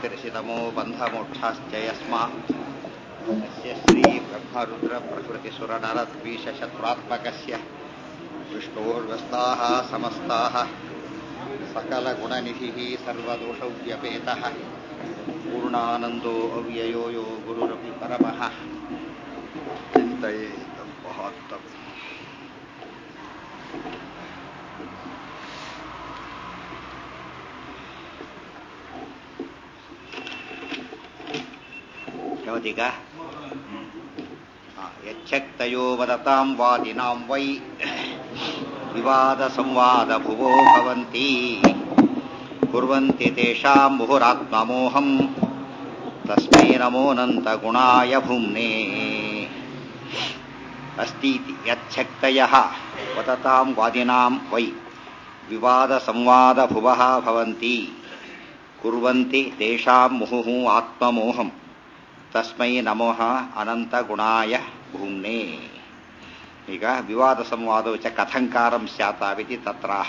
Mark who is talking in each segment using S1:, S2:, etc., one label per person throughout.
S1: ज्योतिरसितमो बन्धमोक्षाश्च यस्मात् तस्य श्रीब्रह्मरुद्रप्रभृतिसुरनरद्वीषशत्रुरात्मकस्य विष्णोर्व्यस्ताः समस्ताः सकलगुणनिधिः सर्वदोषव्यपेतः पूर्णानन्दो अव्ययो यो गुरुरपि परमः चिन्तयेदं महात्तम् ಯಾವತ್ತೀಗ ಯಚ್ಚಕ್ತಯೋ ವದತಾಂ ವಾದಿನಾಂ ವೈ ವಿವಾದ ಸಂವಾದ ಭುವೋ ಭವಂತಿ ಕುರ್ವಂತಿ ತೇಷಾಂ ಮುಹುರಾತ್ಮಮೋಹಂ ತಸ್ಮೈ ನಮೋನಂತ ಗುಣಾಯ ಭುಮ್ನೆ ಅಸ್ತೀತಿ ಯಚ್ಛಕ್ತಯಃ ವದತಾಂ ವಾದಿನಾಂ ವೈ ವಿವಾದ ಸಂವಾದ ಭುವಃ ಭವಂತಿ ಕುರ್ವಂತಿ ತೇಷಾಂ ಮುಹುಃ ಆತ್ಮಮೋಹಂ ತಸ್ಮೈ ನಮೋಹ ಅನಂತ ಗುಣಾಯ ಭೂಮ್ನೆ ಈಗ ವಿವಾದ ಸಂವಾದವು ಚ ಕಥಂಕಾರಂ ಸ್ಯಾತಾವಿತಿ ತತ್ರಾಹ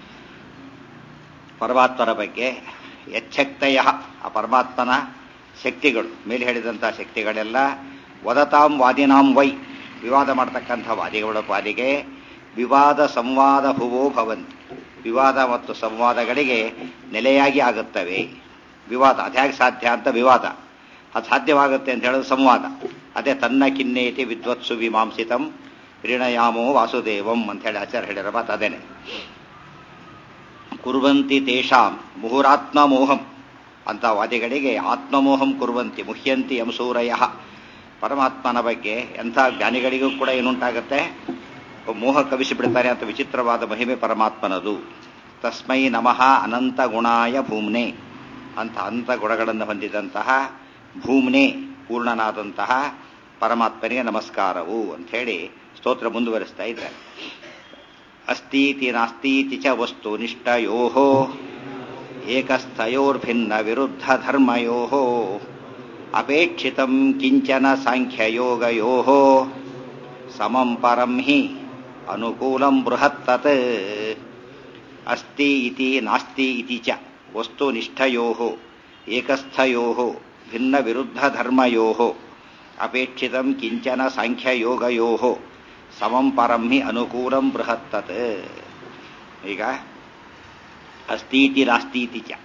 S1: ಪರಮಾತ್ಮನ ಬಗ್ಗೆ ಯಚ್ಛಕ್ತಯ ಆ ಪರಮಾತ್ಮನ ಶಕ್ತಿಗಳು ಮೇಲೆ ಹೇಳಿದಂಥ ಶಕ್ತಿಗಳೆಲ್ಲ ವದತಾಂ ವಾದಿನಾಂ ವೈ ವಿವಾದ ಮಾಡ್ತಕ್ಕಂಥ ವಾದಿಗಳ ಪಾಲಿಗೆ ವಿವಾದ ಸಂವಾದ ಭುವೋ ಭವಂತಿ ವಿವಾದ ಮತ್ತು ಸಂವಾದಗಳಿಗೆ ನೆಲೆಯಾಗಿ ಆಗುತ್ತವೆ ವಿವಾದ ಅದ್ಯಾಕೆ ಸಾಧ್ಯ ಅಂತ ವಿವಾದ ಅದು ಸಾಧ್ಯವಾಗುತ್ತೆ ಅಂತ ಹೇಳೋದು ಸಂವಾದ ಅದೇ ತನ್ನ ಕಿನ್ನೇತಿ ವಿದ್ವತ್ಸು ವಿಮಾಂಸಿತಂ ಋಣಯಾಮೋ ವಾಸುದೇವಂ ಅಂತ ಹೇಳಿ ಆಚಾರ್ಯ ಹೇಳಿರೋ ಮಾತು ಅದೇನೆ ಕುರ್ವಂತಿ ತೇಷಾಂ ಮುಹುರಾತ್ಮಮೋಹಂ ಅಂತ ವಾದಿಗಳಿಗೆ ಆತ್ಮಮೋಹಂ ಕುರ್ವಂತಿ ಮುಹ್ಯಂತಿ ಯಂಸೂರಯ ಪರಮಾತ್ಮನ ಬಗ್ಗೆ ಎಂಥ ಜ್ಞಾನಿಗಳಿಗೂ ಕೂಡ ಏನುಂಟಾಗುತ್ತೆ ಮೋಹ ಕವಿಸಿಬಿಡ್ತಾರೆ ಅಂತ ವಿಚಿತ್ರವಾದ ಮಹಿಮೆ ಪರಮಾತ್ಮನದು ತಸ್ಮೈ ನಮಃ ಅನಂತ ಗುಣಾಯ ಭೂಮ್ನೆ ಅಂತ ಅನಂತ ಗುಣಗಳನ್ನು ಹೊಂದಿದಂತಹ ಭೂಮ್ನೆ ಪೂರ್ಣನಾದಂತಹ ಪರಮಾತ್ಮನಿಗೆ ನಮಸ್ಕಾರವು ಅಂಥೇಳಿ ಸ್ತೋತ್ರ ಮುಂದುವರಿಸ್ತಾ ಇದ್ದಾರೆ ಅಸ್ತೀತಿ ನಾಸ್ತೀತಿ ಚ ವಸ್ತು ನಿಷ್ಠಯೋ ಏಕಸ್ಥಯೋರ್ಭಿನ್ನ ವಿರುದ್ಧ ಧರ್ಮಯೋ ಅಪೇಕ್ಷಿತಂ ಕಿಂಚನ ಸಾಂಖ್ಯಯೋಗಯೋ ಸಮಂ ಪರಂ ಹಿ ಅನುಕೂಲಂ ಬೃಹತ್ತತ್ ಅಸ್ತಿ ಇತಿ ನಾಸ್ತಿ ಇತಿ ಚ ವಸ್ತುನಿಷ್ಠಯೋ ಏಕಸ್ಥಯೋ ಭಿನ್ನ ವಿರುದ್ಧ ಧರ್ಮಯೋ ಅಪೇಕ್ಷಿತಂ ಕಿಂಚನ ಸಾಂಖ್ಯಯೋಗಯೋ ಸಮಂ ಪರಂ ಹಿ ಅನುಕೂಲಂ ಬೃಹತ್ತತ್ ಈಗ ಅಸ್ತೀತಿ ನಾಸ್ತೀತಿ ಚ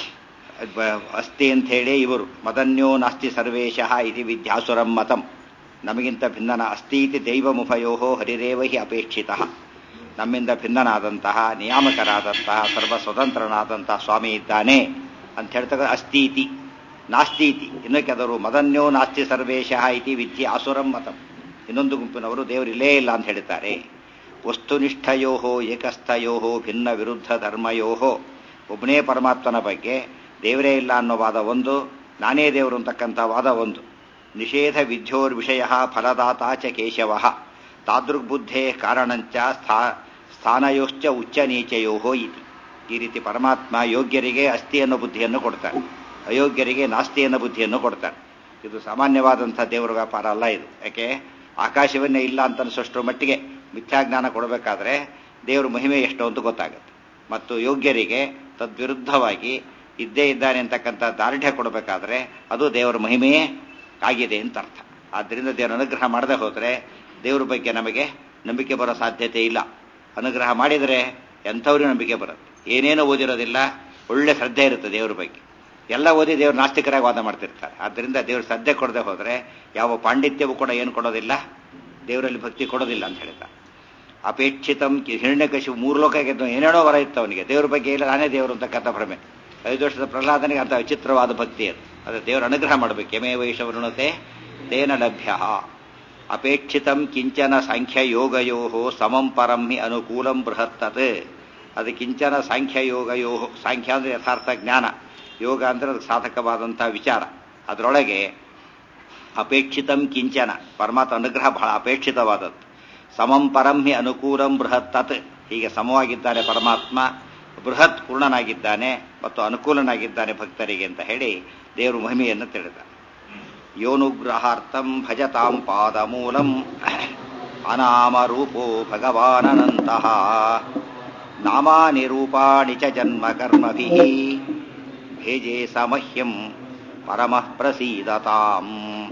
S1: ಅಸ್ತಿ ಅಂತ ಹೇಳಿ ಇವರು ಮದನ್ಯೋ ನಾಸ್ತಿ ಸರ್ವೇಶಃ ಇತಿ ವಿದ್ಯಾಸುರಂ ಮತಂ ನಮಗಿಂತ ಭಿನ್ನನ ಅಸ್ತೀತಿ ದೈವಮುಭಯೋ ಹರಿರೇವ ಹಿ ಅಪೇಕ್ಷಿತ ನಮ್ಮಿಂದ ಭಿನ್ನನಾದಂತಹ ನಿಯಾಮಕರಾದಂತಹ ಸರ್ವ ಸ್ವತಂತ್ರನಾದಂತಹ ಸ್ವಾಮಿ ಇದ್ದಾನೆ ಅಂತ ಹೇಳ್ತಕ್ಕ ಅಸ್ತೀತಿ ನಾಸ್ತೀತಿ ಇನ್ನು ಕೆದರು ಮದನ್ಯೋ ನಾಸ್ತಿ ಸರ್ವೇಶಃ ಇತಿ ವಿದ್ಯೆ ಅಸುರಂ ಮತಂ ಇನ್ನೊಂದು ಗುಂಪಿನವರು ದೇವರಿಲ್ಲೇ ಇಲ್ಲ ಅಂತ ಹೇಳ್ತಾರೆ ವಸ್ತುನಿಷ್ಠಯೋ ಏಕಸ್ಥಯೋ ಭಿನ್ನ ವಿರುದ್ಧ ಧರ್ಮಯೋ ಒಬ್ಬನೇ ಪರಮಾತ್ಮನ ಬಗ್ಗೆ ದೇವರೇ ಇಲ್ಲ ಅನ್ನೋ ವಾದ ಒಂದು ನಾನೇ ದೇವರು ಅಂತಕ್ಕಂಥ ವಾದ ಒಂದು ನಿಷೇಧ ವಿದ್ಯೋರ್ ವಿಷಯ ಫಲದಾತ ಚ ಕೇಶವ ತಾದೃಗ್ಬುದ್ಧೇ ಕಾರಣಂಚ ಸ್ಥಾ ಸ್ಥಾನಯೋಶ್ಚ ಉಚ್ಚ ನೀಚಯೋ ಇತಿ ಈ ರೀತಿ ಪರಮಾತ್ಮ ಯೋಗ್ಯರಿಗೆ ಅಸ್ಥಿ ಅನ್ನೋ ಬುದ್ಧಿಯನ್ನು ಕೊಡ್ತಾರೆ ಅಯೋಗ್ಯರಿಗೆ ನಾಸ್ತಿ ಅನ್ನೋ ಬುದ್ಧಿಯನ್ನು ಕೊಡ್ತಾರೆ ಇದು ಸಾಮಾನ್ಯವಾದಂಥ ದೇವರ ವ್ಯಾಪಾರ ಅಲ್ಲ ಇದು ಯಾಕೆ ಆಕಾಶವನ್ನೇ ಇಲ್ಲ ಅಂತ ಅನಿಸೋಷ್ಟರ ಮಟ್ಟಿಗೆ ಮಿಥ್ಯಾಜ್ಞಾನ ಕೊಡಬೇಕಾದ್ರೆ ದೇವರ ಮಹಿಮೆ ಎಷ್ಟು ಅಂತ ಗೊತ್ತಾಗುತ್ತೆ ಮತ್ತು ಯೋಗ್ಯರಿಗೆ ತದ್ವಿರುದ್ಧವಾಗಿ ಇದ್ದೇ ಇದ್ದಾನೆ ಅಂತಕ್ಕಂಥ ದಾರ್ಢ್ಯ ಕೊಡಬೇಕಾದ್ರೆ ಅದು ದೇವರ ಮಹಿಮೆಯೇ ಆಗಿದೆ ಅಂತ ಅರ್ಥ ಆದ್ದರಿಂದ ದೇವರ ಅನುಗ್ರಹ ಮಾಡದೆ ಹೋದರೆ ದೇವರ ಬಗ್ಗೆ ನಮಗೆ ನಂಬಿಕೆ ಬರೋ ಸಾಧ್ಯತೆ ಇಲ್ಲ ಅನುಗ್ರಹ ಮಾಡಿದರೆ ಎಂಥವ್ರಿಗೂ ನಂಬಿಕೆ ಬರುತ್ತೆ ಏನೇನೋ ಓದಿರೋದಿಲ್ಲ ಒಳ್ಳೆ ಶ್ರದ್ಧೆ ಇರುತ್ತೆ ದೇವರ ಬಗ್ಗೆ ಎಲ್ಲ ಓದಿ ದೇವರು ನಾಸ್ತಿಕರಾಗಿ ವಾದ ಮಾಡ್ತಿರ್ತಾರೆ ಆದ್ದರಿಂದ ದೇವರು ಶ್ರದ್ಧೆ ಕೊಡದೆ ಹೋದರೆ ಯಾವ ಪಾಂಡಿತ್ಯವೂ ಕೂಡ ಏನು ಕೊಡೋದಿಲ್ಲ ದೇವರಲ್ಲಿ ಭಕ್ತಿ ಕೊಡೋದಿಲ್ಲ ಅಂತ ಹೇಳ್ತಾರೆ ಅಪೇಕ್ಷಿತಂ ಹಿರಣ್ಯಕಶಿವು ಮೂರು ಲೋಕ ಗೆದ್ದು ಏನೇನೋ ವರ ಇತ್ತು ಅವನಿಗೆ ದೇವ್ರ ಬಗ್ಗೆ ಇಲ್ಲ ನಾನೇ ದೇವರು ಅಂತಕ್ಕಂಥ ಭ್ರಮೆ ಐದು ವರ್ಷದ ಪ್ರಹ್ಲಾದನಿಗೆ ಅಂತ ವಿಚಿತ್ರವಾದ ಭಕ್ತಿ ಅದು ಅದು ದೇವರ ಅನುಗ್ರಹ ಮಾಡಬೇಕು ಯಮೇ ವೈಷವೃಣತೆ ತೇನ ಲಭ್ಯ ಅಪೇಕ್ಷಿತಂ ಕಿಂಚನ ಸಾಂಖ್ಯ ಯೋಗಯೋ ಸಮಂ ಪರಂ ಹಿ ಅನುಕೂಲಂ ಬೃಹತ್ತತ್ ಅದು ಕಿಂಚನ ಸಾಂಖ್ಯ ಯೋಗಯೋ ಸಾಂಖ್ಯ ಅಂದರೆ ಯಥಾರ್ಥ ಜ್ಞಾನ ಯೋಗ ಅಂದರೆ ಅದಕ್ಕೆ ಸಾಧಕವಾದಂತಹ ವಿಚಾರ ಅದರೊಳಗೆ ಅಪೇಕ್ಷಿತಂ ಕಿಂಚನ ಪರಮಾತ್ಮ ಅನುಗ್ರಹ ಬಹಳ ಅಪೇಕ್ಷಿತವಾದದ್ದು ಸಮಂ ಪರಂ ಹಿ ಅನುಕೂಲಂ ಬೃಹತ್ತತ್ ಹೀಗೆ ಸಮವಾಗಿದ್ದಾನೆ ಪರಮಾತ್ಮ ಬೃಹತ್ ಪೂರ್ಣನಾಗಿದ್ದಾನೆ ಮತ್ತು ಅನುಕೂಲನಾಗಿದ್ದಾನೆ ಭಕ್ತರಿಗೆ ಅಂತ ಹೇಳಿ ದೇವರು ಮಹಿಮೆಯನ್ನು ತಿಳಿದ ಯೋನುಗ್ರಹಾರ್ಥಂ ಭಜತಾಂ ಪಾದಮೂಲಂ ಅನಾಮರೂಪೋ ಭಗವಾನನಂತಹ ನಾಮಾನಿ ರೂಪಾಣಿ ಚ ಜನ್ಮ ಕರ್ಮಭಿಃ ಭೇಜೆ ಸ ಮಹ್ಯಂ ಪರಮಃ ಪ್ರಸೀದತಾಂ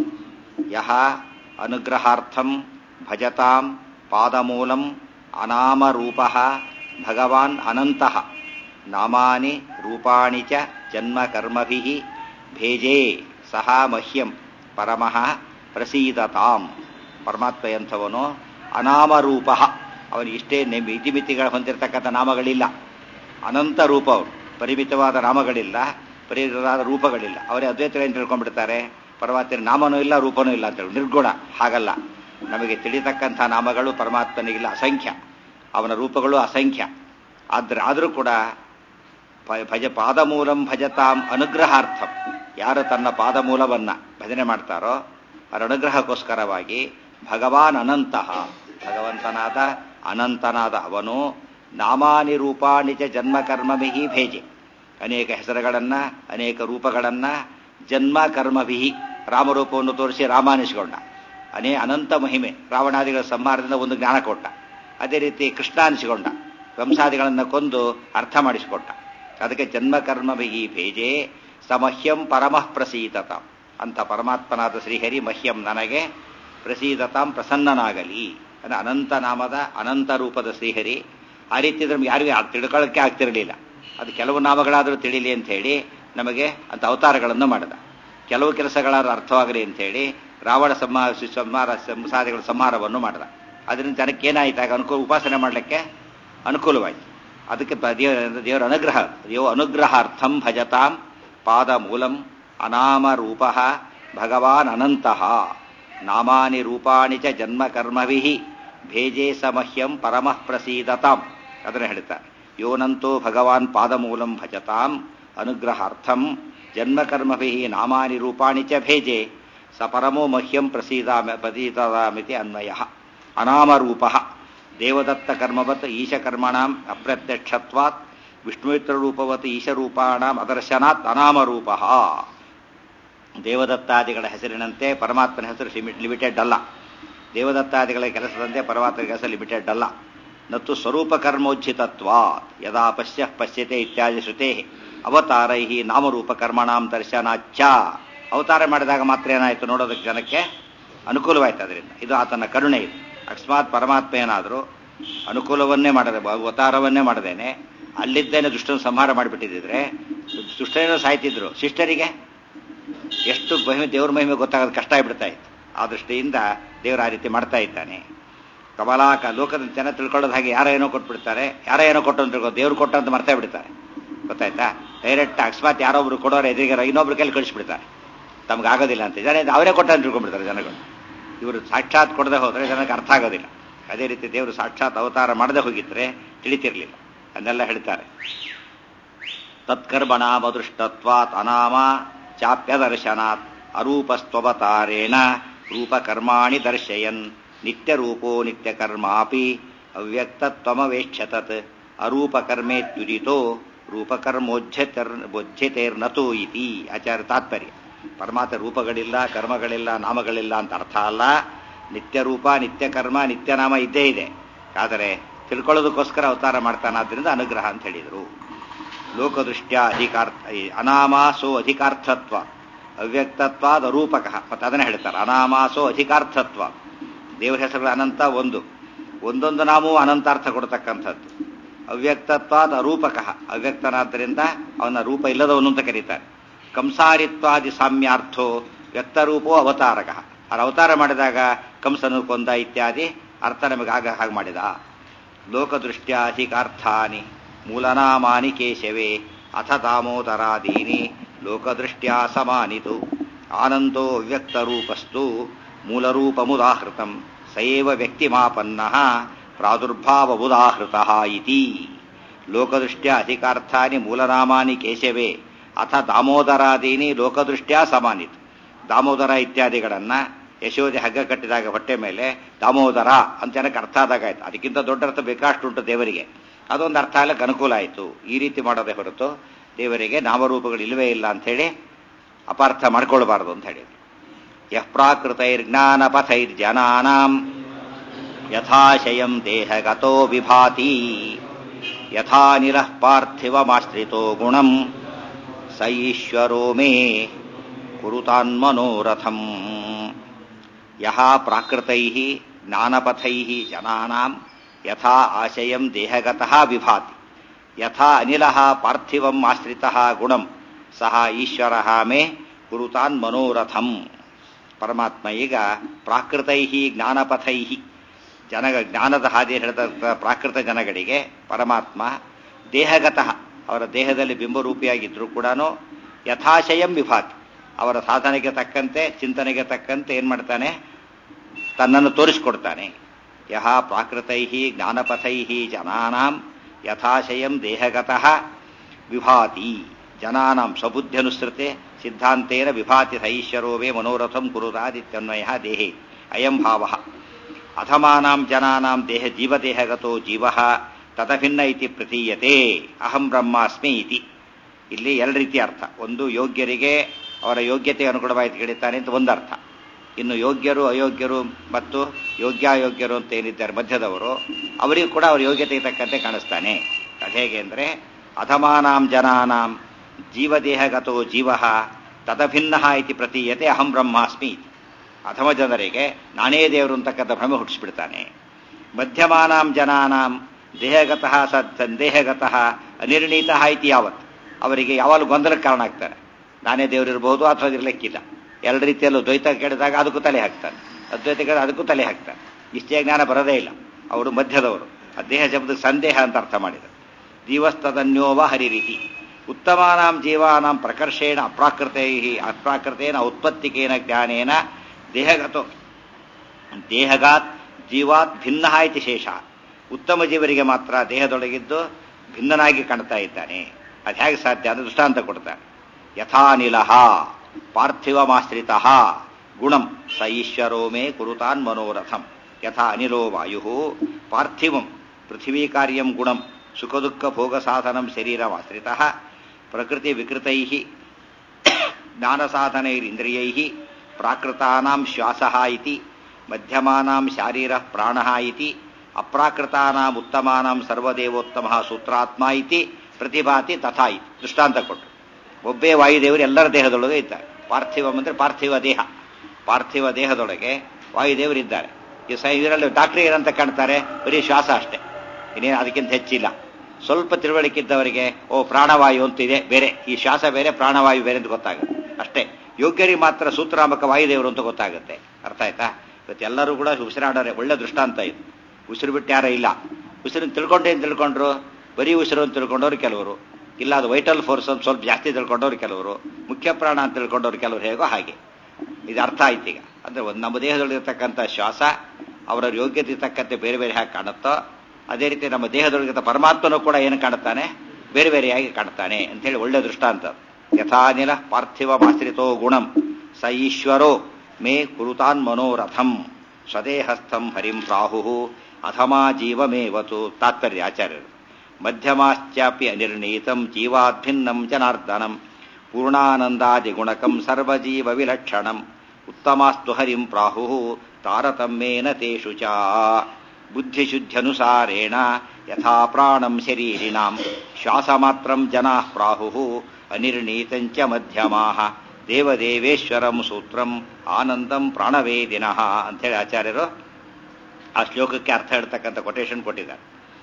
S1: ಯಹ ಅನುಗ್ರಹಾರ್ಥಂ ಭಜತಾಂ ಪಾದಮೂಲಂ ಅನಾಮರೂಪಃ ಭಗವಾನ್ ಅನಂತಃ ನಾಮಾನಿ ರೂಪಾಣಿ ಚ ಜನ್ಮಕರ್ಮಭಿಃ ಭೇಜೆ ಸಹ ಮಹ್ಯಂ ಪರಮಃ ಪ್ರಸೀದತಾಂ ಪರಮಾತ್ಮ ಎಂಥವನು ಅನಾಮರೂಪ ಅವನು ಇಷ್ಟೇ ನೆಮ್- ಇತಿಮಿತಿಗಳ ಹೊಂದಿರತಕ್ಕಂಥ ನಾಮಗಳಿಲ್ಲ ಅನಂತ ರೂಪ ಅವನು ಪರಿಮಿತವಾದ ನಾಮಗಳಿಲ್ಲ ಪರಿಮಿತವಾದ ರೂಪಗಳಿಲ್ಲ ಅವರೇ ಅದ್ವೈತಗಳನ್ನು ತಿಳ್ಕೊಂಡ್ಬಿಡ್ತಾರೆ ಪರಮಾತ್ಮನ ನಾಮನೂ ಇಲ್ಲ ರೂಪನೂ ಇಲ್ಲ ಅಂತೇಳಿ ನಿರ್ಗುಣ ಹಾಗಲ್ಲ ನಮಗೆ ತಿಳಿತಕ್ಕಂಥ ನಾಮಗಳು ಪರಮಾತ್ಮನಿಗಿಲ್ಲ ಅಸಂಖ್ಯ ಅವನ ರೂಪಗಳು ಅಸಂಖ್ಯ ಆದ್ರೆ ಆದರೂ ಕೂಡ ಪ- ಭಜ ಪಾದಮೂಲಂ ಭಜತಾಂ ಅನುಗ್ರಹಾರ್ಥಂ ಯಾರು ತನ್ನ ಪಾದಮೂಲವನ್ನ ಭಜನೆ ಮಾಡ್ತಾರೋ ಅವರ ಅನುಗ್ರಹಕ್ಕೋಸ್ಕರವಾಗಿ ಭಗವಾನ್ ಅನಂತಹ ಭಗವಂತನಾದ ಅನಂತನಾದ ಅವನು ನಾಮಾನಿ ರೂಪಾಣಿ ಚ ಜನ್ಮಕರ್ಮಭಿಹಿ ಭೇಜೆ ಅನೇಕ ಹೆಸರುಗಳನ್ನ ಅನೇಕ ರೂಪಗಳನ್ನ ಜನ್ಮ ಕರ್ಮಭಿಹಿ ರಾಮರೂಪವನ್ನು ತೋರಿಸಿ ರಾಮಾನಿಸಿಕೊಂಡ ಅನೇ ಅನಂತ ಮಹಿಮೆ ರಾವಣಾದಿಗಳ ಸಂಹಾರದಿಂದ ಒಂದು ಜ್ಞಾನ ಕೊಟ್ಟ ಅದೇ ರೀತಿ ಕೃಷ್ಣ ಅನಿಸಿಕೊಂಡ ವಂಶಾದಿಗಳನ್ನು ಕೊಂದು ಅರ್ಥ ಮಾಡಿಸಿಕೊಟ್ಟ ಅದಕ್ಕೆ ಜನ್ಮಕರ್ಮಭಿಹಿ ಭೇಜೆ ಸಮಹ್ಯಂ ಪರಮಃ ಪ್ರಸೀತತಾಂ ಅಂತ ಪರಮಾತ್ಮನಾದ ಶ್ರೀಹರಿ ಮಹ್ಯಂ ನನಗೆ ಪ್ರಸೀದತಾಂ ಪ್ರಸನ್ನನಾಗಲಿ ಅಂದ್ರೆ ಅನಂತ ನಾಮದ ಅನಂತ ರೂಪದ ಶ್ರೀಹರಿ ಆ ರೀತಿ ಇದ್ರೆ ನಮ್ಗೆ ಯಾರಿಗೂ ಆ- ತಿಳ್ಕೊಳ್ಳೋಕ್ಕೆ ಆಗ್ತಿರಲಿಲ್ಲ ಅದು ಕೆಲವು ನಾಮಗಳಾದರೂ ತಿಳಿಲಿ ಅಂತ ಹೇಳಿ ನಮಗೆ ಅಂತ ಅವತಾರಗಳನ್ನು ಮಾಡಿದ ಕೆಲವು ಕೆಲಸಗಳಾದ್ರೂ ಅರ್ಥವಾಗಲಿ ಅಂತ ಹೇಳಿ ರಾವಣ ಸಂಹಾರ ಸಂಹಾರ ಸಂಸಾರಿಗಳ ಸಂಹಾರವನ್ನು ಮಾಡಿದ ಅದರಿಂದ ಜನಕ್ಕೆ ಏನಾಯ್ತು ಆಗ ಅನುಕೂಲ ಉಪಾಸನೆ ಮಾಡಲಿಕ್ಕೆ ಅನುಕೂಲವಾಯಿತು ಅದಕ್ಕೆ ಬ- ದೇವರ ದೇವರ ಅನುಗ್ರಹ ದೇವ ಅನುಗ್ರಹಾರ್ಥಂ ಭಜತಾಂ ಪಾದ ಮೂಲಂ ಅನಾಮ ರೂಪ ಭಗವಾನ್ ಅನಂತಃ ನಾಮಾನಿ ರೂಪಾಣಿ ಚ ಜನ್ಮ ಕರ್ಮಭಿ ಭೇಜೆ ಸಮಹ್ಯಂ ಪರಮಃ ಪ್ರಸೀದತಾಂ ಅದನ್ನು ಹೇಳ್ತಾರೆ ಯೋನಂತೋ ಭಗವಾನ್ ಪಾದಮೂಲಂ ಭಜತಾಂ ಅನುಗ್ರಹಾರ್ಥಂ ಜನ್ಮಕರ್ಮಭಿ ನಾಮಾನಿ ರೂಪಾಣಿ ಚ ಭೇಜೆ ಸ ಪರಮೋ ಮಹ್ಯಂ ಪ್ರಸೀದಾಮ ಪ್ರಸೀದತಾಮಿತಿ ಅನ್ವಯ ಅನಾಮರೂಪ ದೇವದತ್ತ ಕರ್ಮವತ್ ಈಶಕರ್ಮಣಾಂ ಅಪ್ರತ್ಯಕ್ಷತ್ವಾತ್ ವಿಷ್ಣುಮಿತ್ರರೂಪವತ್ ಈಶರೂಪಾಣಾಂ ಅದರ್ಶನಾತ್ ಅನಾಮರೂಪ ದೇವದತ್ತಾದಿಗಳ ಹೆಸರಿನಂತೆ ಪರಮಾತ್ಮನ ಹೆಸರು ಲಿಮಿಟೆಡ್ ಅಲ್ಲ ದೇವದತ್ತಾದಿಗಳ ಕೆಲಸದಂತೆ ಪರಮಾತ್ಮನ ಕೆಲಸ ಲಿಮಿಟೆಡ್ ಅಲ್ಲ ನತ್ತು ಸ್ವರೂಪ ಕರ್ಮೋಜ್ಜಿತತ್ವಾ ಯದಾ ಪಶ್ಯ ಪಶ್ಯತೆ ಇತ್ಯಾದಿ ಶ್ರುತೆ ಅವತಾರೈ ನಾಮರೂಪ ಕರ್ಮಣಾಂ ದರ್ಶನಾಚ್ಚ ಅವತಾರ ಮಾಡಿದಾಗ ಮಾತ್ರ ಏನಾಯಿತು ನೋಡೋದಕ್ಕೆ ಜನಕ್ಕೆ ಅನುಕೂಲವಾಯ್ತು ಅದರಿಂದ ಇದು ಆತನ ಕರುಣೆ ಇದು ಅಕಸ್ಮಾತ್ ಪರಮಾತ್ಮ ಏನಾದರೂ ಅನುಕೂಲವನ್ನೇ ಮಾಡದೆ ಅವತಾರವನ್ನೇ ಮಾಡದೇನೆ ಅಲ್ಲಿದ್ದೇನೆ ದುಷ್ಟನ ಸಂಹಾರ ಮಾಡಿಬಿಟ್ಟಿದ್ರೆ ದುಷ್ಟನೇನೋ ಸಾಯ್ತಿದ್ರು ಶಿಷ್ಟರಿಗೆ ಎಷ್ಟು ಮಹಿಮೆ ದೇವ್ರ ಮಹಿಮೆ ಗೊತ್ತಾಗೋದು ಕಷ್ಟ ಆಗಿಬಿಡ್ತಾ ಇತ್ತು ಆ ದೃಷ್ಟಿಯಿಂದ ದೇವರು ಆ ರೀತಿ ಮಾಡ್ತಾ ಇದ್ದಾನೆ ಕಮಲಾಕ ಲೋಕದ ಜನ ತಿಳ್ಕೊಳ್ಳೋದು ಹಾಗೆ ಯಾರೋ ಏನೋ ಕೊಟ್ಬಿಡ್ತಾರೆ ಯಾರೋ ಏನೋ ಕೊಟ್ಟು ಅಂತ ತಿಳ್ಕೊ ದೇವ್ರು ಕೊಟ್ಟು ಅಂತ ಮರ್ತಾ ಬಿಡ್ತಾರೆ ಗೊತ್ತಾಯ್ತಾ ಡೈರೆಕ್ಟ್ ಅಕಸ್ಮಾತ್ ಯಾರೊಬ್ರು ಕೊಡೋರು ಎದುರಿಗೆ ಇನ್ನೊಬ್ರು ಕೈಲಿ ಕಳಿಸ್ಬಿಡ್ತಾರೆ ತಮ್ಗೆ ಆಗೋದಿಲ್ಲ ಅಂತ ಜನ ಅವರೇ ಕೊಟ್ಟ ಅಂತ ತಿಳ್ಕೊಂಡ್ಬಿಡ್ತಾರೆ ಜನಗಳು ಇವರು ಸಾಕ್ಷಾತ್ ಕೊಡದೆ ಹೋದರೆ ಜನಕ್ಕೆ ಅರ್ಥ ಆಗೋದಿಲ್ಲ ಅದೇ ರೀತಿ ದೇವರು ಸಾಕ್ಷಾತ್ ಅವತಾರ ಮಾಡದೆ ಹೋಗಿದ್ರೆ ತಿಳಿತಿರ್ಲಿಲ್ಲ ಅದನ್ನೆಲ್ಲ ಹೇಳ್ತಾರೆ ತತ್ಕರ್ಮಣಾಮದೃಷ್ಟತ್ವಾತ್ ಅನಾಮ ಚಾಪ್ಯದರ್ಶನಾತ್ ಅರೂಪಸ್ತ್ವವತಾರೇಣ ರೂಪಕರ್ಮಾಣಿ ದರ್ಶಯನ್ ನಿತ್ಯರೂಪೋ ನಿತ್ಯಕರ್ಮಾಪಿ ಅವ್ಯಕ್ತತ್ವಮವೇಕ್ಷತತ್ ಅರೂಪಕರ್ಮೇತ್ಯುದಿತೋ ರೂಪಕರ್ಮೋಜ್ಯತೆರ್ನತು ಇತಿ ಆಚಾರ್ಯ ತಾತ್ಪರ್ಯ ಪರಮಾತ್ಮ ರೂಪಗಳಿಲ್ಲ ಕರ್ಮಗಳಿಲ್ಲ ನಾಮಗಳಿಲ್ಲ ಅಂತ ಅರ್ಥ ಅಲ್ಲ ನಿತ್ಯ ರೂಪ ನಿತ್ಯ ಕರ್ಮ ನಿತ್ಯ ನಾಮ ಇದ್ದೇ ಇದೆ ಆದರೆ ತಿಳ್ಕೊಳ್ಳೋದಕ್ಕೋಸ್ಕರ ಅವತಾರ ಮಾಡ್ತಾನಾದ್ರಿಂದ ಅನುಗ್ರಹ ಅಂತ ಹೇಳಿದರು ಲೋಕದೃಷ್ಟ್ಯ ಅಧಿಕಾರ್ಥ ಅನಾಮಾಸೋ ಅಧಿಕಾರ್ಥತ್ವ ಅವ್ಯಕ್ತತ್ವಾದ ರೂಪಕ ಮತ್ತೆ ಅದನ್ನ ಹೇಳ್ತಾರೆ ಅನಾಮಾಸೋ ಅಧಿಕಾರ್ಥತ್ವ ದೇವರ ಹೆಸರುಗಳ ಅನಂತ ಒಂದು ಒಂದೊಂದು ನಾಮವು ಅನಂತಾರ್ಥ ಕೊಡ್ತಕ್ಕಂಥದ್ದು ಅವ್ಯಕ್ತತ್ವಾದ ಅರೂಪಕ ಅವ್ಯಕ್ತನಾದ್ದರಿಂದ ಅವನ ರೂಪ ಇಲ್ಲದವನು ಅಂತ ಕರೀತಾರೆ ಕಂಸಾರಿತ್ವಾದಿ ಸಾಮ್ಯಾರ್ಥೋ ವ್ಯಕ್ತರೂಪೋ ಅವತಾರಕ ಅವ್ರ ಅವತಾರ ಮಾಡಿದಾಗ ಕಂಸನು ಕೊಂದ ಇತ್ಯಾದಿ ಅರ್ಥ ನಮಗೆ ಆಗ ಹಾಗೆ ಮಾಡಿದ ಲೋಕದೃಷ್ಟ್ಯ ಅಧಿಕಾರ್ಥಾನಿ ಮೂಲನಾಮಾನಿ ಕೇಶವೇ ಅಥ ದಾಮೋದರಾದೀನಿ ಲೋಕದೃಷ್ಟ್ಯಾ ಸಮಾನಿತು ಆನಂದೋ ವ್ಯಕ್ತರೂಪಸ್ತು ಮೂಲರೂಪಮುದಾಹೃತಂ ಸಯೇವ ವ್ಯಕ್ತಿಮಾಪನ್ನ ಪ್ರಾದುರ್ಭಾವಮುದಾಹೃತ ಇತಿ ಲೋಕದೃಷ್ಟ್ಯಾ ಅಧಿಕಾರ್ಥಾನಿ ಮೂಲನಾಮಾನಿ ಕೇಶವೇ ಅಥ ದಾಮೋದರಾದೀನಿ ಲೋಕದೃಷ್ಟ್ಯಾ ಸಮಾನಿತು ದಾಮೋದರ ಇತ್ಯಾದಿಗಳನ್ನ ಯಶೋಧಿ ಹಗ್ಗ ಕಟ್ಟಿದಾಗ ಹೊಟ್ಟೆ ಮೇಲೆ ದಾಮೋದರ ಅಂತ ಜನಕ್ಕೆ ಅರ್ಥ ಆದಾಗ ಆಯ್ತು ಅದಕ್ಕಿಂತ ದೊಡ್ಡ ಅರ್ಥ ಬೇಕಾಷ್ಟುಂಟು ದೇವರಿಗೆ ಅದೊಂದು ಅರ್ಥ ಆಗಲಿಕ್ಕೆ ಅನುಕೂಲ ಆಯಿತು ಈ ರೀತಿ ಮಾಡೋದೇ ಹೊರತು ದೇವರಿಗೆ ನಾಮರೂಪಗಳು ಇಲ್ಲವೇ ಇಲ್ಲ ಅಂಥೇಳಿ ಅಪಾರ್ಥ ಮಾಡ್ಕೊಳ್ಬಾರ್ದು ಅಂತ ಹೇಳಿ ಯಃ ಪ್ರಾಕೃತೈರ್ಜ್ಞಾನ ಪಥೈರ್ಜನಾನಾಂ ಯಥಾಶಯಂ ದೇಹಗತೋ ವಿಭಾತಿ ಯಥಾ ನಿರಃ ಪಾರ್ಥಿವಮಾಶ್ರಿತೋ ಗುಣಂ ಸ ಈಶ್ವರೋ ಮೇ ಕುರುತಾನ್ಮನೋರಥಂ ಯಹ ಪ್ರಾಕೃತೈ ಜ್ಞಾನಪಥೈ ಜನಾನಾಂ ಯಥಾ ಆಶಯಂ ದೇಹಗತಃ ವಿಭಾತಿ ಯಥಾ ಅನಿಲ ಪಾರ್ಥಿವಂ ಆಶ್ರಿತಃ ಗುಣಂ ಸಹ ಈಶ್ವರ ಮೇ ಕುರುತಾನ್ ಮನೋರಥಂ ಪರಮಾತ್ಮ ಈಗ ಪ್ರಾಕೃತೈ ಜ್ಞಾನಪಥೈ ಜನ ಜ್ಞಾನದ ಹಾದಿ ಹಿಡಿದ ಪ್ರಾಕೃತ ಜನಗಳಿಗೆ ಪರಮಾತ್ಮ ದೇಹಗತಃ ಅವರ ದೇಹದಲ್ಲಿ ಬಿಂಬರೂಪಿಯಾಗಿದ್ದರೂ ಕೂಡ ಯಥಾಶಯಂ ವಿಭಾತಿ ಅವರ ಸಾಧನೆಗೆ ತಕ್ಕಂತೆ ಚಿಂತನೆಗೆ ತಕ್ಕಂತೆ ಏನು ಮಾಡ್ತಾನೆ ತನ್ನನ್ನು ತೋರಿಸಿಕೊಡ್ತಾನೆ ಯಹ ಪ್ರಾಕೃತೈ ಜ್ಞಾನಪಥೈ ಜನಾನಾಂ ಯಥಾಶಯಂ ದೇಹಗತಃ ವಿಭಾತಿ ಜನಾನಾಂ ಸ್ವಬುದ್ಧ್ಯನುಸೃತೆ ಸಿದ್ಧಾಂತೇನ ವಿಭಾತಿ ಸೈಶ್ವರೋ ವೇ ಮನೋರಥಂ ಕುರುತಾದಿತ್ಯನ್ವಯ ದೇಹೇ ಅಯಂ ಭಾವ ಅಧಮಾನಾಂ ಜನಾನಾಂ ದೇಹ ಜೀವದೇಹಗತೋ ಜೀವ ತದಭಿನ್ನ ಇತಿ ಪ್ರತೀಯತೆ ಅಹಂ ಬ್ರಹ್ಮಾಸ್ಮಿ ಇತಿ ಇಲ್ಲಿ ಎರಡು ರೀತಿ ಅರ್ಥ ಒಂದು ಯೋಗ್ಯರಿಗೆ ಅವರ ಯೋಗ್ಯತೆ ಅನುಗುಣವಾಗಿ ತಿಳಿತಾನೆ ಅಂತ ಒಂದು ಅರ್ಥ ಇನ್ನು ಯೋಗ್ಯರು ಅಯೋಗ್ಯರು ಮತ್ತು ಯೋಗ್ಯಾಯೋಗ್ಯರು ಅಂತ ಏನಿದ್ದಾರೆ ಮಧ್ಯದವರು ಅವರಿಗೂ ಕೂಡ ಅವರ ಯೋಗ್ಯತೆಗೆ ತಕ್ಕಂತೆ ಕಾಣಿಸ್ತಾನೆ ಅದು ಹೇಗೆ ಅಂದರೆ ಅಧಮಾನಾಂ ಜನಾನಾಂ ಜೀವದೇಹಗತೋ ಜೀವ ತದಭಿನ್ನ ಇತಿ ಪ್ರತೀಯತೆ ಅಹಂ ಬ್ರಹ್ಮಾಸ್ಮಿ ಇತಿ ಅಧಮ ಜನರಿಗೆ ನಾನೇ ದೇವರು ಅಂತಕ್ಕಂಥ ಭ್ರಮೆ ಹುಟ್ಟಿಸ್ಬಿಡ್ತಾನೆ ಮಧ್ಯಮಾನಾಂ ಜನಾನಾಂ ದೇಹಗತಃ ಸದ್ ಸಂದೇಹಗತಃ ಅನಿರ್ಣೀತ ಇತಿ ಯಾವತ್ ಅವರಿಗೆ ಯಾವಾಗಲೂ ಗೊಂದಲಕ್ಕೆ ಕಾರಣ ಆಗ್ತಾರೆ ನಾನೇ ದೇವರಿರ್ಬೋದು ಅಥವಾ ಇರಲಿಕ್ಕಿಲ್ಲ ಎರಡು ರೀತಿಯಲ್ಲೂ ದ್ವೈತ ಕೇಳಿದಾಗ ಅದಕ್ಕೂ ತಲೆ ಹಾಕ್ತಾನೆ ಅದ್ವೈತ ಕೇಳಿದಾಗ ಅದಕ್ಕೂ ತಲೆ ಹಾಕ್ತಾನೆ ನಿಶ್ಚಯ ಜ್ಞಾನ ಬರೋದೇ ಇಲ್ಲ ಅವರು ಮಧ್ಯದವರು ಆ ದೇಹ ಶಬ್ದಕ್ಕೆ ಸಂದೇಹ ಅಂತ ಅರ್ಥ ಮಾಡಿದರು ಜೀವಸ್ತದನ್ಯೋವ ಹರಿರೀತಿ ಉತ್ತಮಾನಾಂ ಜೀವಾನಾಂ ಪ್ರಕರ್ಷೇಣ ಅಪ್ರಾಕೃತೈ ಅಪ್ರಾಕೃತೇನ ಉತ್ಪತ್ತಿಕೇನ ಜ್ಞಾನೇನ ದೇಹಗತೋ ದೇಹಗಾತ್ ಜೀವಾತ್ ಭಿನ್ನ ಇತಿ ಶೇಷ ಉತ್ತಮ ಜೀವರಿಗೆ ಮಾತ್ರ ದೇಹದೊಳಗಿದ್ದು ಭಿನ್ನನಾಗಿ ಕಾಣ್ತಾ ಇದ್ದಾನೆ ಅದು ಹೇಗೆ ಸಾಧ್ಯ ಅಂತ ದೃಷ್ಟಾಂತ ಕೊಡ್ತಾರೆ ಯಥಾನಿಲಹ ಪಾರ್ಥಿವಮಾಶ್ರಿತ ಗುಣಂ ಸ ಈಶ್ವರೋ ಮೇ ಕುರುತಾನ್ ಮನೋರಥಂ ಯಥಾ ಅನಿಲೋ ವಾಯು ಪಾರ್ಥಿವಂ ಪೃಥಿವೀ ಕಾರ್ಯಂ ಗುಣಂ ಸುಖದುಃಖ ಭೋಗ ಸಾಧನಂ ಶರೀರಮಾಶ್ರಿತ ಪ್ರಕೃತಿ ವಿಕೃತೈ ಜ್ಞಾನ ಸಾಧನೈರಿಂದ್ರಿಯೈ ಪ್ರಾಕೃತಾನಾಂ ಶ್ವಾಸಃ ಇತಿ ಮಧ್ಯಮಾನಾಂ ಶಾರೀರ ಪ್ರಾಣಃ ಇತಿ ಅಪ್ರಾಕೃತಾನಾಂ ಉತ್ತಮಾನಾಂ ಸರ್ವದೇವೋತ್ತಮ ಸೂತ್ರಾತ್ಮ ಇತಿ ಪ್ರತಿಭಾತಿ ತಥಾ ಇತಿ ದೃಷ್ಟಾಂತ ಕೊಟ್ಟರು ಒಬ್ಬೇ ವಾಯುದೇವರು ಎಲ್ಲರ ದೇಹದೊಳಗೆ ಇದ್ದಾರೆ ಪಾರ್ಥಿವಂ ಅಂದರೆ ಪಾರ್ಥಿವ ದೇಹ ಪಾರ್ಥಿವ ದೇಹದೊಳಗೆ ವಾಯುದೇವರಿದ್ದಾರೆ ಈ ಸ ಇದರಲ್ಲಿ ಡಾಕ್ಟ್ರಿ ಏನಂತ ಕಾಣ್ತಾರೆ ಬರೀ ಶ್ವಾಸ ಅಷ್ಟೇ ಇನ್ನೇನು ಅದಕ್ಕಿಂತ ಹೆಚ್ಚಿಲ್ಲ ಸ್ವಲ್ಪ ತಿಳುವಳಿಕೆ ಇದ್ದವರಿಗೆ ಓ ಪ್ರಾಣವಾಯು ಅಂತಿದೆ ಬೇರೆ ಈ ಶ್ವಾಸ ಬೇರೆ ಪ್ರಾಣವಾಯು ಬೇರೆ ಅಂತ ಗೊತ್ತಾಗುತ್ತೆ ಅಷ್ಟೇ ಯೋಗ್ಯರಿಗೆ ಮಾತ್ರ ಸೂತ್ರಾಮಕ ವಾಯುದೇವರು ಅಂತ ಗೊತ್ತಾಗುತ್ತೆ ಅರ್ಥ ಆಯ್ತಾ ಇವತ್ತು ಎಲ್ಲರೂ ಕೂಡ ಉಸಿರಾಡೋರೆ ಒಳ್ಳೆ ದೃಷ್ಟಾಂತ ಇದು ಉಸಿರು ಬಿಟ್ಟು ಯಾರೋ ಇಲ್ಲ ಉಸಿರನ್ನು ತಿಳ್ಕೊಂಡೇನು ತಿಳ್ಕೊಂಡ್ರು ಬರೀ ಉಸಿರು ಅಂತ ತಿಳ್ಕೊಂಡವ್ರು ಕೆಲವರು ಇಲ್ಲ ಅದು ವೈಟಲ್ ಫೋರ್ಸ್ ಅಂತ ಸ್ವಲ್ಪ ಜಾಸ್ತಿ ತಿಳ್ಕೊಂಡವ್ರು ಕೆಲವರು ಮುಖ್ಯ ಪ್ರಾಣ ಅಂತ ತಿಳ್ಕೊಂಡವ್ರು ಕೆಲವರು ಹೇಗೋ ಹಾಗೆ ಇದು ಅರ್ಥ ಆಯ್ತು ಈಗ ಅಂದ್ರೆ ಒಂದು ನಮ್ಮ ದೇಹದೊಳಗಿರ್ತಕ್ಕಂಥ ಶ್ವಾಸ ಅವರ ಯೋಗ್ಯತೆ ತಕ್ಕಂತೆ ಬೇರೆ ಬೇರೆ ಹಾಗೆ ಕಾಣುತ್ತೋ ಅದೇ ರೀತಿ ನಮ್ಮ ದೇಹದೊಳಗಿದ್ದ ಪರಮಾತ್ಮನೂ ಕೂಡ ಏನು ಕಾಣುತ್ತಾನೆ ಬೇರೆ ಬೇರೆಯಾಗಿ ಕಾಣ್ತಾನೆ ಅಂತೇಳಿ ಒಳ್ಳೆ ದೃಷ್ಟಾಂತ ಯಥಾನಿಲ ಪಾರ್ಥಿವಮಾಶ್ರಿತೋ ಗುಣಂ ಸ ಈಶ್ವರೋ ಮೇ ಕುರುತಾನ್ ಮನೋರಥಂ ಸ್ವದೇಹಸ್ಥಂ ಹರಿಂ ಪ್ರಾಹು ಅಧಮಾ ಜೀವಮೇವತು ತಾತ್ಪರ್ಯ ಆಚಾರ್ಯರು ಮಧ್ಯಮಾಶ್ಚಾಪಿ ಅನಿರ್ಣೀತಂ ಜೀವಾದ್ಭಿನ್ನಂ ಜನಾರ್ದನಂ ಪೂರ್ಣಾನಂದಾದಿಗುಣಕಂ ಸರ್ವಜೀವ ವಿಲಕ್ಷಣಂ ಉತ್ತಮಾಸ್ತು ಹರಿಂ ಪ್ರಾಹು ತಾರತಮ್ಯೇನ ತೇಷು ಚ ಬುದ್ಧಿಶುದ್ಧ್ಯನುಸಾರೇಣ ಯಥಾ ಪ್ರಾಣಂ ಶರೀರಿಣಾಂ ಶ್ವಾಸಮಾತ್ರಂ ಜನಾ ಪ್ರಾಹು ಅನಿರ್ಣೀತಂಚ ಮಧ್ಯಮಾಹ ದೇವದೇವೇಶ್ವರಂ ಸೂತ್ರಂ ಆನಂದಂ ಪ್ರಾಣವೇದಿನಃ ಅಂಥೇಳಿ ಆಚಾರ್ಯರು ಆ ಶ್ಲೋಕಕ್ಕೆ ಅರ್ಥ ಹೇಳ್ತಕ್ಕಂಥ ಕೊಟೇಶನ್ ಕೊಟ್ಟಿದ್ದಾರೆ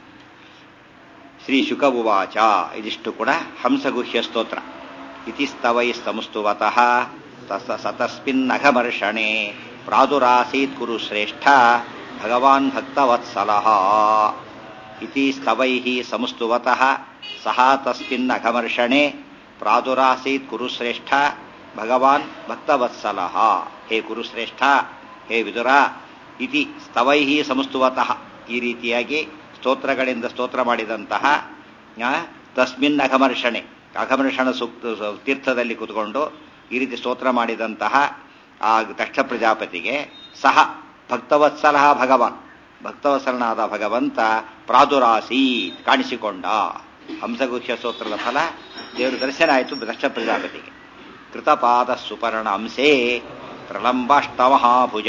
S1: ಶ್ರೀ ಶುಕ ಉವಾಚ ಇದಿಷ್ಟು ಕೂಡ ಹಂಸಗುಹ್ಯ ಸ್ತೋತ್ರ ಇತಿ ಸ್ತವೈ ಸಂಸ್ತುವತಃ ತಸ ಸತಸ್ಮಿನ್ನಘಮರ್ಷಣೆ ಪ್ರಾದುರಾಸೀತ್ ಕುರು ಶ್ರೇಷ್ಠ ಭಗವಾನ್ ಭಕ್ತವತ್ಸಲಃ ಇತಿ ಸ್ತವೈ ಸಂಸ್ತುವತಃ ಸಹ ತಸ್ಮಿನ್ನಘಮರ್ಷಣೆ ಪ್ರಾದುರಾಸೀತ್ ಕುರುಶ್ರೇಷ್ಠ ಭಗವಾನ್ ಭಕ್ತವತ್ಸಲಃ ಹೇ ಕುರುಶ್ರೇಷ್ಠ ಹೇ ವಿದುರ ಇತಿ ಸ್ತವೈ ಸಂಸ್ತುವತಃ ಈ ರೀತಿಯಾಗಿ ಸ್ತೋತ್ರಗಳಿಂದ ಸ್ತೋತ್ರ ಮಾಡಿದಂತಹ ತಸ್ಮಿನ್ ಅಘಮರ್ಷಣೆ ಅಘಮರ್ಷಣ ಸೂಕ್ತ ತೀರ್ಥದಲ್ಲಿ ಕುತ್ಕೊಂಡು ಈ ರೀತಿ ಸ್ತೋತ್ರ ಮಾಡಿದಂತಹ ಆ ದಕ್ಷ ಪ್ರಜಾಪತಿಗೆ ಸಹ ಭಕ್ತವತ್ಸಲ ಭಗವಾನ್ ಭಕ್ತವತ್ಸಲನಾದ ಭಗವಂತ ಪ್ರಾದುರಾಸಿ ಕಾಣಿಸಿಕೊಂಡ ಹಂಸಗುಹ್ಯ ಸ್ತೋತ್ರದ ಫಲ ದೇವರ ದರ್ಶನ ಆಯಿತು ದಕ್ಷ ಪ್ರಜಾಪತಿಗೆ ಕೃತಪಾದ ಸುಪರ್ಣ ಅಂಶೇ ಪ್ರಲಂಬಾಷ್ಟಮಹಾಭುಜ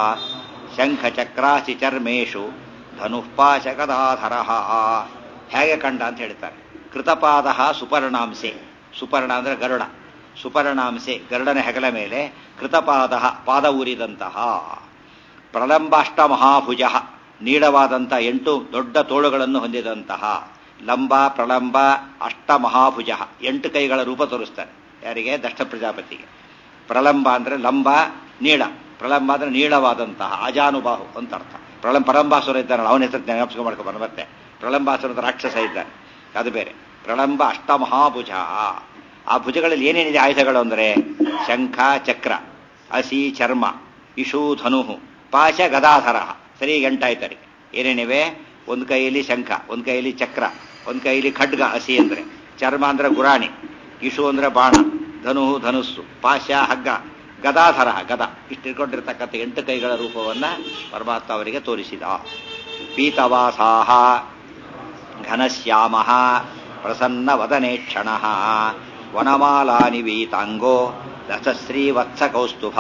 S1: ಶಂಖಚಕ್ರಾಸಿ ಚರ್ಮೇಶು ಧನುಃಪಾಶಕದಾಧರ ಹೇಗೆ ಕಂಡ ಅಂತ ಹೇಳ್ತಾರೆ ಕೃತಪಾದ ಸುಪರ್ಣಾಂಶೆ ಸುಪರ್ಣ ಅಂದರೆ ಗರುಡ ಸುಪರ್ಣಾಂಸೆ ಗರುಡನ ಹೆಗಲ ಮೇಲೆ ಕೃತಪಾದ ಪಾದ ಊರಿದಂತಹ ಪ್ರಲಂಬಾಷ್ಟ ಮಹಾಭುಜ ನೀಳವಾದಂಥ ಎಂಟು ದೊಡ್ಡ ತೋಳುಗಳನ್ನು ಹೊಂದಿದಂತಹ ಲಂಬ ಪ್ರಲಂಬ ಅಷ್ಟ ಮಹಾಭುಜ ಎಂಟು ಕೈಗಳ ರೂಪ ತೋರಿಸ್ತಾರೆ ಯಾರಿಗೆ ದಷ್ಟ ಪ್ರಜಾಪತಿಗೆ ಪ್ರಲಂಬ ಅಂದರೆ ಲಂಬ ನೀಳ ಪ್ರಲಂಬ ಅಂದರೆ ನೀಳವಾದಂತಹ ಅಜಾನುಬಾಹು ಅಂತ ಅರ್ಥ ಪ್ರಲಂ ಪ್ರಲಂಬಾಸುರ ಇದ್ದಾನಲ್ಲ ಅವನ ಹೆಸರು ಜ್ಞಾಪಕ ಮಾಡ್ಕೊಂಡು ಮತ್ತೆ ಪ್ರಲಂಬಾಸುರ ಅಂತ ರಾಕ್ಷಸ ಇದ್ದಾನೆ ಅದು ಬೇರೆ ಪ್ರಲಂಬ ಅಷ್ಟಮಹಾಭುಜ ಆ ಭುಜಗಳಲ್ಲಿ ಏನೇನಿದೆ ಆಯುಧಗಳು ಅಂದರೆ ಶಂಖ ಚಕ್ರ ಹಸಿ ಚರ್ಮ ಇಶು ಧನು ಪಾಶ ಗದಾಧರ ಸರಿ ಎಂಟಾಯ್ತಾರೆ ಏನೇನಿವೆ ಒಂದು ಕೈಯಲ್ಲಿ ಶಂಖ ಒಂದು ಕೈಯಲ್ಲಿ ಚಕ್ರ ಒಂದು ಕೈಯಲ್ಲಿ ಖಡ್ಗ ಹಸಿ ಅಂದರೆ ಚರ್ಮ ಅಂದ್ರೆ ಗುರಾಣಿ ಇಶು ಅಂದ್ರೆ ಬಾಣ ಧನು ಧನುಸ್ಸು ಪಾಶ ಹಗ್ಗ ಗದಾಧರ ಗದ ಇಷ್ಟಿಟ್ಕೊಂಡಿರ್ತಕ್ಕಂಥ ಎಂಟು ಕೈಗಳ ರೂಪವನ್ನ ಪರಮಾತ್ಮ ಅವರಿಗೆ ತೋರಿಸಿದ ಪೀತವಾಸಾಹ ಘನಶ್ಯಾಮ ಪ್ರಸನ್ನ ವದನೇಕ್ಷಣ ವನಮಾಲಾ ನಿವೀತಾಂಗೋ ದಶಶ್ರೀವತ್ಸ ಕೌಸ್ತುಭ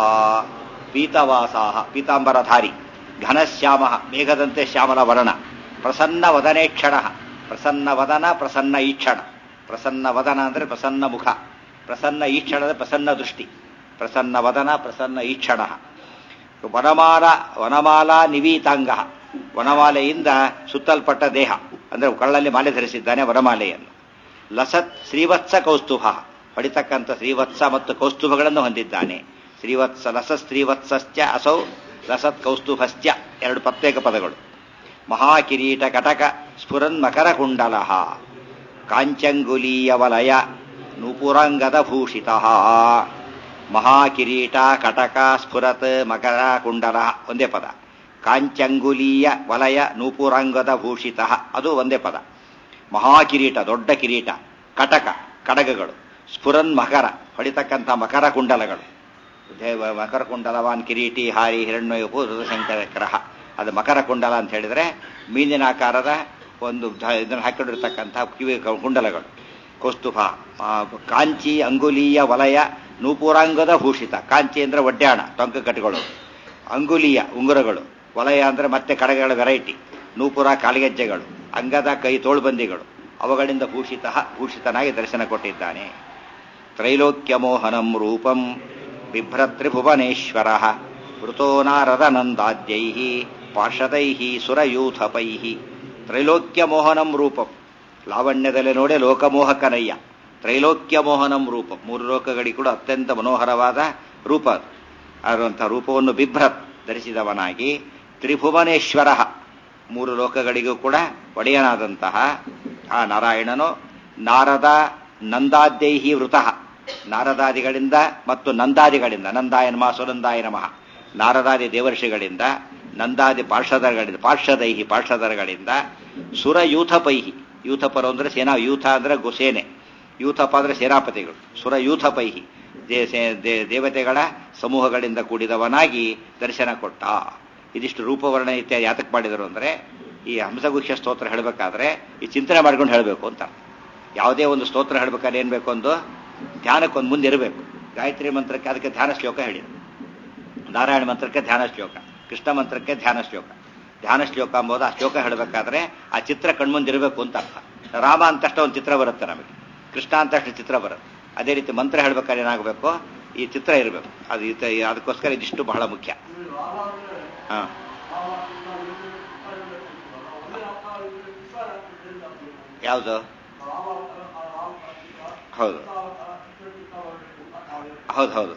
S1: ಪೀತವಾಸಾಹ ಪೀತಾಂಬರಧಾರಿ ಘನಶ್ಯಾಮ ಮೇಘದಂತೆ ಶ್ಯಾಮಲ ವರ್ಣ ಪ್ರಸನ್ನ ವದನೇಕ್ಷಣ ಪ್ರಸನ್ನ ವದನ ಪ್ರಸನ್ನ ಈಕ್ಷಣ ಪ್ರಸನ್ನ ವದನ ಅಂದರೆ ಪ್ರಸನ್ನ ಮುಖ ಪ್ರಸನ್ನ ಈಕ್ಷಣ ಅಂದರೆ ಪ್ರಸನ್ನ ದೃಷ್ಟಿ ಪ್ರಸನ್ನ ವದನ ಪ್ರಸನ್ನ ಈಕ್ಷಣ ವನಮಾಲ ವನಮಾಲಾ ನಿವೀತಾಂಗ ವನಮಾಲೆಯಿಂದ ಸುತ್ತಲ್ಪಟ್ಟ ದೇಹ ಅಂದರೆ ಕಳ್ಳಲ್ಲಿ ಮಾಲೆ ಧರಿಸಿದ್ದಾನೆ ವನಮಾಲೆಯನ್ನು ಲಸತ್ ಶ್ರೀವತ್ಸ ಕೌಸ್ತುಭ ಹೊಡಿತಕ್ಕಂಥ ಶ್ರೀವತ್ಸ ಮತ್ತು ಕೌಸ್ತುಭಗಳನ್ನು ಹೊಂದಿದ್ದಾನೆ ಶ್ರೀವತ್ಸ ಲಸತ್ ಶ್ರೀವತ್ಸಶ್ಚ ಅಸೌ ಲಸತ್ ಕೌಸ್ತುಭಶ್ಚ ಎರಡು ಪ್ರತ್ಯೇಕ ಪದಗಳು ಮಹಾಕಿರೀಟ ಕಟಕ ಸ್ಫುರನ್ ಮಕರ ಕುಂಡಲ ಕಾಂಚಂಗುಲೀಯ ವಲಯ ನೂಪುರಂಗದ ಭೂಷಿತ ಮಹಾಕಿರೀಟ ಕಟಕ ಸ್ಫುರತ್ ಮಕರ ಕುಂಡಲ ಒಂದೇ ಪದ ಕಾಂಚಂಗುಲೀಯ ವಲಯ ನೂಪುರಂಗದ ಭೂಷಿತ ಅದು ಒಂದೇ ಪದ ಮಹಾಕಿರೀಟ ದೊಡ್ಡ ಕಿರೀಟ ಕಟಕ ಕಡಗಗಳು ಸ್ಫುರನ್ ಮಕರ ಹೊಡಿತಕ್ಕಂಥ ಮಕರ ಕುಂಡಲಗಳು ದೇವ ಮಕರ ಕುಂಡಲವಾನ್ ಕಿರೀಟಿ ಹಾರಿ ಹಿರಣ್ಯಯಪು ಶಂಕರ ಗ್ರಹ ಅದು ಮಕರ ಕುಂಡಲ ಅಂತ ಹೇಳಿದ್ರೆ ಮೀನಿನ ಆಕಾರದ ಒಂದು ಇದನ್ನು ಹಾಕಿಕೊಂಡಿರ್ತಕ್ಕಂಥ ಕಿವಿ ಕುಂಡಲಗಳು ಕೌಸ್ತುಭ ಕಾಂಚಿ ಅಂಗುಲೀಯ ವಲಯ ನೂಪುರಾಂಗದ ಭೂಷಿತ ಕಾಂಚಿ ಅಂದ್ರೆ ಒಡ್ಯಾಣ ಟೊಂಕ ಕಟ್ಟಿಗಳು ಅಂಗುಲೀಯ ಉಂಗುರಗಳು ವಲಯ ಅಂದ್ರೆ ಮತ್ತೆ ಕಡಗಳ ವೆರೈಟಿ ನೂಪುರ ಕಾಲಿಗೆಜ್ಜೆಗಳು ಅಂಗದ ಕೈ ತೋಳ್ಬಂದಿಗಳು ಅವುಗಳಿಂದ ಭೂಷಿತ ಭೂಷಿತನಾಗಿ ದರ್ಶನ ಕೊಟ್ಟಿದ್ದಾನೆ ತ್ರೈಲೋಕ್ಯಮೋಹನಂ ರೂಪಂ ಬಿಭ್ರತ್ರಿಭುವನೇಶ್ವರ ಮೃತೋ ನಾರದನಂದಾದ್ಯೈ ಪಾರ್ಷದೈ ಸುರಯೂಥಪೈ ತ್ರೈಲೋಕ್ಯಮೋಹನಂ ರೂಪಂ ಲಾವಣ್ಯದಲ್ಲಿ ನೋಡೆ ಲೋಕಮೋಹಕನಯ್ಯ ತ್ರೈಲೋಕ್ಯ ಮೋಹನಂ ರೂಪ ಮೂರು ಲೋಕಗಳಿಗೆ ಕೂಡ ಅತ್ಯಂತ ಮನೋಹರವಾದ ರೂಪ ಅದು ಅದರಂಥ ರೂಪವನ್ನು ಬಿಭ್ರತ್ ಧರಿಸಿದವನಾಗಿ ತ್ರಿಭುವನೇಶ್ವರ ಮೂರು ಲೋಕಗಳಿಗೂ ಕೂಡ ಒಡೆಯನಾದಂತಹ ಆ ನಾರಾಯಣನು ನಾರದ ನಂದಾದ್ಯೈಹಿ ವೃತಃ ನಾರದಾದಿಗಳಿಂದ ಮತ್ತು ನಂದಾದಿಗಳಿಂದ ನಂದಾಯ ನಮಃ ಸುನಂದಾಯ ನಮಃ ನಾರದಾದಿ ದೇವರ್ಷಿಗಳಿಂದ ನಂದಾದಿ ಪಾರ್ಷದಗಳಿಂದ ಪಾರ್ಷದೈಹಿ ಪಾರ್ಷದರಗಳಿಂದ ಸುರ ಯೂಥಪೈಹಿ ಯೂಥಪರ ಅಂದ್ರೆ ಸೇನಾ ಯೂಥ ಅಂದ್ರೆ ಸೇನೆ ಯೂಥಪ ಅಂದ್ರೆ ಸೇನಾಪತಿಗಳು ಸುರ ಯೂಥಪೈಹಿ ದೇವತೆಗಳ ಸಮೂಹಗಳಿಂದ ಕೂಡಿದವನಾಗಿ ದರ್ಶನ ಕೊಟ್ಟ ಇದಿಷ್ಟು ರೂಪವರ್ಣ ಇತ್ಯಾದಿ ಯಾತಕ್ಕೆ ಮಾಡಿದರು ಅಂದ್ರೆ ಈ ಹಂಸಗುಖ್ಯ ಸ್ತೋತ್ರ ಹೇಳಬೇಕಾದ್ರೆ ಈ ಚಿಂತನೆ ಮಾಡ್ಕೊಂಡು ಹೇಳಬೇಕು ಅಂತ ಯಾವುದೇ ಒಂದು ಸ್ತೋತ್ರ ಹೇಳಬೇಕಾದ್ರೆ ಏನ್ ಬೇಕು ಒಂದು ಧ್ಯಾನಕ್ಕೊಂದು ಮುಂದೆ ಇರಬೇಕು ಗಾಯತ್ರಿ ಮಂತ್ರಕ್ಕೆ ಅದಕ್ಕೆ ಧ್ಯಾನ ಶ್ಲೋಕ ಹೇಳಿದರು ನಾರಾಯಣ ಮಂತ್ರಕ್ಕೆ ಧ್ಯಾನ ಶ್ಲೋಕ ಕೃಷ್ಣ ಮಂತ್ರಕ್ಕೆ ಧ್ಯಾನ ಶ್ಲೋಕ ಧ್ಯಾನ ಶ್ಲೋಕ ಅಂಬೋದು ಆ ಶ್ಲೋಕ ಹೇಳಬೇಕಾದ್ರೆ ಆ ಚಿತ್ರ ಕಣ್ಮುಂದಿರಬೇಕು ಅಂತ ಅರ್ಥ ರಾಮ ಅಂತಷ್ಟು ಒಂದು ಚಿತ್ರ ಬರುತ್ತೆ ನಮಗೆ ಕೃಷ್ಣ ಅಂತಷ್ಟು ಚಿತ್ರ ಬರುತ್ತೆ ಅದೇ ರೀತಿ ಮಂತ್ರ ಹೇಳ್ಬೇಕಾದ್ರೆ ಏನಾಗಬೇಕು ಈ ಚಿತ್ರ ಇರಬೇಕು ಅದು ಅದಕ್ಕೋಸ್ಕರ ಇದಿಷ್ಟು ಬಹಳ ಮುಖ್ಯ ಹಾ ಯಾವುದು ಹೌದು ಹೌದು ಹೌದು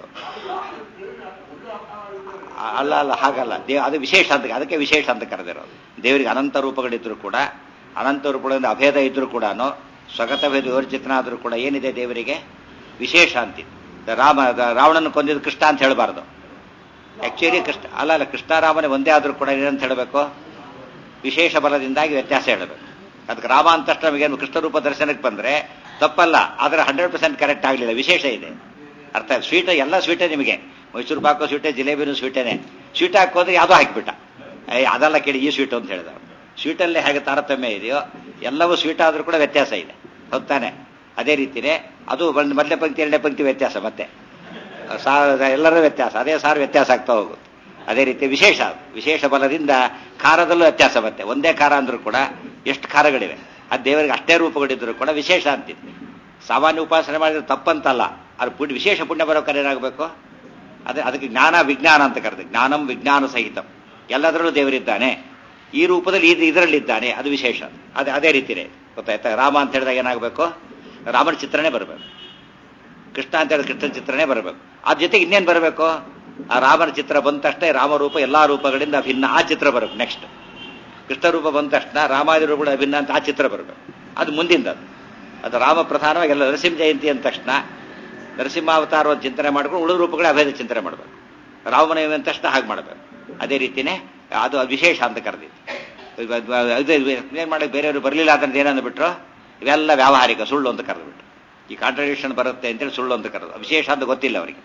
S1: ಅಲ್ಲ ಅಲ್ಲ ಹಾಗಲ್ಲ ದೇವ್ ಅದು ವಿಶೇಷ ಅಂತ ಅದಕ್ಕೆ ವಿಶೇಷ ಅಂತ ಕರೆದಿರೋದು ದೇವರಿಗೆ ಅನಂತ ರೂಪಗಳಿದ್ರು ಕೂಡ ಅನಂತ ರೂಪಗಳಿಂದ ಅಭೇದ ಇದ್ರೂ ಕೂಡ ಸ್ವಗತ ಭೇದ ವಿವರ್ಜಿತನ ಆದರೂ ಕೂಡ ಏನಿದೆ ದೇವರಿಗೆ ವಿಶೇಷ ಅಂತಿತ್ತು ರಾಮ ರಾವಣನ ಕೊಂದಿದ್ದು ಕೃಷ್ಣ ಅಂತ ಹೇಳಬಾರ್ದು ಆಕ್ಚುಲಿ ಕೃಷ್ಣ ಅಲ್ಲ ಅಲ್ಲ ಕೃಷ್ಣ ರಾಮನೇ ಒಂದೇ ಆದರೂ ಕೂಡ ಏನಂತ ಹೇಳಬೇಕು ವಿಶೇಷ ಬಲದಿಂದಾಗಿ ವ್ಯತ್ಯಾಸ ಹೇಳಬೇಕು ಅದಕ್ಕೆ ರಾಮ ಅಂತ ತಕ್ಷಣ ನಮಗೇನು ಕೃಷ್ಣ ರೂಪ ದರ್ಶನಕ್ಕೆ ಬಂದ್ರೆ ತಪ್ಪಲ್ಲ ಆದರೆ ಹಂಡ್ರೆಡ್ ಪರ್ಸೆಂಟ್ ಕರೆಕ್ಟ್ ಆಗಲಿಲ್ಲ ವಿಶೇಷ ಇದೆ ಅರ್ಥ ಸ್ವೀಟ್ ಎಲ್ಲ ಸ್ವೀಟೇ ನಿಮಗೆ ಮೈಸೂರು ಪಾಕೋ ಸ್ವೀಟೇ ಜಿಲೇಬಿನೂ ಸ್ವೀಟೇನೆ ಸ್ವೀಟ್ ಹಾಕೋದ್ರೆ ಯಾವುದೋ ಹಾಕಿಬಿಟ್ಟ ಅದೆಲ್ಲ ಕೇಳಿ ಈ ಸ್ವೀಟ್ ಅಂತ ಹೇಳಿದ ಸ್ವೀಟಲ್ಲಿ ಹೇಗೆ ತಾರತಮ್ಯ ಇದೆಯೋ ಎಲ್ಲವೂ ಸ್ವೀಟ್ ಆದರೂ ಕೂಡ ವ್ಯತ್ಯಾಸ ಇದೆ ಹೊತ್ತಾನೆ ಅದೇ ರೀತಿನೇ ಅದು ಒಂದು ಮೊದಲನೇ ಪಂಕ್ತಿ ಎರಡನೇ ಪಂಕ್ತಿ ವ್ಯತ್ಯಾಸ ಮತ್ತೆ ಸಾರ ಎಲ್ಲರೂ ವ್ಯತ್ಯಾಸ ಅದೇ ಸಾರು ವ್ಯತ್ಯಾಸ ಆಗ್ತಾ ಹೋಗುತ್ತೆ ಅದೇ ರೀತಿ ವಿಶೇಷ ವಿಶೇಷ ಬಲದಿಂದ ಖಾರದಲ್ಲೂ ವ್ಯತ್ಯಾಸ ಮತ್ತೆ ಒಂದೇ ಖಾರ ಅಂದ್ರೂ ಕೂಡ ಎಷ್ಟು ಖಾರಗಳಿವೆ ಅದು ದೇವರಿಗೆ ಅಷ್ಟೇ ರೂಪಗಳಿದ್ರು ಕೂಡ ವಿಶೇಷ ಅಂತಿದ್ವಿ ಸಾಮಾನ್ಯ ಉಪಾಸನೆ ಮಾಡಿದ್ರೆ ತಪ್ಪಂತಲ್ಲ ಅದು ಪುಣ್ಯ ವಿಶೇಷ ಪುಣ್ಯ ಬರೋಕೆ ಏನಾಗಬೇಕು ಅದೇ ಅದಕ್ಕೆ ಜ್ಞಾನ ವಿಜ್ಞಾನ ಅಂತ ಕರೆದು ಜ್ಞಾನಂ ವಿಜ್ಞಾನ ಸಹಿತ ಎಲ್ಲದರಲ್ಲೂ ದೇವರಿದ್ದಾನೆ ಈ ರೂಪದಲ್ಲಿ ಇದು ಇದರಲ್ಲಿದ್ದಾನೆ ಅದು ವಿಶೇಷ ಅದೇ ಅದೇ ರೀತಿನೇ ಗೊತ್ತಾಯ್ತಾ ರಾಮ ಅಂತ ಹೇಳಿದಾಗ ಏನಾಗಬೇಕು ರಾಮನ ಚಿತ್ರನೇ ಬರಬೇಕು ಕೃಷ್ಣ ಅಂತ ಹೇಳಿದ್ರೆ ಕೃಷ್ಣನ ಚಿತ್ರನೇ ಬರಬೇಕು ಅದ್ರ ಜೊತೆಗೆ ಇನ್ನೇನು ಬರಬೇಕು ಆ ರಾಮನ ಚಿತ್ರ ಬಂದ ತಕ್ಷಣ ರಾಮರೂಪ ಎಲ್ಲಾ ರೂಪಗಳಿಂದ ಭಿನ್ನ ಆ ಚಿತ್ರ ಬರಬೇಕು ನೆಕ್ಸ್ಟ್ ಕೃಷ್ಣ ರೂಪ ಬಂದ ತಕ್ಷಣ ರಾಮಾದಿ ರೂಪಗಳು ಅಭಿನ್ನ ಅಂತ ಆ ಚಿತ್ರ ಬರಬೇಕು ಅದು ಮುಂದಿಂದ ಅದು ಅದು ರಾಮ ಪ್ರಧಾನವಾಗಿ ಎಲ್ಲ ನರಸಿಂಹ ಜಯಂತಿ ಅಂದ ತಕ್ಷಣ ನರಸಿಂಹಾವತಾರವನ್ನು ಚಿಂತನೆ ಮಾಡ್ಕೊಂಡು ಉಳಿದ ರೂಪಗಳೇ ಅಭೇದ ಚಿಂತನೆ ಮಾಡಬೇಕು ರಾಮನವಮಿ ಅಂದ ತಕ್ಷಣ ಹಾಗೆ ಮಾಡಬೇಕು ಅದೇ ರೀತಿನೇ ಅದು ವಿಶೇಷ ಅಂತ ಕರೆದಿತ್ತು ಏನು ಮಾಡಕ್ಕೆ ಬೇರೆಯವರು ಬರಲಿಲ್ಲ ಅಂತ ಏನಂದು ಬಿಟ್ರು ಇವೆಲ್ಲ ವ್ಯಾವಹಾರಿಕ ಸುಳ್ಳು ಅಂತ ಕರೆದ್ಬಿಟ್ರು ಈ ಕಾಂಟ್ರಡಿಕ್ಷನ್ ಬರುತ್ತೆ ಅಂತೇಳಿ ಸುಳ್ಳು ಅಂತ ಕರೆದು ವಿಶೇಷ ಅಂತ ಗೊತ್ತಿಲ್ಲ ಅವರಿಗೆ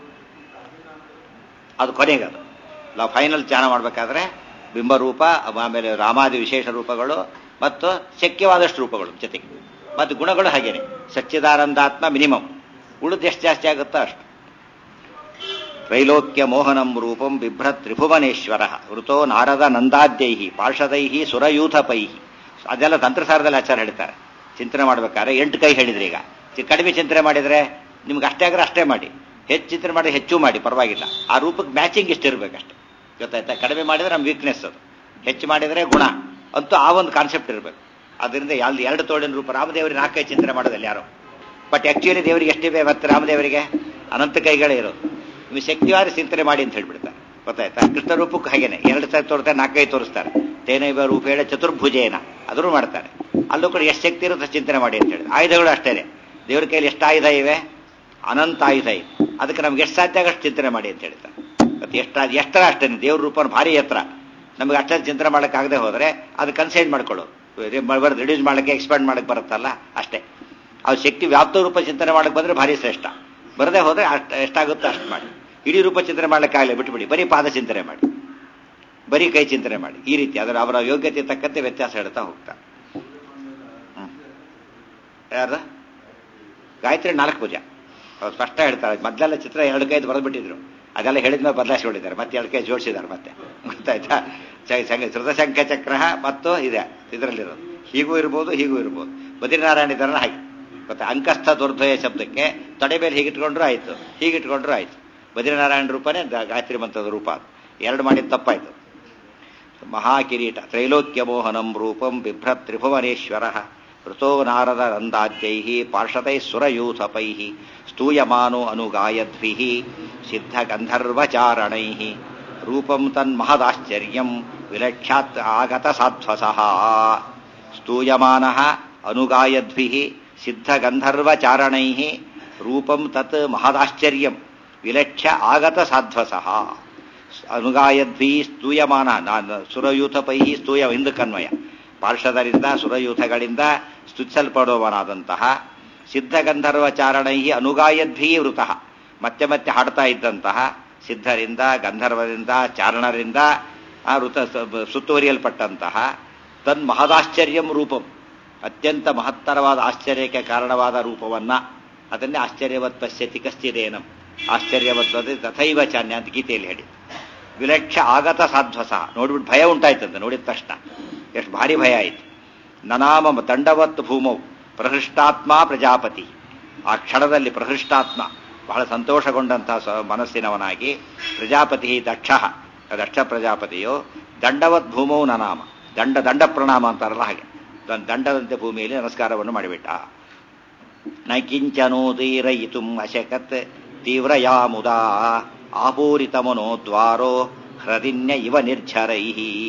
S1: ಅದು ಕೊನೆಗದು ನಾವು ಫೈನಲ್ ಧ್ಯಾನ ಮಾಡಬೇಕಾದ್ರೆ ಬಿಂಬರೂಪ ಆಮೇಲೆ ರಾಮಾದಿ ವಿಶೇಷ ರೂಪಗಳು ಮತ್ತು ಶಕ್ಯವಾದಷ್ಟು ರೂಪಗಳು ಜೊತೆಗೆ ಮತ್ತು ಗುಣಗಳು ಹಾಗೇನೆ ಸಚ್ಚಿದಾನಂದಾತ್ಮ ಮಿನಿಮಮ್ ಉಳಿದು ಎಷ್ಟು ಜಾಸ್ತಿ ಆಗುತ್ತೋ ಅಷ್ಟು ತ್ರೈಲೋಕ್ಯ ಮೋಹನಂ ರೂಪಂ ಬಿಭ್ರ ತ್ರಿಭುವನೇಶ್ವರ ಋತೋ ನಾರದ ನಂದಾದ್ಯೈಹಿ ಪಾರ್ಷದೈಹಿ ಸುರಯೂಥಪೈಹಿ ಅದೆಲ್ಲ ತಂತ್ರಸಾರದಲ್ಲಿ ಆಚಾರ ಹೇಳ್ತಾರೆ ಚಿಂತನೆ ಮಾಡ್ಬೇಕಾದ್ರೆ ಎಂಟು ಕೈ ಹೇಳಿದ್ರಿ ಈಗ ಕಡಿಮೆ ಚಿಂತನೆ ಮಾಡಿದ್ರೆ ನಿಮ್ಗೆ ಅಷ್ಟೇ ಆಗ್ರೆ ಅಷ್ಟೇ ಮಾಡಿ ಹೆಚ್ಚು ಚಿಂತನೆ ಮಾಡಿ ಹೆಚ್ಚು ಮಾಡಿ ಪರವಾಗಿಲ್ಲ ಆ ರೂಪಕ್ಕೆ ಮ್ಯಾಚಿಂಗ್ ಇಷ್ಟು ಇರಬೇಕಷ್ಟೆ ಗೊತ್ತಾಯ್ತಾ ಕಡಿಮೆ ಮಾಡಿದ್ರೆ ನಮ್ಮ ವೀಕ್ನೆಸ್ ಅದು ಹೆಚ್ಚು ಮಾಡಿದರೆ ಗುಣ ಅಂತೂ ಆ ಒಂದು ಕಾನ್ಸೆಪ್ಟ್ ಇರಬೇಕು ಅದರಿಂದ ಅಲ್ಲಿ ಎರಡು ತೋಳಿನ ರೂಪ ರಾಮದೇವರಿಗೆ ನಾಲ್ಕೈದು ಚಿಂತನೆ ಮಾಡೋದಿಲ್ಲ ಯಾರು ಬಟ್ ಆಕ್ಚುಲಿ ದೇವರಿಗೆ ಎಷ್ಟಿವೆ ಮತ್ತೆ ರಾಮದೇವರಿಗೆ ಅನಂತ ಕೈಗಳೇ ಇರೋದು ನೀವು ಶಕ್ತಿವಾದ ಚಿಂತನೆ ಮಾಡಿ ಅಂತ ಹೇಳ್ಬಿಡ್ತಾರೆ ಗೊತ್ತಾಯ್ತಾ ಕೃಷ್ಣ ರೂಪಕ್ಕೂ ಹಾಗೇನೆ ಎರಡು ಸಾರಿ ತೋರಿಸ್ತಾರೆ ನಾಲ್ಕೈದು ತೋರಿಸ್ತಾರೆ ತೇನೈವ ರೂಪೇಣ ಚತುರ್ಭುಜೇನ ಅದನ್ನು ಮಾಡ್ತಾರೆ ಅಲ್ಲೂ ಕೂಡ ಎಷ್ಟು ಶಕ್ತಿ ಇರುತ್ತೆ ಚಿಂತನೆ ಮಾಡಿ ಅಂತ ಹೇಳಿ ಆಯುಧಗಳು ಅಷ್ಟೇನೆ ದೇವ್ರ ಕೈಯಲ್ಲಿ ಎಷ್ಟು ಆಯುಧ ಇವೆ ಅನಂತ ಆಯುಧ ಇದೆ ಅದಕ್ಕೆ ನಮ್ಗೆ ಎಷ್ಟು ಸಾಧ್ಯ ಆಗಷ್ಟು ಚಿಂತನೆ ಮಾಡಿ ಅಂತ ಹೇಳ್ತಾರೆ ಮತ್ತೆ ಎಷ್ಟ ಎಷ್ಟರ ಅಷ್ಟೇ ದೇವ್ರ ರೂಪ ಭಾರಿ ಎತ್ತರ ನಮಗೆ ಅಷ್ಟೇ ಚಿಂತನೆ ಮಾಡೋಕ್ಕಾಗದೆ ಹೋದರೆ ಅದು ಕನ್ಸೈಡ್ ಮಾಡ್ಕೊಳ್ಳೋದು ಬರೋದು ರಿಡ್ಯೂಸ್ ಮಾಡೋಕ್ಕೆ ಎಕ್ಸ್ಪ್ಯಾಂಡ್ ಮಾಡಕ್ಕೆ ಬರುತ್ತಲ್ಲ ಅಷ್ಟೇ ಅದು ಶಕ್ತಿ ವ್ಯಾಪ್ತ ರೂಪ ಚಿಂತನೆ ಮಾಡಕ್ಕೆ ಬಂದರೆ ಭಾರಿ ಶ್ರೇಷ್ಠ ಬರದೇ ಹೋದರೆ ಅಷ್ಟು ಎಷ್ಟಾಗುತ್ತೋ ಅಷ್ಟು ಮಾಡಿ ಇಡೀ ರೂಪ ಚಿಂತನೆ ಮಾಡಲಿಕ್ಕಾಗಲಿ ಬಿಟ್ಬಿಡಿ ಬರೀ ಪಾದ ಚಿಂತನೆ ಮಾಡಿ ಬರೀ ಕೈ ಚಿಂತನೆ ಮಾಡಿ ಈ ರೀತಿ ಅದರ ಅವರ ಯೋಗ್ಯತೆ ತಕ್ಕಂತೆ ವ್ಯತ್ಯಾಸ ಹೇಳ್ತಾ ಹೋಗ್ತಾರೆ ಯಾರ ಗಾಯತ್ರಿ ನಾಲ್ಕು ಪೂಜೆ ಅವ್ರು ಸ್ಪಷ್ಟ ಹೇಳ್ತಾರೆ ಮೊದಲೆಲ್ಲ ಚಿತ್ರ ಎರಡು ಕೈದು ಬರೆದ್ಬಿಟ್ಟಿದ್ರು ಅದೆಲ್ಲ ಹೇಳಿದ್ಮೇಲೆ ಬದಲಾಯಿಸ್ಕೊಂಡಿದ್ದಾರೆ ಮತ್ತೆ ಎರಡು ಕೈ ಜೋಡಿಸಿದ್ದಾರೆ ಮತ್ತೆ ಗೊತ್ತಾಯ್ತಾ ಶ್ರುತ ಸಂಖ್ಯೆ ಚಕ್ರ ಮತ್ತು ಇದೆ ಇದರಲ್ಲಿರೋದು ಹೀಗೂ ಇರ್ಬೋದು ಹೀಗೂ ಇರ್ಬೋದು ಬದ್ರಿನಾರಾಯಣ ಇದರ ಹಾಗೆ ಮತ್ತೆ ಅಂಕಸ್ಥ ದುರ್ಧಯ ಶಬ್ದಕ್ಕೆ ತೊಡೆ ಮೇಲೆ ಹೀಗಿಟ್ಕೊಂಡ್ರು ಆಯ್ತು ಹೀಗಿಟ್ಕೊಂಡ್ರು ಆಯ್ತು ಬದ್ರಿನಾರಾಯಣ ರೂಪನೇ ಗಾಯತ್ರಿ ಮಂತ್ರದ ರೂಪ ಅದು ಎರಡು ಮಾಡಿದ ತಪ್ಪಾಯ್ತು ಮಹಾಕಿರೀಟ ತ್ರೈಲೋಕ್ಯ ಮೋಹನಂ ರೂಪಂ ಬಿಭ್ರ ತ್ರಿಭುವನೇಶ್ವರ ಋತೋ ನಾರದ ರಂದಾದ್ಯೈ ಪಾರ್ಷದೈ ಸುರಯೂಥಪೈ ಸ್ತೂಯಮಾನೋ ಅನುಗಾಯದ್ಭಿ ಸಿದ್ಧ ಗಂಧರ್ವಚಾರಣೈ ರೂಪಂ ತನ್ಮಹದಾಶ್ಚರ್ಯಂ ವಿಲಕ್ಷ್ಯಾತ್ ಆಗತ ಸಾಧ್ವಸಃ ಸ್ತೂಯಮಾನ ಅನುಗಾಯದ್ಭಿ ಸಿದ್ಧ ಗಂಧರ್ವಚಾರಣೈ ರೂಪಂ ತತ್ ಮಹದಾಶ್ಚರ್ಯಂ ವಿಲಕ್ಷ್ಯ ಆಗತ ಸಾಧ್ವಸಃ ಅನುಗಾಯದ್ಭಿ ಸ್ತೂಯಮಾನ ಸುರಯೂಥಪೈ ಸ್ತೂಯ ಹಿಂದಕ್ಕನ್ವಯ ಪಾರ್ಷದರಿಂದ ಸುರಯೂಥಗಳಿಂದ ಸ್ತುತಿಸಲ್ಪಡುವವನಾದಂತಹ ಸಿದ್ಧಗಂಧರ್ವಚಾರಣೈ ಅನುಗಾಯದ್ಭಿ ವೃತಃ ಮತ್ತೆ ಮತ್ತೆ ಹಾಡ್ತಾ ಇದ್ದಂತಹ ಸಿದ್ಧರಿಂದ ಗಂಧರ್ವರಿಂದ ಚಾರಣರಿಂದ ಆ ವೃತ ಸುತ್ತುವರಿಯಲ್ಪಟ್ಟಂತಹ ತನ್ ಮಹದಾಶ್ಚರ್ಯಂ ರೂಪಂ ಅತ್ಯಂತ ಮಹತ್ತರವಾದ ಆಶ್ಚರ್ಯಕ್ಕೆ ಕಾರಣವಾದ ರೂಪವನ್ನ ಅದನ್ನೇ ಆಶ್ಚರ್ಯವತ್ ಪಶ್ಯತಿ ಕಶ್ಚಿದೇನಂ ಆಶ್ಚರ್ಯವತ್ ತಥೈವ ಚಾನ್ಯ ಅಂತ ಗೀತೆಯಲ್ಲಿ ಹೇಳಿ ವಿಲಕ್ಷ ಆಗತ ಸಾಧ್ವಸ ನೋಡ್ಬಿಟ್ಟು ಭಯ ಉಂಟಾಯ್ತಂತೆ ನೋಡಿದ ತಕ್ಷಣ ಎಷ್ಟು ಭಾರಿ ಭಯ ಆಯಿತು ನನಾಮ ದಂಡವತ್ ಭೂಮೌ ಪ್ರಹೃಷ್ಟಾತ್ಮ ಪ್ರಜಾಪತಿ ಆ ಕ್ಷಣದಲ್ಲಿ ಪ್ರಹೃಷ್ಟಾತ್ಮ ಬಹಳ ಸಂತೋಷಗೊಂಡಂತಹ ಮನಸ್ಸಿನವನಾಗಿ ಪ್ರಜಾಪತಿ ದಕ್ಷ ದಕ್ಷ ಪ್ರಜಾಪತಿಯು ದಂಡವತ್ ಭೂಮೌ ನನಾಮ ದಂಡ ದಂಡ ಪ್ರಣಾಮ ಅಂತಾರಲ್ಲ ಹಾಗೆ ದಂಡದಂತೆ ಭೂಮಿಯಲ್ಲಿ ನಮಸ್ಕಾರವನ್ನು ಮಾಡಿಬಿಟ್ಟ ನ ಕಿಂಚನೋದೀರಯಿತು ಅಶಕತ್ ತೀವ್ರಯಾಮುದಾ ಆಪೂರಿತ ಮನೋದ್ವಾರೋ ಹೃದಿನ್ಯ ಇವ ನಿರ್ಝರೈ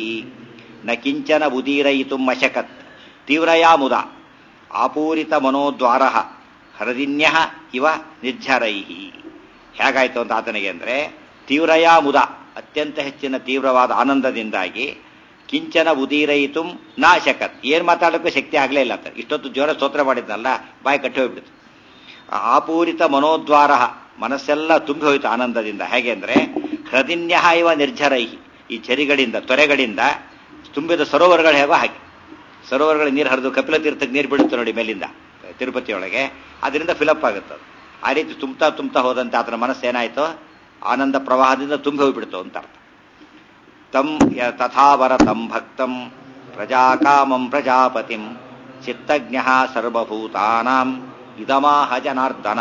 S1: ನ ಕಿಂಚನ ಉದೀರಯಿತು ಅಶಕತ್ ತೀವ್ರಯಾ ಮುದ ಆಪೂರಿತ ಮನೋದ್ವಾರ ಹೃದಿನ್ಯ ಇವ ನಿರ್ಝರೈ ಹೇಗಾಯ್ತು ಅಂತ ಆತನಿಗೆ ಅಂದರೆ ತೀವ್ರಯಾ ಮುದ ಅತ್ಯಂತ ಹೆಚ್ಚಿನ ತೀವ್ರವಾದ ಆನಂದದಿಂದಾಗಿ ಕಿಂಚನ ಉದೀರಯಿತು ನಾ ಶಕತ್ ಏನು ಮಾತಾಡೋಕ್ಕೂ ಶಕ್ತಿ ಆಗಲೇ ಇಲ್ಲ ಅಂತ ಇಷ್ಟೊತ್ತು ಜೋರ ಸ್ತೋತ್ರ ಮಾಡಿದ್ನಲ್ಲ ಬಾಯಿ ಕಟ್ಟಿ ಹೋಗ್ಬಿಡ್ತು ಆಪೂರಿತ ಮನೋದ್ವಾರ ಮನಸ್ಸೆಲ್ಲ ತುಂಬಿ ಹೋಯಿತು ಆನಂದದಿಂದ ಹೇಗೆ ಅಂದರೆ ಹೃದಿನ್ಯ ಇವ ನಿರ್ಜರೈ ಈ ಚರಿಗಳಿಂದ ತೊರೆಗಳಿಂದ ತುಂಬಿದ ಸರೋವರಗಳು ಹೇಗೋ ಹಾಗೆ ಸರೋವರಗಳ ನೀರು ಹರಿದು ಕಪಿಲ ತೀರ್ಥಕ್ಕೆ ನೀರು ಬೀಳುತ್ತೆ ನೋಡಿ ಮೇಲಿಂದ ತಿರುಪತಿಯೊಳಗೆ ಅದರಿಂದ ಫಿಲಪ್ ಆಗುತ್ತೆ ಆ ರೀತಿ ತುಂಬ್ತಾ ತುಂಬ್ತಾ ಹೋದಂತೆ ಆತನ ಮನಸ್ಸೇನಾಯಿತು ಆನಂದ ಪ್ರವಾಹದಿಂದ ತುಂಬಿ ಹೋಗ್ಬಿಡ್ತು ಅಂತ ಅರ್ಥ ತಂ ತಥಾವರ ತಂ ಭಕ್ತಂ ಪ್ರಜಾಕಾಮಂ ಪ್ರಜಾಪತಿಂ ಚಿತ್ತಜ್ಞ ಸರ್ವಭೂತಾನಾಂ ಇದಮಾಹ ಜನಾರ್ದನ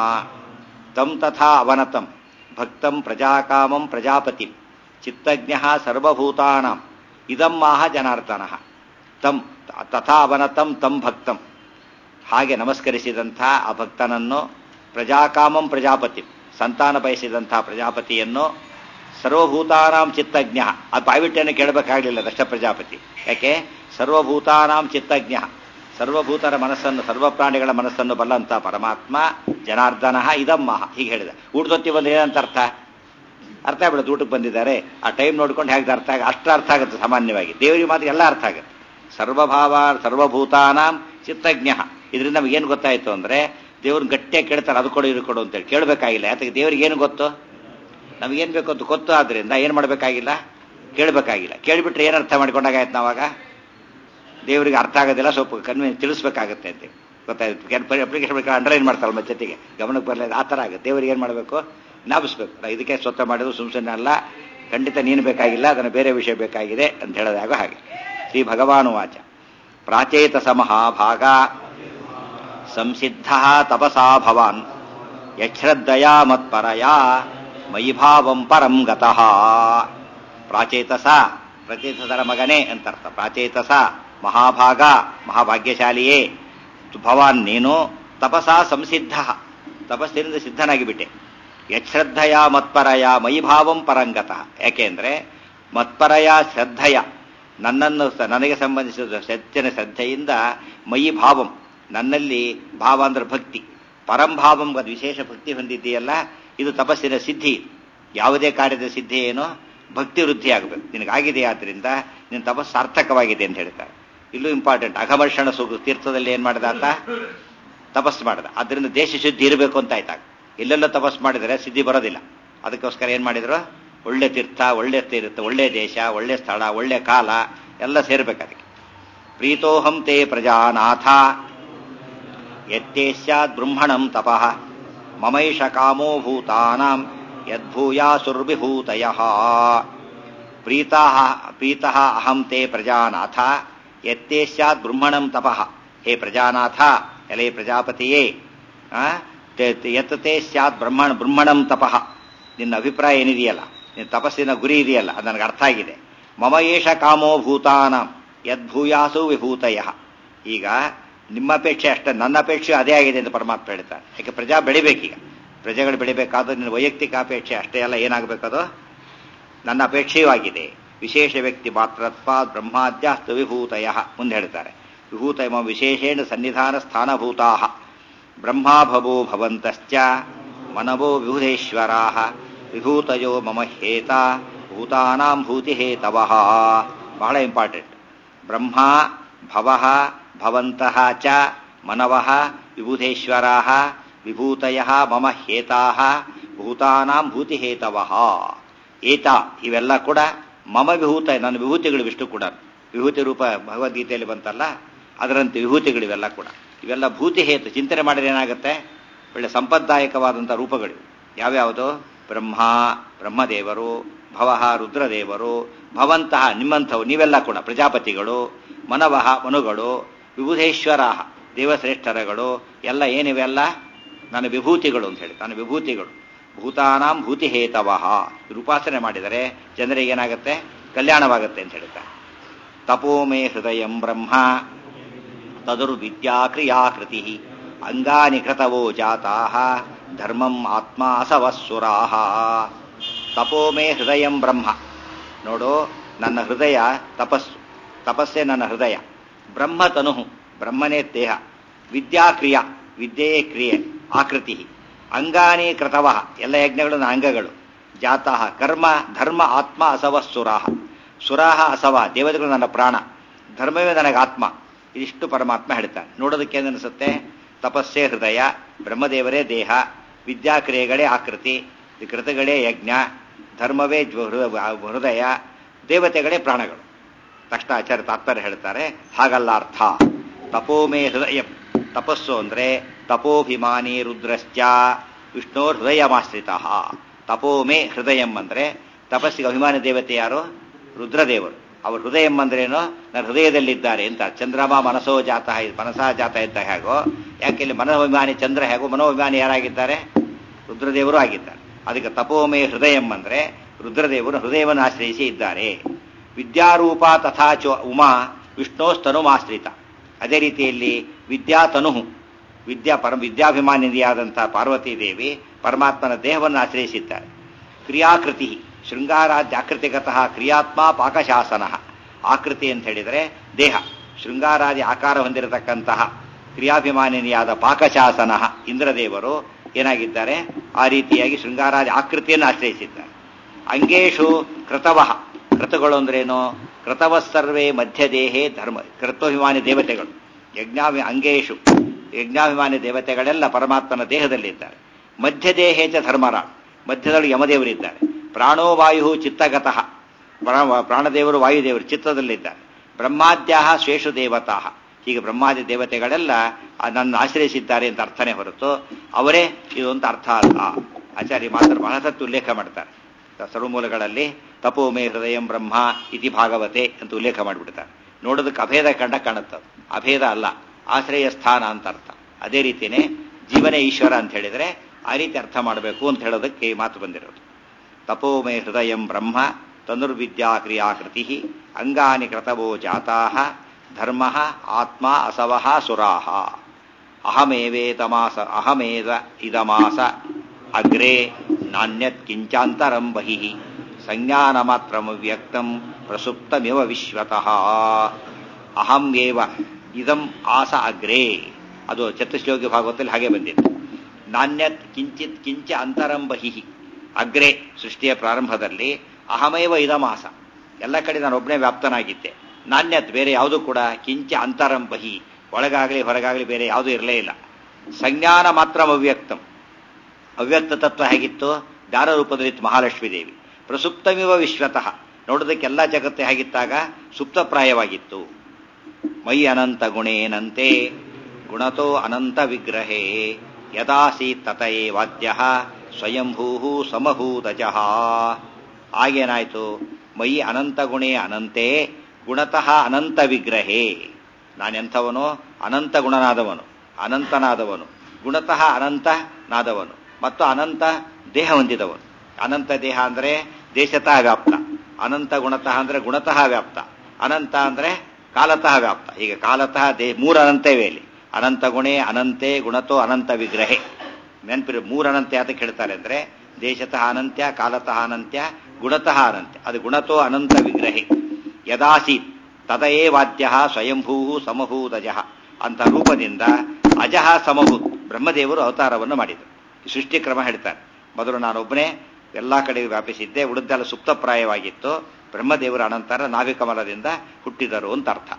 S1: ತಂ ತಥಾ ಅವನತಂ ಭಕ್ತಂ ಪ್ರಜಾಕಾಮಂ ಪ್ರಜಾಪತಿ ಚಿತ್ತಜ್ಞ ಸರ್ವಭೂತಾನಾಂ ಇದಂ ಮಾಹ ಜನಾರ್ದನ ತಂ ತಥಾ ಅವನತಂ ತಂ ಭಕ್ತಂ ಹಾಗೆ ನಮಸ್ಕರಿಸಿದಂಥ ಆ ಭಕ್ತನನ್ನು ಪ್ರಜಾಕಾಮಂ ಪ್ರಜಾಪತಿ ಸಂತಾನ ಬಯಸಿದಂಥ ಪ್ರಜಾಪತಿಯನ್ನು ಸರ್ವಭೂತಾನಾಂ ಚಿತ್ತಜ್ಞ ಆ ಬಾಯ್ಬಿಟ್ಟನ್ನು ಕೇಳಬೇಕಾಗಲಿಲ್ಲ ದಕ್ಷ ಪ್ರಜಾಪತಿ ಯಾಕೆ ಸರ್ವಭೂತಾನಾಂ ಚಿತ್ತಜ್ಞ ಸರ್ವಭೂತರ ಮನಸ್ಸನ್ನು ಸರ್ವ ಪ್ರಾಣಿಗಳ ಮನಸ್ಸನ್ನು ಬಲ್ಲಂತ ಪರಮಾತ್ಮ ಜನಾರ್ದನ ಇದಮ್ಮಹ ಹೀಗೆ ಹೇಳಿದ ಊಟದೊತ್ತಿ ಬಂದು ಏನಂತ ಅರ್ಥ ಅರ್ಥ ಆಗ್ಬಿಡುತ್ತೆ ಊಟಕ್ಕೆ ಬಂದಿದ್ದಾರೆ ಆ ಟೈಮ್ ನೋಡ್ಕೊಂಡು ಹೇಗೆ ಅರ್ಥ ಆಗ ಅಷ್ಟು ಅರ್ಥ ಆಗುತ್ತೆ ಸಾಮಾನ್ಯವಾಗಿ ದೇವರಿಗೆ ಮಾತ್ರ ಎಲ್ಲ ಅರ್ಥ ಆಗುತ್ತೆ ಸರ್ವಭಾವ ಸರ್ವಭೂತಾನಾಂ ಚಿತ್ತಜ್ಞ ಇದರಿಂದ ನಮಗೇನು ಗೊತ್ತಾಯ್ತು ಅಂದ್ರೆ ದೇವ್ರನ್ನ ಗಟ್ಟಿಯಾಗಿ ಕೇಳ್ತಾರೆ ಅದು ಕೊಡು ಇದು ಕೊಡು ಅಂತೇಳಿ ಕೇಳಬೇಕಾಗಿಲ್ಲ ಯಾತಕ್ಕೆ ದೇವ್ರಿಗೆ ಏನು ಗೊತ್ತು ನಮಗೇನು ಬೇಕು ಅಂತ ಗೊತ್ತು ಆದ್ರಿಂದ ಏನು ಮಾಡಬೇಕಾಗಿಲ್ಲ ಕೇಳಬೇಕಾಗಿಲ್ಲ ಕೇಳಿಬಿಟ್ರೆ ಏನು ಅರ್ಥ ಮಾಡ್ಕೊಂಡಾಗಾಯ್ತು ನಾವಾಗ ದೇವರಿಗೆ ಅರ್ಥ ಆಗೋದಿಲ್ಲ ಸ್ವಲ್ಪ ಕನ್ವಿ ತಿಳಿಸ್ಬೇಕಾಗತ್ತೆ ಅಂತ ಗೊತ್ತಾಯ್ತು ಅಪ್ಲಿಕೇಶನ್ ಬೇಕಾದ್ರೆ ಅಂಡರ್ಲೈನ್ ಮಾಡ್ತಾರಲ್ಲ ಮತ್ತೆ ಜೊತೆಗೆ ಗಮನಕ್ಕೆ ಬರಲಿಲ್ಲ ಆ ಥರ ಆಗುತ್ತೆ ದೇವರಿಗೆ ಏನು ಮಾಡಬೇಕು ಜ್ಞಾಪಿಸ್ಬೇಕು ನಾ ಇದಕ್ಕೆ ಸ್ವತಃ ಮಾಡಿದ್ರು ಸುಮ್ ಸುಮ್ಮನೆ ಅಲ್ಲ ಖಂಡಿತ ನೀನು ಬೇಕಾಗಿಲ್ಲ ಅದನ್ನು ಬೇರೆ ವಿಷಯ ಬೇಕಾಗಿದೆ ಅಂತ ಹೇಳೋದಾಗ ಹಾಗೆ ಶ್ರೀ ಭಗವಾನು ವಾಚ ಪ್ರಾಚೇತ ಸಮಹಾಭಾಗ ಸಂಸಿದ್ಧ ತಪಸಾ ಭವಾನ್ ಯಶ್ರದ್ಧಯಾ ಮತ್ಪರಯಾ ಮೈಭಾವಂ ಪರಂ ಗತಃ ಪ್ರಾಚೇತಸ ಪ್ರಚೇತಸರ ಮಗನೇ ಅಂತರ್ಥ ಪ್ರಾಚೇತಸ ಮಹಾಭಾಗ ಮಹಾಭಾಗ್ಯಶಾಲಿಯೇ ಭವಾನ್ ನೀನು ತಪಸಾ ಸಂಸಿದ್ಧ ತಪಸ್ಸಿನಿಂದ ಸಿದ್ಧನಾಗಿ ಬಿಟ್ಟೆ ಯಶ್ರದ್ಧಯ ಮತ್ಪರಯ ಮೈಭಾವಂ ಪರಂಗತಃ ಯಾಕೆಂದ್ರೆ ಮತ್ಪರಯ ಶ್ರದ್ಧಯ ನನ್ನನ್ನು ನನಗೆ ಸಂಬಂಧಿಸಿದ ಸಜ್ಜನ ಶ್ರದ್ಧೆಯಿಂದ ಮೈ ಭಾವಂ ನನ್ನಲ್ಲಿ ಭಾವ ಅಂದ್ರೆ ಭಕ್ತಿ ಪರಂಭಾವಂ ಅದು ವಿಶೇಷ ಭಕ್ತಿ ಹೊಂದಿದ್ದೀಯಲ್ಲ ಇದು ತಪಸ್ಸಿನ ಸಿದ್ಧಿ ಯಾವುದೇ ಕಾರ್ಯದ ಸಿದ್ಧಿ ಏನೋ ಭಕ್ತಿ ವೃದ್ಧಿ ಆಗಬೇಕು ನಿನಗಾಗಿದೆ ಆದ್ರಿಂದ ನಿನ್ನ ತಪಸ್ಸು ಸಾರ್ಥಕವಾಗಿದೆ ಅಂತ ಹೇಳ್ತಾರೆ ಇಲ್ಲೂ ಇಂಪಾರ್ಟೆಂಟ್ ಅಘಮರ್ಷಣ ಸುಗು ತೀರ್ಥದಲ್ಲಿ ಏನ್ ಮಾಡಿದ ಅಂತ ತಪಸ್ಸು ಮಾಡಿದ ಅದರಿಂದ ದೇಶ ಶುದ್ಧಿ ಇರಬೇಕು ಅಂತ ಆಯ್ತಾಗ ಎಲ್ಲೆಲ್ಲ ತಪಸ್ಸು ಮಾಡಿದರೆ ಸಿದ್ಧಿ ಬರೋದಿಲ್ಲ ಅದಕ್ಕೋಸ್ಕರ ಏನ್ ಮಾಡಿದ್ರು ಒಳ್ಳೆ ತೀರ್ಥ ಒಳ್ಳೆ ತೀರ್ಥ ಒಳ್ಳೆ ದೇಶ ಒಳ್ಳೆ ಸ್ಥಳ ಒಳ್ಳೆ ಕಾಲ ಎಲ್ಲ ಸೇರ್ಬೇಕು ಅದಕ್ಕೆ ಪ್ರೀತೋಹಂ ತೇ ಪ್ರಜಾನಾಥ ಯತ್ತೇ ಸ್ಯಾದ್ ಬ್ರಹ್ಮಣಂ ತಪಃ ಮಮೈಷ ಕಾಮೋ ಭೂತಾನಾಂ ಯದ್ಭೂಯಾಸುರ್ವಿಭೂತಯ ಪ್ರೀತಃ ಪ್ರೀತಃ ಅಹಂ ತೇ ಪ್ರಜಾನಾಥ ಯತ್ತೇ ಸ್ಯಾತ್ ಬ್ರಹ್ಮಣಂ ತಪಃ ಹೇ ಪ್ರಜಾನಾಥ ಎಲೆ ಪ್ರಜಾಪತಿಯೇ ಯತ್ತೇ ಸ್ಯಾತ್ ಬ್ರಹ್ಮಣ ಬ್ರಹ್ಮಣಂ ತಪಃ ನಿನ್ನ ಅಭಿಪ್ರಾಯ ಏನಿದೆಯಲ್ಲ ನಿನ್ನ ತಪಸ್ಸಿನ ಗುರಿ ಇದೆಯಲ್ಲ ಅದು ನನಗೆ ಅರ್ಥ ಆಗಿದೆ ಮಮ ಏಷ ಕಾಮೋ ಭೂತಾನಾಂ ಯದ್ಭೂಯಾಸು ವಿಭೂತಯ ಈಗ ನಿಮ್ಮ ಅಪೇಕ್ಷೆ ಅಷ್ಟೇ ನನ್ನ ಅಪೇಕ್ಷೆ ಅದೇ ಆಗಿದೆ ಅಂತ ಪರಮಾತ್ಮ ಹೇಳ್ತಾರೆ ಯಾಕೆ ಪ್ರಜಾ ಬೆಳಿಬೇಕೀಗ ಪ್ರಜೆಗಳು ಬೆಳಿಬೇಕಾದ್ರೆ ನಿನ್ನ ವೈಯಕ್ತಿಕ ಅಪೇಕ್ಷೆ ಅಷ್ಟೇ ಅಲ್ಲ ಏನಾಗಬೇಕದು ನನ್ನ ಅಪೇಕ್ಷೆಯೂ ಆಗಿದೆ ವಿಶೇಷ ವ್ಯಕ್ತಿ ಮಾತ್ರತ್ವ ಬ್ರಹ್ಮಾದ್ಯಾಸ್ತು ವಿಭೂತಯ ಮುಂದೆ ಹೇಳ್ತಾರೆ ವಿಭೂತ ವಿಶೇಷೇಣ ಸನ್ನಿಧಾನ ಸ್ಥಾನಭೂತಾ ಬ್ರಹ್ಮಾಭವೋ ಭವಂತಶ್ಚ ಮನವೋ ವಿಭುಧೇಶ್ವರಾ ವಿಭೂತಯೋ ಮಮ ಹೇತ ಭೂತಾನಾಂ ಭೂತಿಹೇತವಃ ಬಹಳ ಇಂಪಾರ್ಟೆಂಟ್ ಬ್ರಹ್ಮ ಭವ ಭವಂತಃ ಚ ಮನವಃ ವಿಬುಧೇಶ್ವರಾ ವಿಭೂತಯ ಮಮ ಹೇತಾ ಭೂತಾನಾಂ ಭೂತಿಹೇತವಃ ಏತ ಇವೆಲ್ಲ ಕೂಡ ಮಮ ವಿಭೂತ ನನ್ನ ವಿಭೂತಿಗಳು ವಿಷ್ಣು ಕೂಡ ವಿಭೂತಿ ರೂಪ ಭಗವದ್ಗೀತೆಯಲ್ಲಿ ಬಂತಲ್ಲ ಅದರಂತೆ ವಿಭೂತಿಗಳು ಇವೆಲ್ಲ ಕೂಡ ಇವೆಲ್ಲ ಭೂತಿ ಹೇತು ಚಿಂತನೆ ಮಾಡಿದ್ರೆ ಏನಾಗುತ್ತೆ ಒಳ್ಳೆ ಸಂಪದ್ದಾಯಕವಾದಂಥ ರೂಪಗಳು ಯಾವ್ಯಾವುದು ಬ್ರಹ್ಮ ಬ್ರಹ್ಮದೇವರು ಭವಃ ರುದ್ರದೇವರು ಭವಂತಹ ನಿಮ್ಮಂಥವು ನೀವೆಲ್ಲ ಕೂಡ ಪ್ರಜಾಪತಿಗಳು ಮನವಃ ಮನುಗಳು ವಿಭುಧೇಶ್ವರ ದೇವಶ್ರೇಷ್ಠರಗಳು ಎಲ್ಲ ಏನಿವೆಲ್ಲ ನನ್ನ ವಿಭೂತಿಗಳು ಅಂತ ಹೇಳಿ ನನ್ನ ವಿಭೂತಿಗಳು ಭೂತಾನಾಂ ಭೂತಿಹೇತವಃ ರೂಪಾಸನೆ ಮಾಡಿದರೆ ಜನರಿಗೆ ಏನಾಗುತ್ತೆ ಕಲ್ಯಾಣವಾಗುತ್ತೆ ಅಂತ ಹೇಳ್ತಾರೆ ತಪೋ ಮೇ ಹೃದಯಂ ಬ್ರಹ್ಮ ತದರು ವಿದ್ಯಾಕ್ರಿಯಾಕೃತಿ ಅಂಗಾನಿ ಕೃತವೋ ಜಾತಾ ಧರ್ಮಂ ಆತ್ಮ ಅಸವಸ್ಸುರಾ ತಪೋ ಮೇ ಹೃದಯಂ ಬ್ರಹ್ಮ ನೋಡು ನನ್ನ ಹೃದಯ ತಪಸ್ಸು ತಪಸ್ಸೇ ನನ್ನ ಹೃದಯ ಬ್ರಹ್ಮ ತನುಹು ಬ್ರಹ್ಮನೇ ದೇಹ ವಿದ್ಯಾಕ್ರಿಯಾ ವಿದ್ಯೆಯೇ ಕ್ರಿಯೆ ಆಕೃತಿ ಅಂಗಾನಿ ಕೃತವ ಎಲ್ಲ ಯಜ್ಞಗಳು ನನ್ನ ಅಂಗಗಳು ಜಾತಃ ಕರ್ಮ ಧರ್ಮ ಆತ್ಮ ಅಸವ ಸುರಾಹ ಸುರಾಹ ಅಸವ ದೇವತೆಗಳು ನನ್ನ ಪ್ರಾಣ ಧರ್ಮವೇ ನನಗೆ ಆತ್ಮ ಇದಿಷ್ಟು ಪರಮಾತ್ಮ ಹೇಳ್ತಾನೆ ನೋಡೋದಕ್ಕೆ ಏನಿಸುತ್ತೆ ತಪಸ್ಸೇ ಹೃದಯ ಬ್ರಹ್ಮದೇವರೇ ದೇಹ ವಿದ್ಯಾಕ್ರಿಯೆಗಳೇ ಆಕೃತಿ ಕೃತಗಳೇ ಯಜ್ಞ ಧರ್ಮವೇ ಹೃದಯ ದೇವತೆಗಳೇ ಪ್ರಾಣಗಳು ತಕ್ಷಣ ಆಚಾರ್ಯ ತಾತ್ಪರ್ಯ ಹೇಳ್ತಾರೆ ಹಾಗಲ್ಲ ಅರ್ಥ ತಪೋಮೇ ಹೃದಯ ತಪಸ್ಸು ಅಂದ್ರೆ ತಪೋಭಿಮಾನಿ ರುದ್ರಶ್ಚ ವಿಷ್ಣೋರ್ ಹೃದಯಮಾಶ್ರಿತ ತಪೋಮೇ ಹೃದಯಂ ಅಂದ್ರೆ ತಪಸ್ಸಿಗೆ ಅಭಿಮಾನಿ ದೇವತೆ ಯಾರು ರುದ್ರದೇವರು ಅವ್ರ ಹೃದಯ ಅಂದ್ರೇನು ನನ್ನ ಹೃದಯದಲ್ಲಿದ್ದಾರೆ ಅಂತ ಚಂದ್ರಮ ಮನಸೋ ಜಾತ ಮನಸಾ ಜಾತ ಇದ್ದ ಹೇಗೋ ಯಾಕೆ ಇಲ್ಲಿ ಮನೋಭಿಮಾನಿ ಚಂದ್ರ ಹೇಗೋ ಮನೋಭಿಮಾನಿ ಯಾರಾಗಿದ್ದಾರೆ ರುದ್ರದೇವರು ಆಗಿದ್ದಾರೆ ಅದಕ್ಕೆ ತಪೋಮಯ ಹೃದಯಂ ಅಂದ್ರೆ ರುದ್ರದೇವರು ಹೃದಯವನ್ನು ಆಶ್ರಯಿಸಿ ಇದ್ದಾರೆ ವಿದ್ಯಾರೂಪ ತಥಾಚ ಉಮಾ ವಿಷ್ಣೋಸ್ತನುಮಾಶ್ರಿತ ಅದೇ ರೀತಿಯಲ್ಲಿ ವಿದ್ಯಾತನು ವಿದ್ಯಾ ಪರ ವಿದ್ಯಾಭಿಮಾನಿಯಾದಂತಹ ಪಾರ್ವತೀ ದೇವಿ ಪರಮಾತ್ಮನ ದೇಹವನ್ನು ಆಶ್ರಯಿಸಿದ್ದಾರೆ ಕ್ರಿಯಾಕೃತಿ ಶೃಂಗಾರಾಧ್ಯ ಆಕೃತಿಗತಃ ಕ್ರಿಯಾತ್ಮ ಪಾಕಶಾಸನ ಆಕೃತಿ ಅಂತ ಹೇಳಿದರೆ ದೇಹ ಶೃಂಗಾರಾದಿ ಆಕಾರ ಹೊಂದಿರತಕ್ಕಂತಹ ಕ್ರಿಯಾಭಿಮಾನಿನಿಯಾದ ಪಾಕಶಾಸನ ಇಂದ್ರದೇವರು ಏನಾಗಿದ್ದಾರೆ ಆ ರೀತಿಯಾಗಿ ಶೃಂಗಾರಾದಿ ಆಕೃತಿಯನ್ನು ಆಶ್ರಯಿಸಿದ್ದಾರೆ ಅಂಗೇಶು ಕೃತವ ಕೃತಗಳು ಅಂದ್ರೇನು ಕೃತವ ಸರ್ವೇ ಮಧ್ಯದೇಹೇ ಧರ್ಮ ಕೃತ್ವಾಭಿಮಾನಿ ದೇವತೆಗಳು ಯಜ್ಞಾಭಿ ಅಂಗೇಶು ಯಜ್ಞಾಭಿಮಾನಿ ದೇವತೆಗಳೆಲ್ಲ ಪರಮಾತ್ಮನ ದೇಹದಲ್ಲಿದ್ದಾರೆ ಮಧ್ಯದೇಹೇ ಚ ಧರ್ಮರಾಳ್ ಮಧ್ಯದಲ್ಲಿ ಯಮದೇವರಿದ್ದಾರೆ ಪ್ರಾಣೋವಾಯು ಚಿತ್ತಗತಃ ಪ್ರಾಣ- ಪ್ರಾಣದೇವರು ವಾಯುದೇವರು ಚಿತ್ತದಲ್ಲಿದ್ದಾರೆ ಬ್ರಹ್ಮಾದ್ಯ ಶೇಷು ದೇವತಾ ಹೀಗೆ ಬ್ರಹ್ಮಾದಿ ದೇವತೆಗಳೆಲ್ಲ ಆ ನನ್ನ ಆಶ್ರಯಿಸಿದ್ದಾರೆ ಅಂತ ಅರ್ಥನೇ ಹೊರತು ಅವರೇ ಇದು ಅಂತ ಅರ್ಥ ಅಲ್ಲ ಆಚಾರ್ಯ ಮಾತ್ರ ಬಹಳ ಸತ್ತು ಉಲ್ಲೇಖ ಮಾಡ್ತಾರೆ ಸರ್ವಮೂಲಗಳಲ್ಲಿ ತಪೋಮೇ ಹೃದಯಂ ಬ್ರಹ್ಮ ಇತಿ ಭಾಗವತೆ ಅಂತ ಉಲ್ಲೇಖ ಮಾಡಿಬಿಡ್ತಾರೆ ನೋಡೋದಕ್ಕೆ ಅಭೇದ ಕಂಡ ಕಾಣುತ್ತದೆ ಅಭೇದ ಅಲ್ಲ ಆಶ್ರಯ ಸ್ಥಾನ ಅಂತ ಅರ್ಥ ಅದೇ ರೀತಿಯೇ ಜೀವನೇ ಈಶ್ವರ ಅಂತ ಹೇಳಿದರೆ ಆ ರೀತಿ ಅರ್ಥ ಮಾಡಬೇಕು ಅಂತ ಹೇಳೋದಕ್ಕೆ ಈ ಮಾತು ಬಂದಿರೋದು ತಪೋಮೇ ಹೃದಯಂ ಬ್ರಹ್ಮ ತನುರ್ವಿದ್ಯಾ ಕ್ರಿಯಾಕೃತಿ ಅಂಗಾನಿ ಕ್ರತವೋ ಜಾತಾ ಧರ್ಮ ಆತ್ಮ ಅಸವಃ ಸುರಾಹ ಅಹಮೇವೇತಮಾಸ ಅಹಮೇದ ಇದಮಾಸ ಅಗ್ರೆ ನಾಣ್ಯತ್ ಕಿಂಚಾಂತರಂ ಬಹಿಃ ಸಂಜ್ಞಾನಮಾತ್ರಮವ್ಯಕ್ತಂ ಪ್ರಸುಪ್ತಮಿವ ವಿಶ್ವತಃ ಅಹಂ ಏವ ಇದಂ ಆಸ ಅಗ್ರೆ ಅದು ಚತುಶ್ಲೋಕಿ ಭಾಗವತದಲ್ಲಿ ಹಾಗೆ ಬಂದಿತ್ತು ನಾಣ್ಯತ್ ಕಿಂಚಿತ್ ಕಿಂಚ ಅಂತರಂ ಬಹಿಃ ಅಗ್ರೆ ಸೃಷ್ಟಿಯ ಪ್ರಾರಂಭದಲ್ಲಿ ಅಹಮೇವ ಇದಮಾಸ ಎಲ್ಲ ಕಡೆ ನಾನು ಒಬ್ಬನೇ ವ್ಯಾಪ್ತನಾಗಿದ್ದೆ ನಾಣ್ಯತ್ ಬೇರೆ ಯಾವುದೂ ಕೂಡ ಕಿಂಚ ಅಂತರಂ ಬಹಿ ಒಳಗಾಗಲಿ ಹೊರಗಾಗಲಿ ಬೇರೆ ಯಾವುದೂ ಇರಲೇ ಇಲ್ಲ ಸಂಜ್ಞಾನ ಮಾತ್ರ ಅವ್ಯಕ್ತಂ ಅವ್ಯಕ್ತ ತತ್ವ ಹೇಗಿತ್ತು ಜ್ಞಾನ ರೂಪದಲ್ಲಿತ್ತು ಮಹಾಲಕ್ಷ್ಮೀ ದೇವಿ ಪ್ರಸುಪ್ತಮಿವ ವಿಶ್ವತಃ ನೋಡೋದಕ್ಕೆಲ್ಲ ಜಗತ್ತು ಹೇಗಿತ್ತಾಗ ಸುಪ್ತಪ್ರಾಯವಾಗಿತ್ತು ಮೈ ಅನಂತ ಗುಣೇನಂತೆ ಗುಣತೋ ಅನಂತ ವಿಗ್ರಹೇ ಯದಾಸಿ ತತಯೇ ವಾದ್ಯ ಸ್ವಯಂಭೂ ಸಮಭೂತಜಃ ಆಗೇನಾಯ್ತು ಮೈ ಅನಂತ ಗುಣೇ ಅನಂತೆ ಗುಣತಃ ಅನಂತ ವಿಗ್ರಹೇ ನಾನೆಂಥವನು ಅನಂತ ಗುಣನಾದವನು ಅನಂತನಾದವನು ಗುಣತಃ ಅನಂತ ನಾದವನು ಮತ್ತು ಅನಂತ ದೇಹ ಹೊಂದಿದವನು ಅನಂತ ದೇಹ ಅಂದರೆ ದೇಶತಃ ವ್ಯಾಪ್ತ ಅನಂತ ಗುಣತಃ ಅಂದರೆ ಗುಣತಃ ವ್ಯಾಪ್ತ ಅನಂತ ಅಂದರೆ ಕಾಲತಃ ವ್ಯಾಪ್ತ ಈಗ ಕಾಲತಃ ದೇ ಮೂರು ಅನಂತವೇ ಇಲ್ಲಿ ಅನಂತ ಗುಣೇ ಅನಂತೆ ಗುಣತೋ ಅನಂತ ವಿಗ್ರಹೆ ನೆನಪಿರು ಮೂರು ಅನಂತ ಯಾತಕ್ಕೆ ಹೇಳ್ತಾರೆ ಅಂದ್ರೆ ದೇಶತಃ ಅನಂತ್ಯ ಕಾಲತಃ ಅನಂತ್ಯ ಗುಣತಃ ಅನಂತ್ಯ ಅದು ಗುಣತೋ ಅನಂತ ವಿಗ್ರಹೆ ಯದಾಸೀತ್ ತದಯೇ ವಾದ್ಯ ಸ್ವಯಂಭೂ ಸಮಭೂತಜಃ ಅಂತ ರೂಪದಿಂದ ಅಜಃ ಸಮಭೂತ್ ಬ್ರಹ್ಮದೇವರು ಅವತಾರವನ್ನು ಮಾಡಿದರು ಈ ಸೃಷ್ಟಿ ಕ್ರಮ ಹೇಳ್ತಾರೆ ಮೊದಲು ನಾನೊಬ್ಬನೇ ಎಲ್ಲ ಕಡೆಗೂ ವ್ಯಾಪಿಸಿದ್ದೆ ಉಳಿದೆಲ್ಲ ಸುಪ್ತಪ್ರಾಯವಾಗಿತ್ತು ಬ್ರಹ್ಮದೇವರ ಅನಂತರ ನಾಭಿಕಮಲದಿಂದ ಹುಟ್ಟಿದರು ಅಂತ ಅರ್ಥ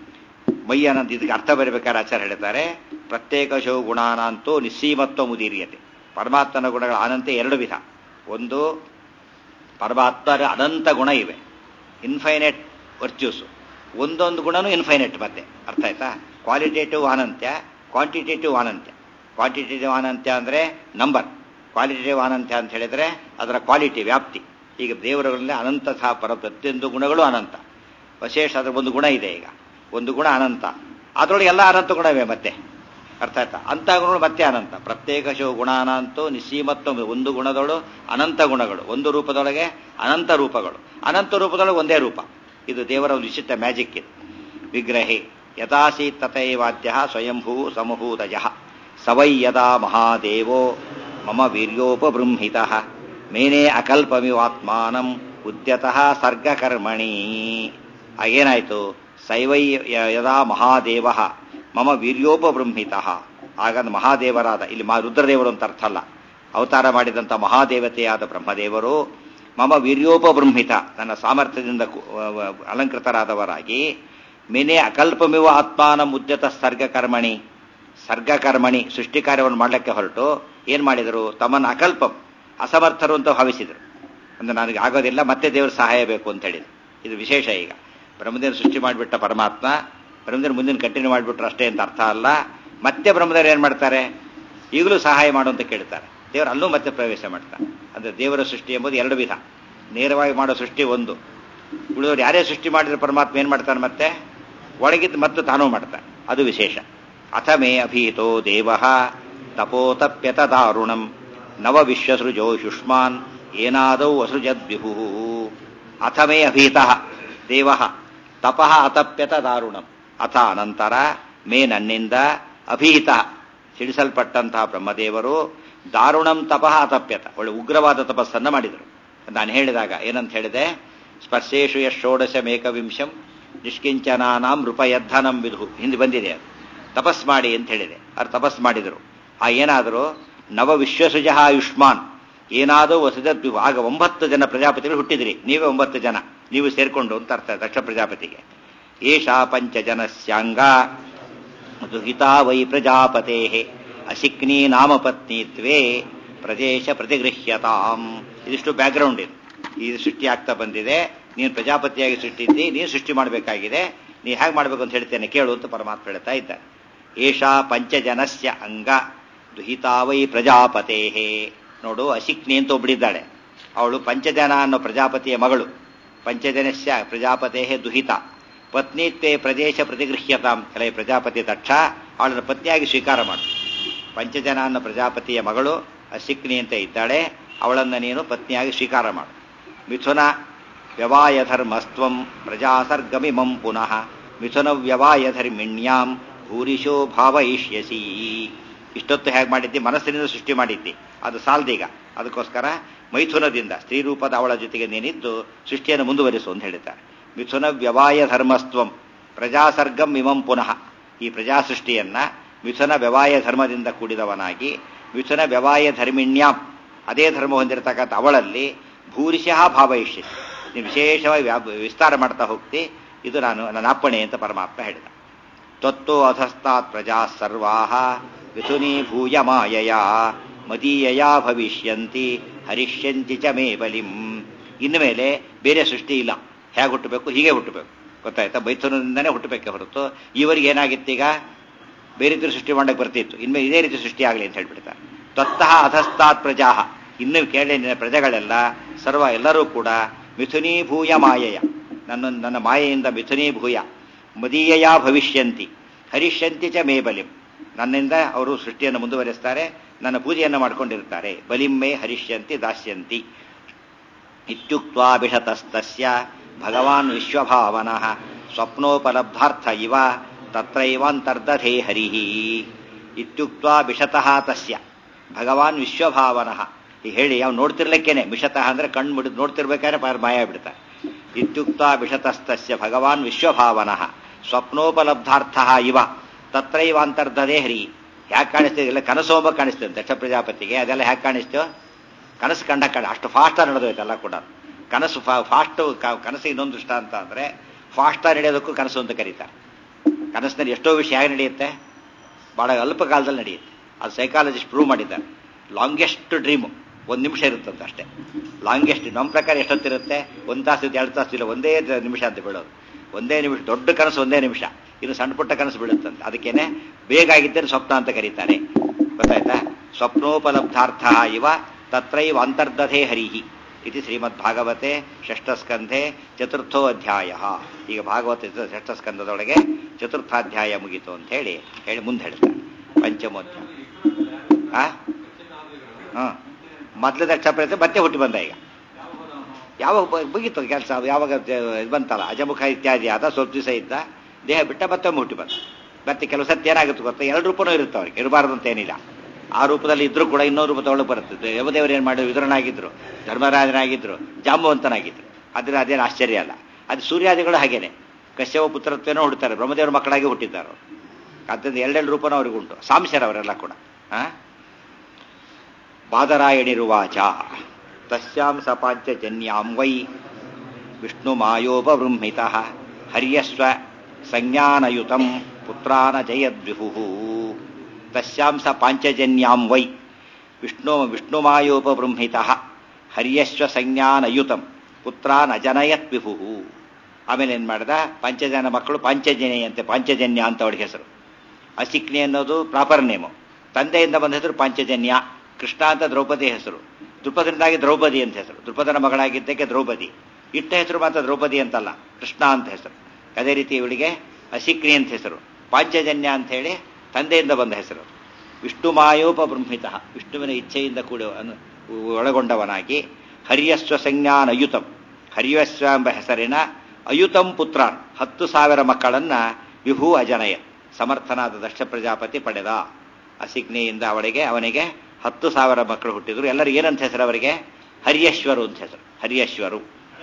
S1: ಮೈ ಅನಂತ ಇದಕ್ಕೆ ಅರ್ಥ ಬರಬೇಕಾದ್ರೆ ಆಚಾರ್ಯ ಹೇಳ್ತಾರೆ ಪ್ರತ್ಯೇಕ ಶೋ ಗುಣಾನಂತೂ ನಿಸ್ಸೀಮತ್ವ ಮುದೀರಿಯತೆ ಪರಮಾತ್ಮನ ಗುಣಗಳ ಅನಂತ ಎರಡು ವಿಧ ಒಂದು ಪರಮಾತ್ಮರ ಅನಂತ ಗುಣ ಇವೆ ಇನ್ಫೈನೈಟ್ ವರ್ಚ್ಯೂಸು ಒಂದೊಂದು ಗುಣನೂ ಇನ್ಫೈನೈಟ್ ಮತ್ತೆ ಅರ್ಥ ಆಯ್ತಾ ಕ್ವಾಲಿಟೇಟಿವ್ ಅನಂತ್ಯ ಕ್ವಾಂಟಿಟೇಟಿವ್ ಅನಂತ್ಯ ಕ್ವಾಂಟಿಟೇಟಿವ್ ಅನಂತ್ಯ ಅಂದರೆ ನಂಬರ್ ಕ್ವಾಲಿಟೇಟಿವ್ ಅನಂತ್ಯ ಅಂತ ಹೇಳಿದರೆ ಅದರ ಕ್ವಾಲಿಟಿ ವ್ಯಾಪ್ತಿ ಈಗ ದೇವರುಗಳಲ್ಲಿ ಅನಂತ ಸಹ ಪರ ಪ್ರತಿಯೊಂದು ಗುಣಗಳು ಅನಂತ ವಿಶೇಷ ಅದರ ಒಂದು ಗುಣ ಇದೆ ಈಗ ಒಂದು ಗುಣ ಅನಂತ ಅದರೊಳಗೆ ಎಲ್ಲ ಅನಂತ ಗುಣವೇ ಮತ್ತೆ ಅರ್ಥ ಆಯ್ತಾ ಅಂತ ಗುಣಗಳು ಮತ್ತೆ ಅನಂತ ಪ್ರತ್ಯೇಕ ಶೋ ಗುಣಾನಂತೂ ನಿಸ್ಸೀಮತ್ವ ಒಂದು ಗುಣದೊಳು ಅನಂತ ಗುಣಗಳು ಒಂದು ರೂಪದೊಳಗೆ ಅನಂತ ರೂಪಗಳು ಅನಂತ ರೂಪದೊಳಗೆ ಒಂದೇ ರೂಪ ಇದು ದೇವರ ಒಂದು ವಿಶಿಷ್ಟ ಮ್ಯಾಜಿಕ್ ಇದು ವಿಗ್ರಹೇ ಯಥಾಸಿ ತಥೈವಾದ್ಯ ಸ್ವಯಂಭೂ ಸಮಭೂತಜ ಸವೈ ಯದಾ ಮಹಾದೇವೋ ಮಮ ವೀರ್ಯೋಪಬೃಂಹಿತ ಮೇನೆ ಅಕಲ್ಪಮಿವಾತ್ಮಾನಂ ಉದ್ಯತಃ ಸರ್ಗಕರ್ಮಣಿ ಆಗೇನಾಯ್ತು ಸೈವೈ ಯದಾ ಮಹಾದೇವ ಮಮ ವೀರ್ಯೋಪಬೃಂಹಿತ ಆಗ ಮಹಾದೇವರಾದ ಇಲ್ಲಿ ಮಾ ರುದ್ರದೇವರು ಅಂತ ಅರ್ಥ ಅಲ್ಲ ಅವತಾರ ಮಾಡಿದಂಥ ಮಹಾದೇವತೆಯಾದ ಬ್ರಹ್ಮದೇವರು ಮಮ ವೀರ್ಯೋಪಬೃಂಹಿತ ನನ್ನ ಸಾಮರ್ಥ್ಯದಿಂದ ಕು- ಅಲಂಕೃತರಾದವರಾಗಿ ಮೇನೆ ಅಕಲ್ಪಮಿವ ಆತ್ಮಾನ ಮುದ್ಯತ ಸರ್ಗಕರ್ಮಣಿ ಸರ್ಗಕರ್ಮಣಿ ಸೃಷ್ಟಿ ಕಾರ್ಯವನ್ನು ಮಾಡಲಿಕ್ಕೆ ಹೊರಟು ಏನು ಮಾಡಿದರು ತಮ್ಮನ್ನು ಅಕಲ್ಪಂ ಅಸಮರ್ಥರು ಅಂತ ಭಾವಿಸಿದರು ಅಂದ್ರೆ ನನಗೆ ಆಗೋದಿಲ್ಲ ಮತ್ತೆ ದೇವರ ಸಹಾಯ ಬೇಕು ಅಂತ ಹೇಳಿದ್ರು ಇದು ವಿಶೇಷ ಈಗ ಬ್ರಹ್ಮದೇವರು ಸೃಷ್ಟಿ ಮಾಡಿಬಿಟ್ಟ ಪರಮಾತ್ಮ ಬ್ರಹ್ಮದೇವರು ಮುಂದಿನ ಕಂಟಿನ್ಯೂ ಮಾಡಿಬಿಟ್ರು ಅಷ್ಟೇ ಅಂತ ಅರ್ಥ ಅಲ್ಲ ಮತ್ತೆ ಬ್ರಹ್ಮದೇವರು ಏನು ಮಾಡ್ತಾರೆ ಈಗಲೂ ಸಹಾಯ ಮಾಡು ಅಂತ ಕೇಳ್ತಾರೆ ದೇವರು ಅಲ್ಲೂ ಮತ್ತೆ ಪ್ರವೇಶ ಮಾಡ್ತಾರೆ ಅಂದ್ರೆ ದೇವರ ಸೃಷ್ಟಿ ಎಂಬುದು ಎರಡು ವಿಧ ನೇರವಾಗಿ ಮಾಡೋ ಸೃಷ್ಟಿ ಒಂದು ಉಳಿದವ್ರು ಯಾರೇ ಸೃಷ್ಟಿ ಮಾಡಿದ್ರೆ ಪರಮಾತ್ಮ ಏನು ಮಾಡ್ತಾನೆ ಮತ್ತೆ ಒಳಗಿದ್ದು ಮತ್ತು ತಾನೂ ಮಾಡ್ತಾನೆ ಅದು ವಿಶೇಷ ಅಥ ಮೇ ಅಭೀತೋ ದೇವ ತಪೋತಪ್ಯತ ದಾರುಣಂ ನವ ವಿಶ್ವಸೃಜೋ ಶುಷ್ಮಾನ್ ಏನಾದೌ ಅಸೃಜದ್ವಿಭು ಅಥ ಮೇ ಅಭೀತಃ ದೇವ ತಪಃ ಅತಪ್ಯತ ದಾರುಣಂ ಅಥ ಅನಂತರ ಮೇ ನನ್ನಿಂದ ಅಭೀತ ಸಿಡಿಸಲ್ಪಟ್ಟಂತಹ ಬ್ರಹ್ಮದೇವರು ದಾರುಣಂ ತಪಃ ಅತಪ್ಯತ ಒಳ್ಳೆ ಉಗ್ರವಾದ ತಪಸ್ಸನ್ನು ಮಾಡಿದರು ನಾನು ಹೇಳಿದಾಗ ಏನಂತ ಹೇಳಿದೆ ಸ್ಪರ್ಶೇಶು ಯಶೋಡಶ ಮೇಕವಿಂಶಂ ನಿಷ್ಕಿಂಚನಾನಾಂ ನೃಪಯದ್ಧನಂ ವಿಧು ಹಿಂದೆ ಬಂದಿದೆ ಅದು ತಪಸ್ ಮಾಡಿ ಅಂತ ಹೇಳಿದೆ ಅವ್ರು ತಪಸ್ ಮಾಡಿದರು ಆ ಏನಾದರೂ ನವ ವಿಶ್ವಸುಜ ಆಯುಷ್ಮಾನ್ ಏನಾದೋ ವಸದದ್ವಿ ಆಗ ಒಂಬತ್ತು ಜನ ಪ್ರಜಾಪತಿಗಳು ಹುಟ್ಟಿದ್ರಿ ನೀವೇ ಒಂಬತ್ತು ಜನ ನೀವು ಸೇರ್ಕೊಂಡು ಅಂತ ಅರ್ಥ ದಕ್ಷ ಪ್ರಜಾಪತಿಗೆ ಏಷಾ ಪಂಚಜನಸ್ಯಾಂಗ ದುಹಿತಾ ವೈ ಪ್ರಜಾಪತೆ ಅಶಿಕ್ನಿ ನಾಮಪತ್ನಿತ್ವೇ ಪ್ರದೇಶ ಪ್ರತಿಗೃಹ್ಯತಾಂ ಇದಿಷ್ಟು ಬ್ಯಾಕ್ಗ್ರೌಂಡ್ ಇದು ಇದು ಸೃಷ್ಟಿ ಆಗ್ತಾ ಬಂದಿದೆ ನೀನು ಪ್ರಜಾಪತಿಯಾಗಿ ಸೃಷ್ಟಿದ್ದಿ ನೀನು ಸೃಷ್ಟಿ ಮಾಡಬೇಕಾಗಿದೆ ನೀ ಹೇಗೆ ಮಾಡಬೇಕು ಅಂತ ಹೇಳ್ತೇನೆ ಕೇಳು ಅಂತ ಪರಮಾತ್ಮ ಹೇಳ್ತಾ ಇದ್ದಾರೆ ಏಷಾ ಪಂಚಜನಸ್ಯ ಅಂಗ ದುಹಿತಾ ವೈ ಪ್ರಜಾಪತೆ ನೋಡು ಅಶಿಕ್ನಿ ಅಂತ ಒಬ್ಬಳಿದ್ದಾಳೆ ಅವಳು ಪಂಚಜನ ಅನ್ನೋ ಪ್ರಜಾಪತಿಯ ಮಗಳು ಪಂಚಜನಸ್ಯ ಪ್ರಜಾಪತೆ ದುಹಿತ ಪತ್ನಿತ್ವೇ ಪ್ರದೇಶ ಪ್ರತಿಗೃಹ್ಯತಾಂ ಕೆಲವು ಪ್ರಜಾಪತಿ ದಕ್ಷ ಅವಳನ್ನು ಪತ್ನಿಯಾಗಿ ಸ್ವೀಕಾರ ಮಾಡು ಪಂಚಜನ ಅನ್ನೋ ಪ್ರಜಾಪತಿಯ ಮಗಳು ಅಶಿಕ್ನಿ ಅಂತ ಇದ್ದಾಳೆ ಅವಳನ್ನು ನೀನು ಪತ್ನಿಯಾಗಿ ಸ್ವೀಕಾರ ಮಾಡು ಮಿಥುನ ವ್ಯವಾಯಧರ್ಮಸ್ತ್ವಂ ಪ್ರಜಾಸರ್ಗಮಿಮಂ ಪುನಃ ಮಿಥುನ ವ್ಯವಾಯಧರ್ಮಿಣ್ಯಾಂ ಭೂರಿಶೋ ಭಾವಯಿಷ್ಯಸಿ ಇಷ್ಟೊತ್ತು ಹೇಗೆ ಮಾಡಿದ್ದಿ ಮನಸ್ಸಿನಿಂದ ಸೃಷ್ಟಿ ಮಾಡಿದ್ದಿ ಅದು ಸಾಲ್ದೀಗ ಅದಕ್ಕೋಸ್ಕರ ಮೈಥುನದಿಂದ ಸ್ತ್ರೀ ರೂಪದ ಅವಳ ಜೊತೆಗೆ ನೀನಿದ್ದು ಸೃಷ್ಟಿಯನ್ನು ಮುಂದುವರಿಸು ಅಂತ ಹೇಳಿದ್ದಾರೆ ಮಿಥುನ ವ್ಯವಾಯ ಧರ್ಮಸ್ತ್ವಂ ಪ್ರಜಾಸರ್ಗಂ ಇಮಂ ಪುನಃ ಈ ಪ್ರಜಾ ಸೃಷ್ಟಿಯನ್ನ ಮಿಥುನ ವ್ಯವಾಯ ಧರ್ಮದಿಂದ ಕೂಡಿದವನಾಗಿ ಮಿಥುನ ವ್ಯವಾಯ ಧರ್ಮಿಣ್ಯಾಂ ಅದೇ ಧರ್ಮ ಹೊಂದಿರತಕ್ಕಂಥ ಅವಳಲ್ಲಿ ಭೂರಿಶಃ ಭಾವಯಿಷ್ಯ ನೀನು ವಿಶೇಷವಾಗಿ ವಿಸ್ತಾರ ಮಾಡ್ತಾ ಹೋಗ್ತಿ ಇದು ನಾನು ನನ್ನ ಅಪ್ಪಣೆ ಅಂತ ಪರಮಾತ್ಮ ಹೇಳಿದ ತ್ವತ್ತೋ ಅಧಸ್ತಾತ್ ಪ್ರಜಾ ಸರ್ವಾ ಮಿಥುನೀಭೂಯ ಮಾಯಯ ಮದೀಯಯ ಭವಿಷ್ಯಂತಿ ಹರಿಷ್ಯಂತಿ ಚ ಮೇ ಬಲಿಂ ಇನ್ಮೇಲೆ ಬೇರೆ ಸೃಷ್ಟಿ ಇಲ್ಲ ಹೇಗೆ ಹುಟ್ಟಬೇಕು ಹೀಗೆ ಹುಟ್ಟಬೇಕು ಗೊತ್ತಾಯ್ತಾ ಮೈಥುನದಿಂದನೇ ಹುಟ್ಟಬೇಕೆ ಹೊರತು ಇವರಿಗೆ ಏನಾಗಿತ್ತೀಗ ಬೇರೆ ರೀತಿ ಸೃಷ್ಟಿ ಮಾಡಕ್ಕೆ ಬರ್ತಿತ್ತು ಇನ್ಮೇಲೆ ಇದೇ ರೀತಿ ಸೃಷ್ಟಿ ಆಗಲಿ ಅಂತ ಹೇಳ್ಬಿಡ್ತಾರೆ ತತ್ತಃ ಅಧಸ್ತಾತ್ ಪ್ರಜಾ ಇನ್ನು ಕೇಳಿ ನಿನ್ನ ಪ್ರಜೆಗಳೆಲ್ಲ ಸರ್ವ ಎಲ್ಲರೂ ಕೂಡ ಮಿಥುನೀಭೂಯ ಮಾಯೆಯ ನನ್ನ ನನ್ನ ಮಾಯೆಯಿಂದ ಮಿಥುನೀಭೂಯ ಮದೀಯಯ ಭವಿಷ್ಯಂತಿ ಹರಿಷ್ಯಂತಿ ಚ ಮೇ ಬಲಿಂ ನನ್ನಿಂದ ಅವರು ಸೃಷ್ಟಿಯನ್ನು ಮುಂದುವರಿಸ್ತಾರೆ ನನ್ನ ಪೂಜೆಯನ್ನು ಮಾಡ್ಕೊಂಡಿರ್ತಾರೆ ಬಲಿಮ್ಮೆ ಹರಿಷ್ಯಂತಿ ದಾಸ್ಯಂತಿ ಇತ್ಯುಕ್ವಾಭಿಷತಸ್ತಸ್ಯ ಭಗವಾನ್ ವಿಶ್ವಭಾವನಃ ಸ್ವಪ್ನೋಪಲಬ್ಧಾರ್ಥ ಇವ ತತ್ರೈವಾಂತರ್ದಧೇ ಹರಿಃ ಇತ್ಯುಕ್ತ ಬಿಷತಃ ತಸ್ಯ ಭಗವಾನ್ ವಿಶ್ವಭಾವನಃ ಈ ಹೇಳಿ ಅವ್ನು ನೋಡ್ತಿರ್ಲಿಕ್ಕೇನೆ ಮಿಷತಃ ಅಂದ್ರೆ ಕಣ್ಣು ಮುಡಿದು ನೋಡ್ತಿರ್ಬೇಕಾದ್ರೆ ಪಾರ ಮಾಯ ಬಿಡ್ತಾರೆ ಇತ್ಯುಕ್ತ ಬಿಷತಸ್ತಸ್ಯ ಭಗವಾನ್ ವಿಶ್ವಭಾವನಃ ಸ್ವಪ್ನೋಪಲಬ್ಧಾರ್ಥ ಇವ ತತ್ರೈವಾಂತರ್ಧದೇ ಹರಿ ಯಾಕೆ ಕಾಣಿಸ್ತಿದೆ ಇಲ್ಲ ಕನಸೋಮ ಕಾಣಿಸ್ತದೆ ದಕ್ಷ ಪ್ರಜಾಪತಿಗೆ ಅದೆಲ್ಲ ಹ್ಯಾಕೆ ಕಾಣಿಸ್ತು ಕನಸು ಕಂಡ ಕಾಣ ಅಷ್ಟು ಫಾಸ್ಟಾಗಿ ನಡೆದೋಯ್ತಲ್ಲ ಕೂಡ ಕನಸು ಫಾಸ್ಟ್ ಕನಸು ಇನ್ನೊಂದು ದೃಷ್ಟ ಅಂತ ಅಂದ್ರೆ ಫಾಸ್ಟಾಗಿ ನಡೆಯೋದಕ್ಕೂ ಕನಸು ಅಂತ ಕರೀತಾರೆ ಕನಸಿನಲ್ಲಿ ಎಷ್ಟೋ ವಿಷಯ ಹೇಗೆ ನಡೆಯುತ್ತೆ ಬಹಳ ಅಲ್ಪ ಕಾಲದಲ್ಲಿ ನಡೆಯುತ್ತೆ ಅದು ಸೈಕಾಲಜಿಸ್ಟ್ ಪ್ರೂವ್ ಮಾಡಿದ್ದಾರೆ ಲಾಂಗೆಸ್ಟ್ ಡ್ರೀಮು ಒಂದು ನಿಮಿಷ ಇರುತ್ತಂತ ಅಷ್ಟೇ ಲಾಂಗೆಸ್ಟ್ ನಮ್ಮ ಪ್ರಕಾರ ಎಷ್ಟೊತ್ತಿರುತ್ತೆ ಒಂದು ತಾಸು ಎರಡು ತಾಸು ಇಲ್ಲ ಒಂದೇ ನಿಮಿಷ ಅಂತ ಬೀಳೋದು ಒಂದೇ ನಿಮಿಷ ದೊಡ್ಡ ಕನಸು ಒಂದೇ ನಿಮಿಷ ಇನ್ನು ಸಣ್ಣ ಪುಟ್ಟ ಕನಸು ಬೀಳುತ್ತಂತೆ ಅದಕ್ಕೇನೆ ಬೇಗ ಆಗಿದ್ದರೆ ಸ್ವಪ್ನ ಅಂತ ಕರೀತಾರೆ ಗೊತ್ತಾಯ್ತಾ ಸ್ವಪ್ನೋಪಲಬ್ಧಾರ್ಥ ಇವ ತತ್ರೈವ ಅಂತರ್ದಧೇ ಹರಿಹಿ ಇದು ಶ್ರೀಮದ್ಭಾಗವತೆ ಷಷ್ಠಸ್ಕಂಧೆ ಚತುರ್ಥೋ ಅಧ್ಯಾಯ ಈಗ ಭಾಗವತ ಷಷ್ಠಸ್ಕಂಧದೊಳಗೆ ಚತುರ್ಥಾಧ್ಯಾಯ ಮುಗೀತು ಅಂತ ಹೇಳಿ ಹೇಳಿ ಮುಂದೆ ಹೇಳ್ತಾರೆ ಪಂಚಮೋಧ್ಯಾಯ ಆ ಹಾಂ ಮೊದಲು ದಕ್ಷ ಪ್ರಯತ್ನ ಮತ್ತೆ ಹುಟ್ಟಿ ಬಂದ ಈಗ ಯಾವಾಗ ಮುಗೀತು ಕೆಲಸ ಯಾವಾಗ ಇದು ಬಂತಲ್ಲ ಅಜಮುಖ ಇತ್ಯಾದಿ ಆದ ಸ್ವಲ್ಪ ದಿವಸ ಇದ್ದ ದೇಹ ಬಿಟ್ಟ ಮತ್ತೊಮ್ಮೆ ಹುಟ್ಟಿ ಬಂದ ಮತ್ತೆ ಕೆಲವು ಸತ್ಯ ಏನಾಗುತ್ತೆ ಗೊತ್ತಾ ಎರಡು ರೂಪನೂ ಇರುತ್ತೆ ಅವ್ರಿಗೆ ಇರಬಾರ್ದು ಅಂತ ಏನಿಲ್ಲ ಆ ರೂಪದಲ್ಲಿ ಇದ್ರೂ ಕೂಡ ಇನ್ನೊಂದು ರೂಪದೊಳಗೆ ಬರುತ್ತೆ ಯಮದೇವರು ಏನು ಮಾಡಿದ್ರು ವಿದುರನಾಗಿದ್ರು ಧರ್ಮರಾಜನಾಗಿದ್ರು ಜಾಂಬವಂತನಾಗಿದ್ರು ಅದ್ರ ಅದೇನು ಆಶ್ಚರ್ಯ ಅಲ್ಲ ಅದು ಸೂರ್ಯಾದಿಗಳು ಹಾಗೇನೆ ಕಶ್ಯಪ ಪುತ್ರತ್ವೇನೋ ಹುಡ್ತಾರೆ ಬ್ರಹ್ಮದೇವರ ಮಕ್ಕಳಾಗಿ ಹುಟ್ಟಿದ್ದಾರೆ ಆದ್ದರಿಂದ ಎರಡೆರಡು ರೂಪನೂ ಅವ್ರಿಗುಂಟು ಸಾಂಶರ ಅವರೆಲ್ಲ ಕೂಡ ಆ ಬಾದರಾಯಣಿರುವಾಚ ತಸ್ಯಾಂ ಸಪಾಂಚಜನ್ಯಾಂ ವೈ ವಿಷ್ಣುಮಾಯೋಪಬೃಂಹಿತ ಹರ್ಯಸ್ವ ಸಂಜ್ಞಾನಯುತಂ ಪುತ್ರಾನ ಜಯದ್ವಿಹು ತಸ್ಯಾಂ ಸ ಪಾಂಚಜನ್ಯಾಂ ವೈ ವಿಷ್ಣು ವಿಷ್ಣುಮಾಯೋಪಬೃಂಹಿತ ಹರ್ಯಶ್ವ ಸಂಜ್ಞಾನಯುತಂ ಪುತ್ರಾನ್ ಅಜನಯತ್ ವಿಭು ಆಮೇಲೆ ಏನು ಮಾಡ್ದ ಪಂಚಜನ ಮಕ್ಕಳು ಪಾಂಚಜನಿ ಅಂತೆ ಪಾಂಚಜನ್ಯ ಅಂತ ಅವಳಿಗೆ ಹೆಸರು ಅಸಿಕ್ನಿ ಅನ್ನೋದು ಪ್ರಾಪರ್ ನೇಮು ತಂದೆಯಿಂದ ಬಂದ ಹೆಸರು ಪಾಂಚಜನ್ಯ ಕೃಷ್ಣ ಅಂತ ದ್ರೌಪದಿ ಹೆಸರು ದೃಪದರಿಂದಾಗಿ ದ್ರೌಪದಿ ಅಂತ ಹೆಸರು ದೃಪದನ ಮಗಳಾಗಿದ್ದಕ್ಕೆ ದ್ರೌಪದಿ ಇಟ್ಟ ಹೆಸರು ಮಾತ್ರ ದ್ರೌಪದಿ ಅಂತಲ್ಲ ಕೃಷ್ಣ ಅಂತ ಹೆಸರು ಅದೇ ರೀತಿ ಇವಳಿಗೆ ಅಸಿಕ್ನಿ ಅಂತ ಹೆಸರು ಪಾಂಚಜನ್ಯ ಅಂತ ಹೇಳಿ ತಂದೆಯಿಂದ ಬಂದ ಹೆಸರು ವಿಷ್ಣು ಮಾಯೋಪಬ್ರಹ್ಮಿತ ವಿಷ್ಣುವಿನ ಇಚ್ಛೆಯಿಂದ ಕೂಡ ಅನು- ಒಳಗೊಂಡವನಾಗಿ ಹರ್ಯಸ್ವ ಸಂಜ್ಞಾನ ಅಯುತಂ ಹರ್ಯಸ್ವ ಎಂಬ ಹೆಸರಿನ ಅಯುತಂ ಪುತ್ರಾನ್ ಹತ್ತು ಸಾವಿರ ಮಕ್ಕಳನ್ನ ವಿಭು ಅಜನಯ ಸಮರ್ಥನಾದ ದಕ್ಷ ಪ್ರಜಾಪತಿ ಪಡೆದ ಅಸಿಗ್ನಿಯಿಂದ ಅವಳಿಗೆ ಅವನಿಗೆ ಹತ್ತು ಸಾವಿರ ಮಕ್ಕಳು ಹುಟ್ಟಿದ್ರು ಎಲ್ಲರೂ ಏನಂತ ಹೆಸರು ಅವರಿಗೆ ಹರ್ಯಶ್ವರು ಅಂತ ಹೆಸರು ಹರ್ಯಶ್ವರು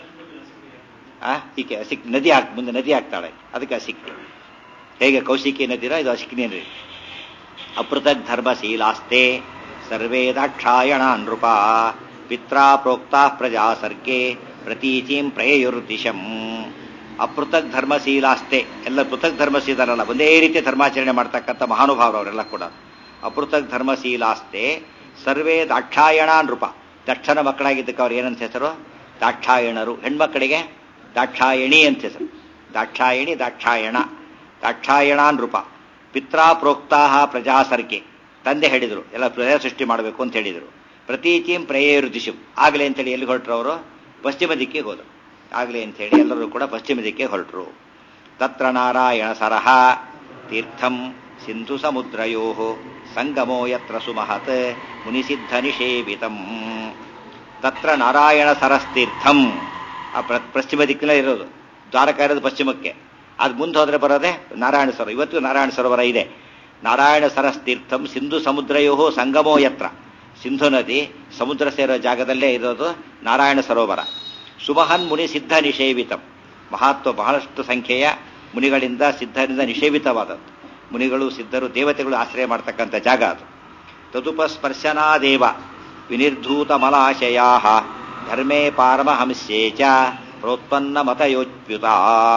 S1: ಆ ಹೀಗೆ ಅಸಿಕ್ ನದಿ ಹಾಕ್ ಮುಂದೆ ನದಿ ಆಗ್ತಾಳೆ ಅದಕ್ಕೆ ಅಸಿಕ್ನಿ ಹೇಗೆ ಕೌಶಿಕಿ ನದಿರೋ ಇದು ಅಸಿಕ್ನಿ ನದಿ ಅಪೃಥಕ್ ಧರ್ಮಶೀಲಾಸ್ತೆ ಸರ್ವೇ ದಾಕ್ಷಾಯಣ ನೃಪ ಪಿತ್ರಾ ಪ್ರೋಕ್ತಾ ಪ್ರಜಾ ಸರ್ಗೆ ಪ್ರತೀಚೀಂ ಪ್ರಯಯುರ್ದಿಶಂ ಅಪೃಥಕ್ ಧರ್ಮಶೀಲಾಸ್ತೆ ಎಲ್ಲ ಪೃಥಕ್ ಧರ್ಮಶೀಲರಲ್ಲ ಒಂದೇ ರೀತಿ ಧರ್ಮಾಚರಣೆ ಮಾಡ್ತಕ್ಕಂಥ ಮಹಾನುಭಾವರು ಅವರೆಲ್ಲ ಕೂಡ ಅಪೃಥಕ್ ಧರ್ಮಶೀಲಾಸ್ತೆ ಸರ್ವೇ ದಾಕ್ಷಾಯಣ ನೃಪ ದಕ್ಷನ ಮಕ್ಕಳಾಗಿದ್ದಕ್ಕೆ ಅವ್ರು ಏನಂತ ಹೆಸರು ದಾಕ್ಷಾಯಣರು ಹೆಣ್ಮಕ್ಕಳಿಗೆ ದಾಕ್ಷಾಯಣಿ ಅಂತ ಹೆಸರು ದಾಕ್ಷಾಯಣಿ ದಾಕ್ಷಾಯಣ ದಾಕ್ಷಾಯಣ ನೃಪ ಪಿತ್ರಾ ಪ್ರೋಕ್ತಾ ಪ್ರಜಾ ಸರ್ಗೆ ತಂದೆ ಹೇಳಿದರು ಎಲ್ಲ ಪ್ರಜಾ ಸೃಷ್ಟಿ ಮಾಡಬೇಕು ಅಂತ ಹೇಳಿದರು ಪ್ರತೀಚಿಂ ಪ್ರಯೇರು ದಿಶು ಆಗಲೇ ಅಂತೇಳಿ ಎಲ್ಲಿ ಹೊರಟ್ರು ಅವರು ಪಶ್ಚಿಮ ದಿಕ್ಕಿಗೆ ಹೋದರು ಆಗಲೇ ಅಂತೇಳಿ ಎಲ್ಲರೂ ಕೂಡ ಪಶ್ಚಿಮ ದಿಕ್ಕಿಗೆ ಹೊರಟರು ತತ್ರ ನಾರಾಯಣ ಸರಹ ತೀರ್ಥಂ ಸಿಂಧು ಸಮುದ್ರಯೋ ಸಂಗಮೋ ಯತ್ರ ಸುಮಹತ್ ಮುನಿಸಿದ್ಧ ನಿಷೇವಿತಂ ತತ್ರ ನಾರಾಯಣ ಸರಸ್ತೀರ್ಥಂ ಆ ಪ್ರ- ಪಶ್ಚಿಮ ದಿಕ್ಕಿನಲ್ಲಿ ಇರೋದು ದ್ವಾರಕ ಇರೋದು ಪಶ್ಚಿಮಕ್ಕೆ ಅದು ಮುಂದೆ ಹೋದ್ರೆ ಬರೋದೆ ನಾರಾಯಣ ಸರೋವರ ಇವತ್ತು ನಾರಾಯಣ ಸರೋವರ ಇದೆ ನಾರಾಯಣ ಸರಸ್ತೀರ್ಥಂ ಸಿಂಧು ಸಮುದ್ರಯೋ ಸಂಗಮೋ ಯತ್ರ ಸಿಂಧು ನದಿ ಸಮುದ್ರ ಸೇರೋ ಜಾಗದಲ್ಲೇ ಇರೋದು ನಾರಾಯಣ ಸರೋವರ ಸುಮಹನ್ ಮುನಿ ಸಿದ್ಧ ನಿಷೇವಿತಂ ಮಹತ್ವ ಬಹಳಷ್ಟು ಸಂಖ್ಯೆಯ ಮುನಿಗಳಿಂದ ಸಿದ್ಧರಿಂದ ನಿಷೇವಿತವಾದದ್ದು ಮುನಿಗಳು ಸಿದ್ಧರು ದೇವತೆಗಳು ಆಶ್ರಯ ಮಾಡ್ತಕ್ಕಂಥ ಜಾಗ ಅದು ತದುಪಸ್ಪರ್ಶನಾದೇವ ವಿನಿರ್ಧೂತ ಮಲಾಶಯಾ ಧರ್ಮೇ ಪಾರಮಹಂಸ್ಯೇ ಚ ಪ್ರೋತ್ಪನ್ನ ಮತಯೋಚ್ಯುತ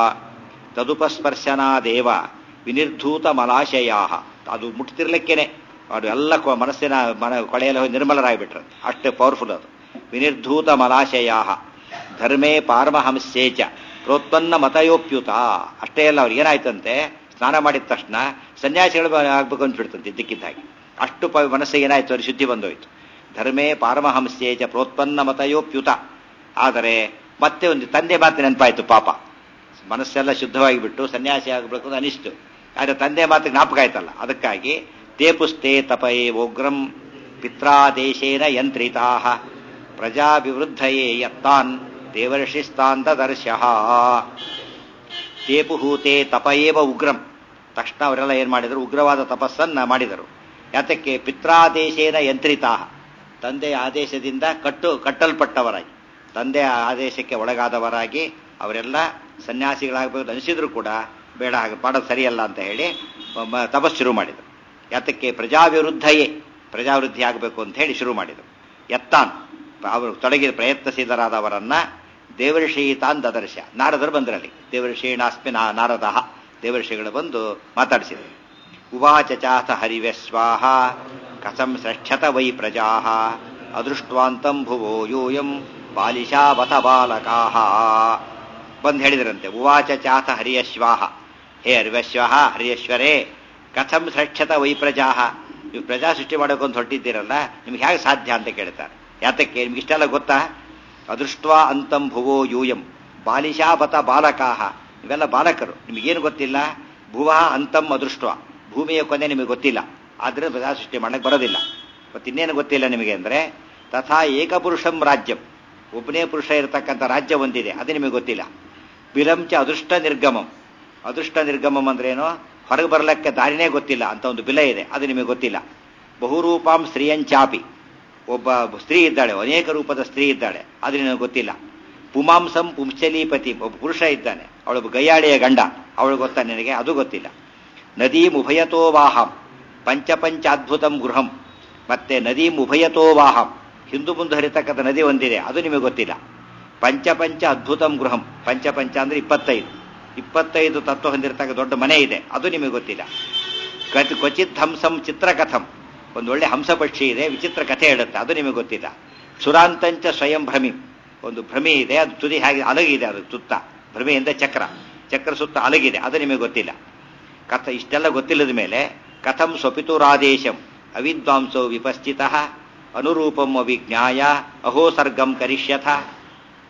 S1: ತದುಪಸ್ಪರ್ಶನಾದೇವ ವಿನಿರ್ಧೂತ ಮಲಾಶಯಾ ಅದು ಮುಟ್ತಿರ್ಲಿಕ್ಕೇನೆ ಅದು ಎಲ್ಲ ಕೊ- ಮನಸ್ಸಿನ ಮನ ಕೊಳೆಯಲ್ಲಿ ಹೋಗಿ ನಿರ್ಮಲರಾಗಿಬಿಟ್ರು ಅಷ್ಟು ಪವರ್ಫುಲ್ ಅದು ವಿನಿರ್ಧೂತ ಮಲಾಶಯಾ ಧರ್ಮೇ ಪಾರಮಹಂಸ್ಯೇ ಚ ಪ್ರೋತ್ಪನ್ನ ಮತಯೋಪ್ಯುತ ಅಷ್ಟೇ ಅಲ್ಲ ಅವ್ರಿಗೆ ಏನಾಯ್ತಂತೆ ಸ್ನಾನ ಮಾಡಿದ ತಕ್ಷಣ ಸನ್ಯಾಸಿಗಳು ಆಗ್ಬೇಕು ಅಂತ ಬಿಡ್ತಂತೆ ಇದ್ದಕ್ಕಿದ್ದ ಹಾಗೆ ಅಷ್ಟು ಪ ಮನಸ್ಸಿಗೆ ಏನಾಯ್ತು ಅವ್ರಿಗೆ ಶುದ್ಧಿ ಬಂದೋಯ್ತು ಧರ್ಮೇ ಪಾರಮಹಂಸ್ಯೇ ಚ ಪ್ರೋತ್ಪನ್ನ ಮತಯೋಪ್ಯುತ ಆದರೆ ಮತ್ತೆ ಒಂದು ತಂದೆ ಮಾತು ನೆನಪಾಯ್ತು ಪಾಪ ಮನಸ್ಸೆಲ್ಲ ಶುದ್ಧವಾಗಿ ಬಿಟ್ಟು ಸನ್ಯಾಸಿ ಆಗಬೇಕು ಅಂತ ಅನಿಸ್ತು ಆದರೆ ತಂದೆ ಮಾತು ಜ್ಞಾಪಕ ಆಯ್ತಲ್ಲ ಅದಕ್ಕಾಗಿ ತೇಪುಸ್ತೆ ತಪಯೇ ಉಗ್ರಂ ಪಿತ್ರಾದೇಶೇನ ಯಂತ್ರಿತಾ ಪ್ರಜಾಭಿವೃದ್ಧಯೇ ಯತ್ತಾನ್ ದೇವರ್ಷಿಸ್ತಾಂತ ದರ್ಶಃ ತೇಪುಹೂತೆ ತಪಯೇವ ಉಗ್ರಂ ತಕ್ಷಣ ಅವರೆಲ್ಲ ಏನ್ ಮಾಡಿದರು ಉಗ್ರವಾದ ತಪಸ್ಸನ್ನ ಮಾಡಿದರು ಯಾತಕ್ಕೆ ಪಿತ್ರಾದೇಶೇನ ಯಂತ್ರಿತಾ ತಂದೆಯ ಆದೇಶದಿಂದ ಕಟ್ಟು ಕಟ್ಟಲ್ಪಟ್ಟವರಾಗಿ ತಂದೆಯ ಆದೇಶಕ್ಕೆ ಒಳಗಾದವರಾಗಿ ಅವರೆಲ್ಲ ಸನ್ಯಾಸಿಗಳಾಗಬೇಕು ಅನಿಸಿದ್ರು ಕೂಡ ಬೇಡ ಹಾಗೆ ಮಾಡೋದು ಸರಿಯಲ್ಲ ಅಂತ ಹೇಳಿ ಮ- ತಪಸ್ ಶುರು ಮಾಡಿದರು ಯಾತಕ್ಕೆ ಪ್ರಜಾವಿರುದ್ಧಯೇ ಪ್ರಜಾವೃದ್ಧಿ ಆಗಬೇಕು ಅಂತ ಹೇಳಿ ಶುರು ಮಾಡಿದರು ಎತ್ತಾನ್ ಅವರು ತೊಡಗಿ ಪ್ರಯತ್ನಸಿದರಾದವರನ್ನ ದೇವರ್ಷೀತಾನ್ ದದರ್ಶ ನಾರದರು ಬಂದ್ರಲ್ಲಿ ದೇವರ್ಷೀಣಾಸ್ಮಿ ನಾ ನಾರದ ದೇವರ್ಷಿಗಳು ಬಂದು ಮಾತಾಡಿಸಿದರು ಉವಾಚ ಚಾಥ ಹರಿವ್ಯಸ್ವಾಹ ಕಥಂ ಸೃಷ್ಠತ ವೈ ಪ್ರಜಾ ಅದೃಷ್ಟ್ವಾಂತಂ ಭುವೋ ಯೂಯಂ ಬಾಲಿಶಾವತ ಬಾಲಕಾಹ ಬಂದು ಹೇಳಿದ್ರಂತೆ ಉವಾಚ ಚಾಥ ಹರಿಯಶ್ವಾಹ ಹೇ ಹರಿವಶ್ವಾಹ ಹರಿಯಶ್ವರೇ ಕಥಂ ಸೃಷ್ಠತ ವೈ ಪ್ರಜಾ ನೀವು ಪ್ರಜಾ ಸೃಷ್ಟಿ ಮಾಡೋಕೆ ಅಂತ ಹೊರಟಿದ್ದೀರಲ್ಲ ನಿಮ್ಗೆ ಹೇಗೆ ಸಾಧ್ಯ ಅಂತ ಕೇಳ್ತಾರೆ ಯಾತಕ್ಕೆ ನಿಮ್ಗೆ ಇಷ್ಟೆಲ್ಲ ಗೊತ್ತಾ ಅದೃಷ್ಟ್ವಾ ಅಂತಂ ಭುವೋ ಯೂಯಂ ಬಾಲಿಶಾವತ ಬಾಲಕಾಹ ಇವೆಲ್ಲ ಬಾಲಕರು ನಿಮಗೇನು ಗೊತ್ತಿಲ್ಲ ಭುವ ಅಂತಂ ಅದೃಷ್ಟ ಭೂಮಿಯ ಕೊನೆ ನಿಮಗೆ ಗೊತ್ತಿಲ್ಲ ಆದ್ರೆ ಪ್ರಜಾ ಸೃಷ್ಟಿ ಮಾಡಕ್ಕೆ ಬರೋದಿಲ್ಲ ಮತ್ತೆ ಇನ್ನೇನು ಗೊತ್ತಿಲ್ಲ ನಿಮಗೆ ಅಂದ್ರೆ ತಥಾ ಏಕಪುರುಷಂ ರಾಜ್ಯಂ ಒಬ್ಬನೇ ಪುರುಷ ಇರತಕ್ಕಂಥ ರಾಜ್ಯ ಒಂದಿದೆ ಅದು ನಿಮಗೆ ಗೊತ್ತಿಲ್ಲ ವಿಲಂಚ ಅದೃಷ್ಟ ನಿರ್ಗಮಂ ಅದೃಷ್ಟ ನಿರ್ಗಮಂ ಅಂದ್ರೇನು ಹೊರಗೆ ಬರಲಿಕ್ಕೆ ದಾರಿನೇ ಗೊತ್ತಿಲ್ಲ ಅಂತ ಒಂದು ಬಿಲ ಇದೆ ಅದು ನಿಮಗೆ ಗೊತ್ತಿಲ್ಲ ಬಹುರೂಪಾಂ ಸ್ತ್ರೀಯಂಚಾಪಿ ಒಬ್ಬ ಸ್ತ್ರೀ ಇದ್ದಾಳೆ ಅನೇಕ ರೂಪದ ಸ್ತ್ರೀ ಇದ್ದಾಳೆ ಅದು ನಿನಗೆ ಗೊತ್ತಿಲ್ಲ ಪುಮಾಂಸಂ ಪುಂಚಲೀಪತಿ ಒಬ್ಬ ಪುರುಷ ಇದ್ದಾನೆ ಅವಳೊಬ್ಬ ಗಯ್ಯಾಳಿಯ ಗಂಡ ಅವಳು ಗೊತ್ತಾ ನಿನಗೆ ಅದು ಗೊತ್ತಿಲ್ಲ ನದೀಂ ಉಭಯತೋ ವಾಹಂ ಪಂಚ ಪಂಚ ಅದ್ಭುತಂ ಗೃಹಂ ಮತ್ತೆ ನದೀಂ ಉಭಯತೋ ವಾಹಂ ಹಿಂದು ಮುಂದೆ ಹರಿತಕ್ಕಂಥ ನದಿ ಒಂದಿದೆ ಅದು ನಿಮಗೆ ಗೊತ್ತಿಲ್ಲ ಪಂಚ ಪಂಚ ಅದ್ಭುತಂ ಗೃಹಂ ಪಂಚ ಪಂಚ ಅಂದ್ರೆ ಇಪ್ಪತ್ತೈದು ಇಪ್ಪತ್ತೈದು ತತ್ವ ಹೊಂದಿರತಕ್ಕ ದೊಡ್ಡ ಮನೆ ಇದೆ ಅದು ನಿಮಗೆ ಗೊತ್ತಿಲ್ಲ ಕತ್ ಕ್ವಚಿತ್ ಹಂಸಂ ಚಿತ್ರಕಥಂ ಒಂದು ಒಳ್ಳೆ ಹಂಸ ಪಕ್ಷಿ ಇದೆ ವಿಚಿತ್ರ ಕಥೆ ಹೇಳುತ್ತೆ ಅದು ನಿಮಗೆ ಗೊತ್ತಿಲ್ಲ ಸುರಾಂತಂಚ ಸ್ವಯಂ ಭ್ರಮಿ ಒಂದು ಭ್ರಮಿ ಇದೆ ಅದು ತುದಿ ಹಾಗೆ ಅಲಗಿದೆ ಅದು ಸುತ್ತ ಭ್ರಮೆಯಿಂದ ಚಕ್ರ ಚಕ್ರ ಸುತ್ತ ಅಲಗಿದೆ ಅದು ನಿಮಗೆ ಗೊತ್ತಿಲ್ಲ ಕಥ ಇಷ್ಟೆಲ್ಲ ಗೊತ್ತಿಲ್ಲದ ಮೇಲೆ ಕಥಂ ಸ್ವಪಿತುರಾದೇಶಂ ಅವಿದ್ವಾಂಸೋ ವಿಪಸ್ಥಿತ ಅನುರೂಪಂ ಅವಿಜ್ಞಾಯ ಅಹೋ ಸರ್ಗಂ ಕರಿಷ್ಯಥ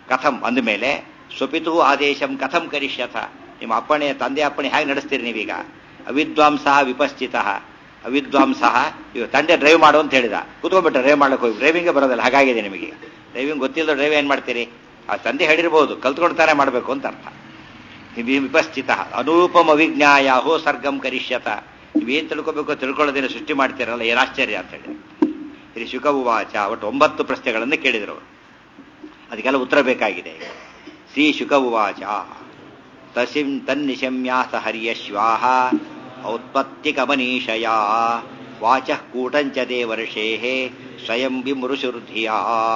S1: ಕಥಂ ಅಂದಮೇಲೆ ಸ್ವಪಿತು ಆದೇಶಂ ಕಥಂ ಕರಿಷ್ಯಥ ನಿಮ್ಮ ಅಪ್ಪಣೆ ತಂದೆ ಅಪ್ಪಣೆ ಹೇಗೆ ನಡೆಸ್ತೀರಿ ನೀವೀಗ ಅವಿದ್ವಾಂಸ ವಿಪಶ್ಚಿತ ಅವಿದ್ವಾಂಸ ಈಗ ತಂದೆ ಡ್ರೈವ್ ಮಾಡು ಅಂತ ಹೇಳಿದ ಕೂತ್ಕೊಂಡ್ಬಿಟ್ರೆ ಡ್ರೈವ್ ಮಾಡಕ್ಕೆ ಹೋಗಿ ಡ್ರೈವಿಂಗೇ ಬರೋದಿಲ್ಲ ಹಾಗಾಗಿದೆ ನಿಮಗೆ ಡ್ರೈವಿಂಗ್ ಗೊತ್ತಿಲ್ಲದ ಡ್ರೈವ್ ಏನು ಮಾಡ್ತೀರಿ ಆ ತಂದೆ ಹೇಳಿರ್ಬೋದು ಕಲ್ತ್ಕೊಳ್ತಾನೆ ಮಾಡಬೇಕು ಅಂತ ಅರ್ಥ ವಿಪಶ್ಚಿತ ಅನೂಪಮ ಅವಿಜ್ಞಾಯಾಹೋ ಸರ್ಗಂ ಕರಿಷ್ಯತ ನೀವೇನು ತಿಳ್ಕೊಬೇಕು ತಿಳ್ಕೊಳ್ಳೋದೇನು ಸೃಷ್ಟಿ ಮಾಡ್ತೀರಲ್ಲ ಏನು ಆಶ್ಚರ್ಯ ಅಂತ ಹೇಳಿ ಶ್ರೀ ಶುಕ ಉವಾಚ ಒಟ್ಟು ಒಂಬತ್ತು ಪ್ರಶ್ನೆಗಳನ್ನು ಕೇಳಿದರು ಅದಕ್ಕೆಲ್ಲ ಉತ್ತರ ಬೇಕಾಗಿದೆ ಶ್ರೀ ಶುಕ ಉವಾಚ ತಸಿಂ ತನ್ನಿಶಮ್ಯಾಸ ಹರ್ಯಶ್ವಾಹ ಔತ್ಪತ್ತಿಕಮನೀಷಯ ವಾಚಃ ಕೂಟಂಚ ದೇವರ್ಷೇ ಸ್ವಯಂ ವಿಮೃಶುರ್ಧಿಯಾ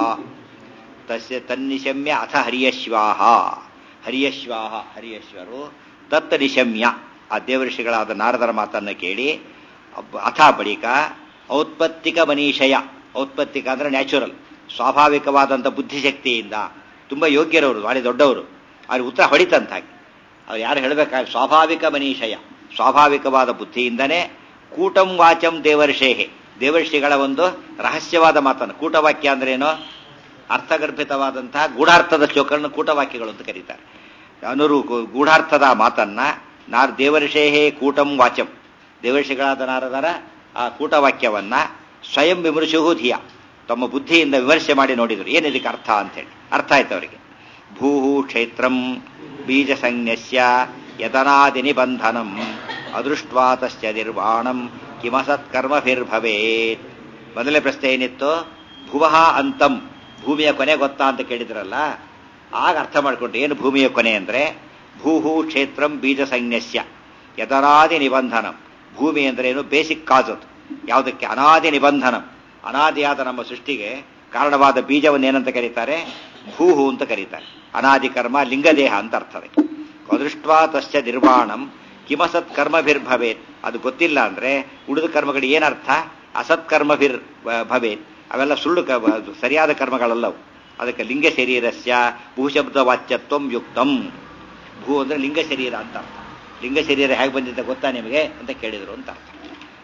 S1: ತಸ್ಯ ತನ್ನಿಶಮ್ಯ ಅಥ ಹರಿಯಶ್ವಾಹ ಹರಿಯಶ್ವಾಹ ಹರಿಯಶ್ವರು ತತ್ ನಿಶಮ್ಯ ಆ ದೇವಋಷಿಗಳಾದ ನಾರದರ ಮಾತನ್ನು ಕೇಳಿ ಅಥ ಬಳಿಕ ಔತ್ಪತ್ತಿಕ ಮನೀಷಯ ಔತ್ಪತ್ತಿಕ ಅಂದ್ರೆ ನ್ಯಾಚುರಲ್ ಸ್ವಾಭಾವಿಕವಾದಂಥ ಬುದ್ಧಿಶಕ್ತಿಯಿಂದ ತುಂಬ ಯೋಗ್ಯರವರು ಭಾರಿ ದೊಡ್ಡವರು ಅವ್ರಿಗೆ ಉತ್ತರ ಹೊಡಿತಂತಾಗಿ ಅವ್ರು ಯಾರು ಹೇಳಬೇಕಾದ್ರೆ ಸ್ವಾಭಾವಿಕ ಮನೀಷಯ ಸ್ವಾಭಾವಿಕವಾದ ಬುದ್ಧಿಯಿಂದನೇ ಕೂಟಂ ವಾಚಂ ದೇವರ್ಷೇಹೆ ದೇವರ್ಷಿಗಳ ಒಂದು ರಹಸ್ಯವಾದ ಮಾತನ್ನು ಕೂಟವಾಕ್ಯ ಅಂದ್ರೇನು ಅರ್ಥಗರ್ಭಿತವಾದಂತಹ ಗೂಢಾರ್ಥದ ಶ್ಲೋಕಗಳನ್ನು ಕೂಟವಾಕ್ಯಗಳು ಅಂತ ಕರೀತಾರೆ ಅನುರು ಗೂಢಾರ್ಥದ ಮಾತನ್ನ ನಾರ್ ದೇವರ್ಷೇಹೇ ಕೂಟಂ ವಾಚಂ ದೇವರ್ಷಿಗಳಾದ ನಾರದರ ಆ ಕೂಟವಾಕ್ಯವನ್ನ ಸ್ವಯಂ ವಿಮರ್ಶುಹು ಧಿಯ ತಮ್ಮ ಬುದ್ಧಿಯಿಂದ ವಿಮರ್ಶೆ ಮಾಡಿ ನೋಡಿದರು ಏನಿದಕ್ಕೆ ಅರ್ಥ ಅಂತೇಳಿ ಅರ್ಥ ಆಯ್ತು ಅವರಿಗೆ ಭೂಹು ಕ್ಷೇತ್ರಂ ಬೀಜ ಸಂಜ್ಞಸ್ಯ ಯತನಾದಿ ನಿಬಂಧನಂ ಅದೃಷ್ಟ್ವಾ ತಸ್ಯ ನಿರ್ವಾಣಂ ಕಿಮಸತ್ಕರ್ಮಭಿರ್ಭವೇತ್ ಮೊದಲನೇ ಪ್ರಶ್ನೆ ಏನಿತ್ತು ಭುವಃ ಅಂತಂ ಭೂಮಿಯ ಕೊನೆ ಗೊತ್ತಾ ಅಂತ ಕೇಳಿದ್ರಲ್ಲ ಆಗ ಅರ್ಥ ಮಾಡ್ಕೊಂಡು ಏನು ಭೂಮಿಯ ಕೊನೆ ಅಂದ್ರೆ ಭೂಹು ಕ್ಷೇತ್ರಂ ಬೀಜ ಸಂಜ್ಞಸ್ಯ ಯತನಾದಿ ನಿಬಂಧನಂ ಭೂಮಿ ಅಂದ್ರೆ ಏನು ಬೇಸಿಕ್ ಕಾಸ್ ಅದು ಯಾವುದಕ್ಕೆ ಅನಾದಿ ನಿಬಂಧನಂ ಅನಾದಿಯಾದ ನಮ್ಮ ಸೃಷ್ಟಿಗೆ ಕಾರಣವಾದ ಬೀಜವನ್ನು ಏನಂತ ಕರೀತಾರೆ ಭೂಹು ಅಂತ ಕರೀತಾರೆ ಅನಾದಿ ಕರ್ಮ ಲಿಂಗದೇಹ ಅಂತ ಅರ್ಥ ಅದಕ್ಕೆ ಅದೃಷ್ಟ್ವಾ ತಸ್ಯ ನಿರ್ವಾಣಂ ಕಿಮಸತ್ ಕರ್ಮಭಿರ್ಭವೇತ್ ಅದು ಗೊತ್ತಿಲ್ಲ ಅಂದ್ರೆ ಉಳಿದ ಕರ್ಮಗಳು ಏನರ್ಥ ಅಸತ್ಕರ್ಮಭಿರ್ ಭವೇತ್ ಅವೆಲ್ಲ ಸುಳ್ಳು ಸರಿಯಾದ ಕರ್ಮಗಳಲ್ಲವು ಅದಕ್ಕೆ ಲಿಂಗ ಶರೀರಸ್ಯ ಭೂಶಬ್ದ ವಾಚ್ಯತ್ವಂ ಯುಕ್ತಂ ಭೂ ಅಂದ್ರೆ ಲಿಂಗ ಶರೀರ ಅಂತ ಅರ್ಥ ಲಿಂಗ ಶರೀರ ಹೇಗೆ ಬಂದಿದ್ದ ಗೊತ್ತಾ ನಿಮಗೆ ಅಂತ ಕೇಳಿದ್ರು ಅಂತ ಅರ್ಥ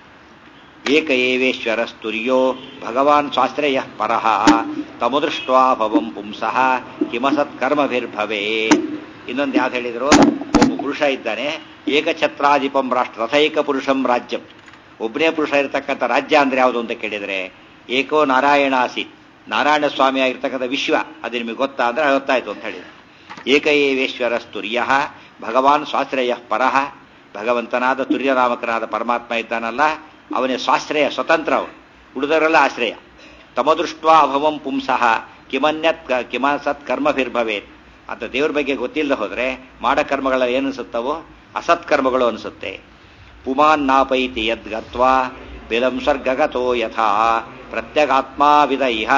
S1: ಏಕ ಏವೇಶ್ವರ ಸ್ತುರ್ಯೋ ಭಗವಾನ್ ಸ್ವಾಶ್ರಯ ಪರಃ ತಮದೃಷ್ಟ್ವಾ ಭವಂ ಪುಂಸಃ ಕಿಮಸತ್ಕರ್ಮಭಿರ್ಭವೇ ಇನ್ನೊಂದು ಯಾವ್ದು ಹೇಳಿದ್ರು ಒಬ್ಬ ಪುರುಷ ಇದ್ದಾನೆ ಏಕಛತ್ರಾಧಿಪಂ ರಾಷ್ಟ್ರ ರಥೈಕ ಪುರುಷಂ ರಾಜ್ಯಂ ಒಬ್ಬನೇ ಪುರುಷ ಇರತಕ್ಕಂಥ ರಾಜ್ಯ ಅಂದ್ರೆ ಯಾವುದು ಅಂತ ಕೇಳಿದ್ರೆ ಏಕೋ ನಾರಾಯಣ ಆಸೀತ್ ನಾರಾಯಣ ಸ್ವಾಮಿ ಆಗಿರ್ತಕ್ಕಂಥ ವಿಶ್ವ ಅದು ನಿಮಗೆ ಗೊತ್ತಾ ಅಂದ್ರೆ ಗೊತ್ತಾಯ್ತು ಅಂತ ಹೇಳಿದ್ರು ಏಕ ಏವೇಶ್ವರ ಸ್ತುರ್ಯ ಭಗವಾನ್ ಸ್ವಾಶ್ರಯ ಪರಃ ಭಗವಂತನಾದ ತುರ್ಯನಾಮಕನಾದ ಪರಮಾತ್ಮ ಇದ್ದಾನಲ್ಲ ಅವನೇ ಸ್ವಾಶ್ರಯ ಸ್ವತಂತ್ರ ಅವನು ಉಳಿದವರೆಲ್ಲ ಆಶ್ರಯ ತಮದೃಷ್ಟ ಅಭವಂ ಪುಂಸಃ ಕಿಮನ್ಯತ್ ಕಿಮ ಸತ್ ಕರ್ಮಭಿರ್ಭವೇತ್ ಅಂತ ದೇವ್ರ ಬಗ್ಗೆ ಗೊತ್ತಿಲ್ಲದೆ ಹೋದ್ರೆ ಮಾಡ ಕರ್ಮಗಳ ಏನನ್ಸುತ್ತವೋ ಅಸತ್ಕರ್ಮಗಳು ಅನಿಸುತ್ತೆ ಪುಮಾನ್ ನಾಪೈತಿ ಯದ್ಗತ್ವಾ ಬಿಲಂ ಸ್ವರ್ಗಗತೋ ಯಥಾ ಪ್ರತ್ಯಗಾತ್ಮಾವಿದ ಇಹ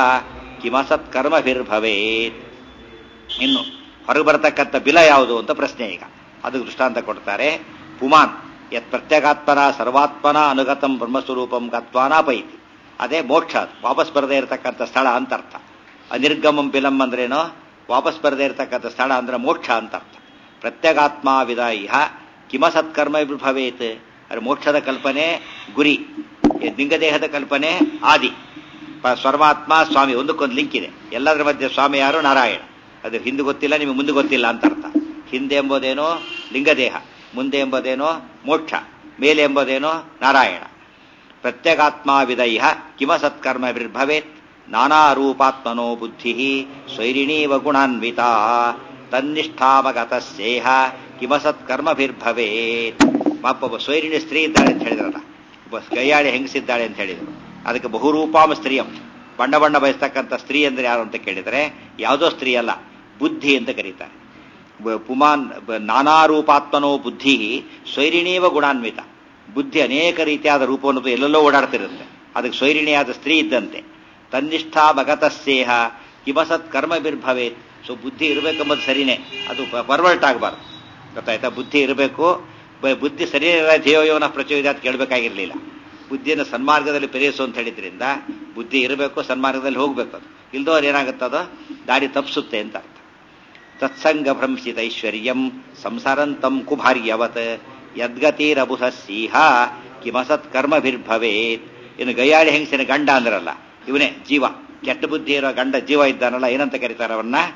S1: ಕಿಮಸತ್ಕರ್ಮಭಿರ್ಭವೇತ್ ಇನ್ನು ಹೊರಗೆ ಬರತಕ್ಕಂಥ ಬಿಲ ಯಾವುದು ಅಂತ ಪ್ರಶ್ನೆ ಈಗ ಅದು ದೃಷ್ಟಾಂತ ಕೊಡ್ತಾರೆ ಪುಮಾನ್ ಯತ್ ಪ್ರತ್ಯಗಾತ್ಮನ ಸರ್ವಾತ್ಮನ ಅನುಗತಂ ಬ್ರಹ್ಮಸ್ವರೂಪಂ ಗತ್ವಾನಾಪೈತಿ ಅದೇ ಮೋಕ್ಷ ವಾಪಸ್ ಬರದೇ ಇರತಕ್ಕಂಥ ಸ್ಥಳ ಅಂತ ಅರ್ಥ ಅನಿರ್ಗಮಂ ಬಿಲಂ ಅಂದ್ರೇನೋ ವಾಪಸ್ ಬರದೇ ಇರತಕ್ಕಂಥ ಸ್ಥಳ ಅಂದ್ರೆ ಮೋಕ್ಷ ಅಂತ ಅರ್ಥ ಪ್ರತ್ಯಗಾತ್ಮಾವಿದ ಇಹ ಕಿಮಸತ್ಕರ್ಮ ಭವೇತ್ ಅದು ಮೋಕ್ಷದ ಕಲ್ಪನೆ ಗುರಿ ಲಿಂಗದೇಹದ ಕಲ್ಪನೆ ಆದಿ ಸ್ವರ್ಮಾತ್ಮ ಸ್ವಾಮಿ ಒಂದಕ್ಕೊಂದು ಲಿಂಕ್ ಇದೆ ಎಲ್ಲದರ ಮಧ್ಯೆ ಸ್ವಾಮಿ ಯಾರು ನಾರಾಯಣ ಅದು ಹಿಂದೆ ಗೊತ್ತಿಲ್ಲ ನಿಮಗೆ ಮುಂದೆ ಗೊತ್ತಿಲ್ಲ ಅಂತ ಅರ್ಥ ಹಿಂದೆ ಎಂಬುದೇನೋ ಲಿಂಗದೇಹ ಮುಂದೆ ಎಂಬುದೇನೋ ಮೋಕ್ಷ ಮೇಲೆ ಎಂಬುದೇನೋ ನಾರಾಯಣ ಪ್ರತ್ಯಗಾತ್ಮಾವಿದಯ ಕಿಮ ಸತ್ಕರ್ಮ ಭವೇತ್ ನಾನಾ ರೂಪಾತ್ಮನೋ ಬುದ್ಧಿ ಸ್ವೈರಿಣೀವ ಗುಣಾನ್ವಿತ ತನ್ನಿಷ್ಠಾವಗತಸ್ಯೇಹ ಕಿಮ ಸತ್ಕರ್ಮಭಿರ್ಭವೇತ್ ಒಬ್ಬ ಸ್ವೈರಿಣಿ ಸ್ತ್ರೀ ಇದ್ದಾಳೆ ಅಂತ ಹೇಳಿದ್ರಲ್ಲ ಒಬ್ಬ ಕೈಯಾಳಿ ಹೆಂಗಸಿದ್ದಾಳೆ ಅಂತ ಹೇಳಿದ್ರು ಅದಕ್ಕೆ ಬಹುರೂಪಾಮ ಸ್ತ್ರೀಯಂ ಬಣ್ಣ ಬಣ್ಣ ಬಯಸ್ತಕ್ಕಂಥ ಸ್ತ್ರೀ ಅಂದ್ರೆ ಯಾರು ಅಂತ ಕೇಳಿದರೆ ಯಾವುದೋ ಸ್ತ್ರೀ ಅಲ್ಲ ಬುದ್ಧಿ ಅಂತ ಕರೀತಾರೆ ಪುಮಾನ್ ನಾನಾ ರೂಪಾತ್ಮನೋ ಬುದ್ಧಿ ಸ್ವೈರಿಣೀವ ಗುಣಾನ್ವಿತ ಬುದ್ಧಿ ಅನೇಕ ರೀತಿಯಾದ ರೂಪವನ್ನು ಎಲ್ಲೆಲ್ಲೋ ಓಡಾಡ್ತಿರುತ್ತೆ ಅದಕ್ಕೆ ಸ್ವೈರಿಣಿಯಾದ ಸ್ತ್ರೀ ಇದ್ದಂತೆ ತನ್ನಿಷ್ಠಾ ಭಗತಸ್ಸೇಹ ಕಿಮಸತ್ ಕರ್ಮಭಿರ್ಭವೇತ್ ಸೊ ಬುದ್ಧಿ ಇರಬೇಕೆಂಬುದು ಸರಿನೇ ಅದು ಪರ್ವರ್ಟ್ ಆಗಬಾರ್ದು ಗೊತ್ತಾಯ್ತಾ ಬುದ್ಧಿ ಇರಬೇಕು ಬುದ್ಧಿ ಸರಿಯಾದ ಧ್ಯೇಯೋನ ಪ್ರಚೋದಿತ ಅಂತ ಕೇಳಬೇಕಾಗಿರ್ಲಿಲ್ಲ ಬುದ್ಧಿಯನ್ನು ಸನ್ಮಾರ್ಗದಲ್ಲಿ ಪ್ರೇರಿಸು ಅಂತ ಹೇಳಿದ್ರಿಂದ ಬುದ್ಧಿ ಇರಬೇಕು ಸನ್ಮಾರ್ಗದಲ್ಲಿ ಹೋಗ್ಬೇಕು ಅದು ಇಲ್ದೋರು ಏನಾಗುತ್ತದೋ ದಾರಿ ತಪ್ಪಿಸುತ್ತೆ ಅಂತ ಅರ್ಥ ತತ್ಸಂಗ ಭ್ರಂಸಿತ ಐಶ್ವರ್ಯಂ ಸಂಸಾರಂತಂ ಕುಭಾರ್ಯವತ್ ಯದ್ಗತಿರಬುಧ ಸಿಂಹ ಕಿಮಸತ್ ಕರ್ಮಭಿರ್ಭವೇತ್ ಇನ್ನು ಗೈಯಾಳಿ ಹೆಂಗಸಿನ ಗಂಡ ಅಂದ್ರಲ್ಲ ಇವನೇ ಜೀವ ಕೆಟ್ಟ ಬುದ್ಧಿ ಇರೋ ಗಂಡ ಜೀವ ಇದ್ದಾನಲ್ಲ ಏನಂತ ಕರೀತಾರೆ ಅವನ್ನ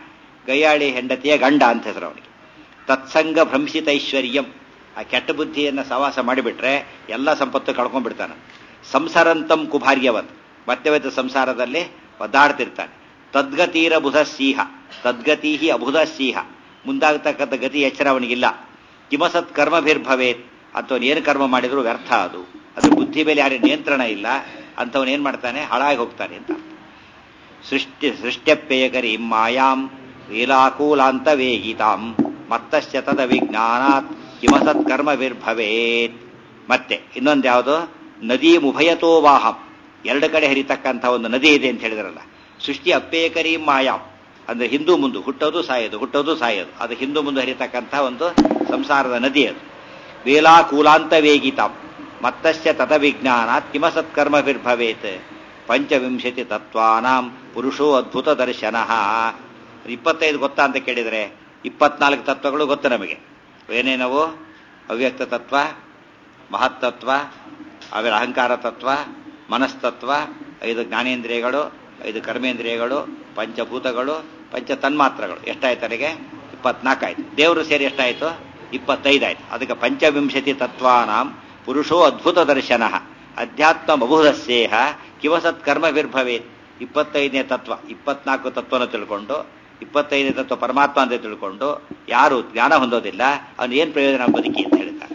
S1: ಗಯ್ಯಾಳಿ ಹೆಂಡತಿಯ ಗಂಡ ಅಂತ ಹೆಸರು ಅವನಿಗೆ ತತ್ಸಂಗ ಭ್ರಂಸಿತೈಶ್ವರ್ಯಂ ಆ ಕೆಟ್ಟ ಬುದ್ಧಿಯನ್ನು ಸವಾಸ ಮಾಡಿಬಿಟ್ರೆ ಎಲ್ಲ ಸಂಪತ್ತು ಕಳ್ಕೊಂಡ್ಬಿಡ್ತಾನೆ ಸಂಸಾರಂತಂ ಕುಭಾರ್ಯವತ್ ಮತ್ತೆ ಮತ್ತೆ ಸಂಸಾರದಲ್ಲಿ ಒದ್ದಾಡ್ತಿರ್ತಾನೆ ತದ್ಗತೀರ ಬುಧ ಸಿಂಹ ತದ್ಗತೀಹಿ ಅಬುಧ ಸಿಂಹ ಮುಂದಾಗತಕ್ಕಂಥ ಗತಿ ಎಚ್ಚರ ಅವನಿಗಿಲ್ಲ ಕಿಮಸತ್ ಕರ್ಮಭಿರ್ಭವೇತ್ ಅಂಥವನು ಏನು ಕರ್ಮ ಮಾಡಿದ್ರು ವ್ಯರ್ಥ ಅದು ಅದು ಬುದ್ಧಿ ಮೇಲೆ ಯಾರೇ ನಿಯಂತ್ರಣ ಇಲ್ಲ ಅಂಥವನು ಏನು ಮಾಡ್ತಾನೆ ಹಾಳಾಗಿ ಹೋಗ್ತಾನೆ ಅಂತ ಸೃಷ್ಟಿ ಸೃಷ್ಟ್ಯಪ್ಪೇಯಕರಿ ಮಾಯಾಂ ಲೀಲಾಕೂಲಾಂತ ವೇಗಿತಾಂ ಮತ್ತಶ್ಚ ತದ ವಿಜ್ಞಾನಾತ್ ಕಿಮಸತ್ ಕರ್ಮವಿರ್ಭವೇತ್ ಮತ್ತೆ ಇನ್ನೊಂದು ಯಾವುದು ನದಿ ಮುಭಯತೋ ವಾಹಂ ಎರಡು ಕಡೆ ಹರಿತಕ್ಕಂಥ ಒಂದು ನದಿ ಇದೆ ಅಂತ ಹೇಳಿದ್ರಲ್ಲ ಸೃಷ್ಟಿ ಅಪ್ಪೇಕರಿ ಮಾಯಾಂ ಅಂದ್ರೆ ಹಿಂದೂ ಮುಂದು ಹುಟ್ಟೋದು ಸಾಯೋದು ಹುಟ್ಟೋದು ಸಾಯೋದು ಅದು ಹಿಂದೂ ಮುಂದೆ ಹರಿತಕ್ಕಂಥ ಒಂದು ಸಂಸಾರದ ನದಿ ಅದು ವೇಲಾಕೂಲಾಂತ ವೇಗಿತಾಂ ಮತ್ತಶ್ಚ ತದ ವಿಜ್ಞಾನಾತ್ ಕಿಮಸತ್ಕರ್ಮವಿರ್ಭವೇತ್ ಪಂಚವಿಂಶತಿ ತತ್ವಾನಾಂ ಪುರುಷೋ ಅದ್ಭುತ ದರ್ಶನ ಇಪ್ಪತ್ತೈದು ಗೊತ್ತಾ ಅಂತ ಕೇಳಿದರೆ ಇಪ್ಪತ್ನಾಲ್ಕು ತತ್ವಗಳು ಗೊತ್ತು ನಮಗೆ ಏನೇನವು ಅವ್ಯಕ್ತ ತತ್ವ ಮಹತ್ತತ್ವ ಆಮೇಲೆ ಅಹಂಕಾರ ತತ್ವ ಮನಸ್ತತ್ವ ಐದು ಜ್ಞಾನೇಂದ್ರಿಯಗಳು ಐದು ಕರ್ಮೇಂದ್ರಿಯಗಳು ಪಂಚಭೂತಗಳು ಪಂಚ ತನ್ಮಾತ್ರಗಳು ಎಷ್ಟಾಯ್ತು ಅಲ್ಲಿಗೆ ಇಪ್ಪತ್ನಾಲ್ಕು ಆಯ್ತು ದೇವರು ಸೇರಿ ಎಷ್ಟಾಯ್ತು ಇಪ್ಪತ್ತೈದು ಆಯ್ತು ಅದಕ್ಕೆ ಪಂಚವಿಂಶತಿ ತತ್ವಾನಾಂ ಪುರುಷೋ ಅದ್ಭುತ ದರ್ಶನ ಅಧ್ಯಾತ್ಮ ಬಹುಧಸ್ಯೇಹ ಕಿವಸತ್ ಕರ್ಮವಿರ್ಭವೇತ್ ಇಪ್ಪತ್ತೈದನೇ ತತ್ವ ಇಪ್ಪತ್ನಾಲ್ಕು ತತ್ವನ ತಿಳ್ಕೊಂಡು ಇಪ್ಪತ್ತೈದನೇ ತತ್ವ ಪರಮಾತ್ಮ ಅಂತ ತಿಳ್ಕೊಂಡು ಯಾರು ಜ್ಞಾನ ಹೊಂದೋದಿಲ್ಲ ಅವನು ಏನು ಪ್ರಯೋಜನ ಬದುಕಿ ಅಂತ ಹೇಳ್ತಾರೆ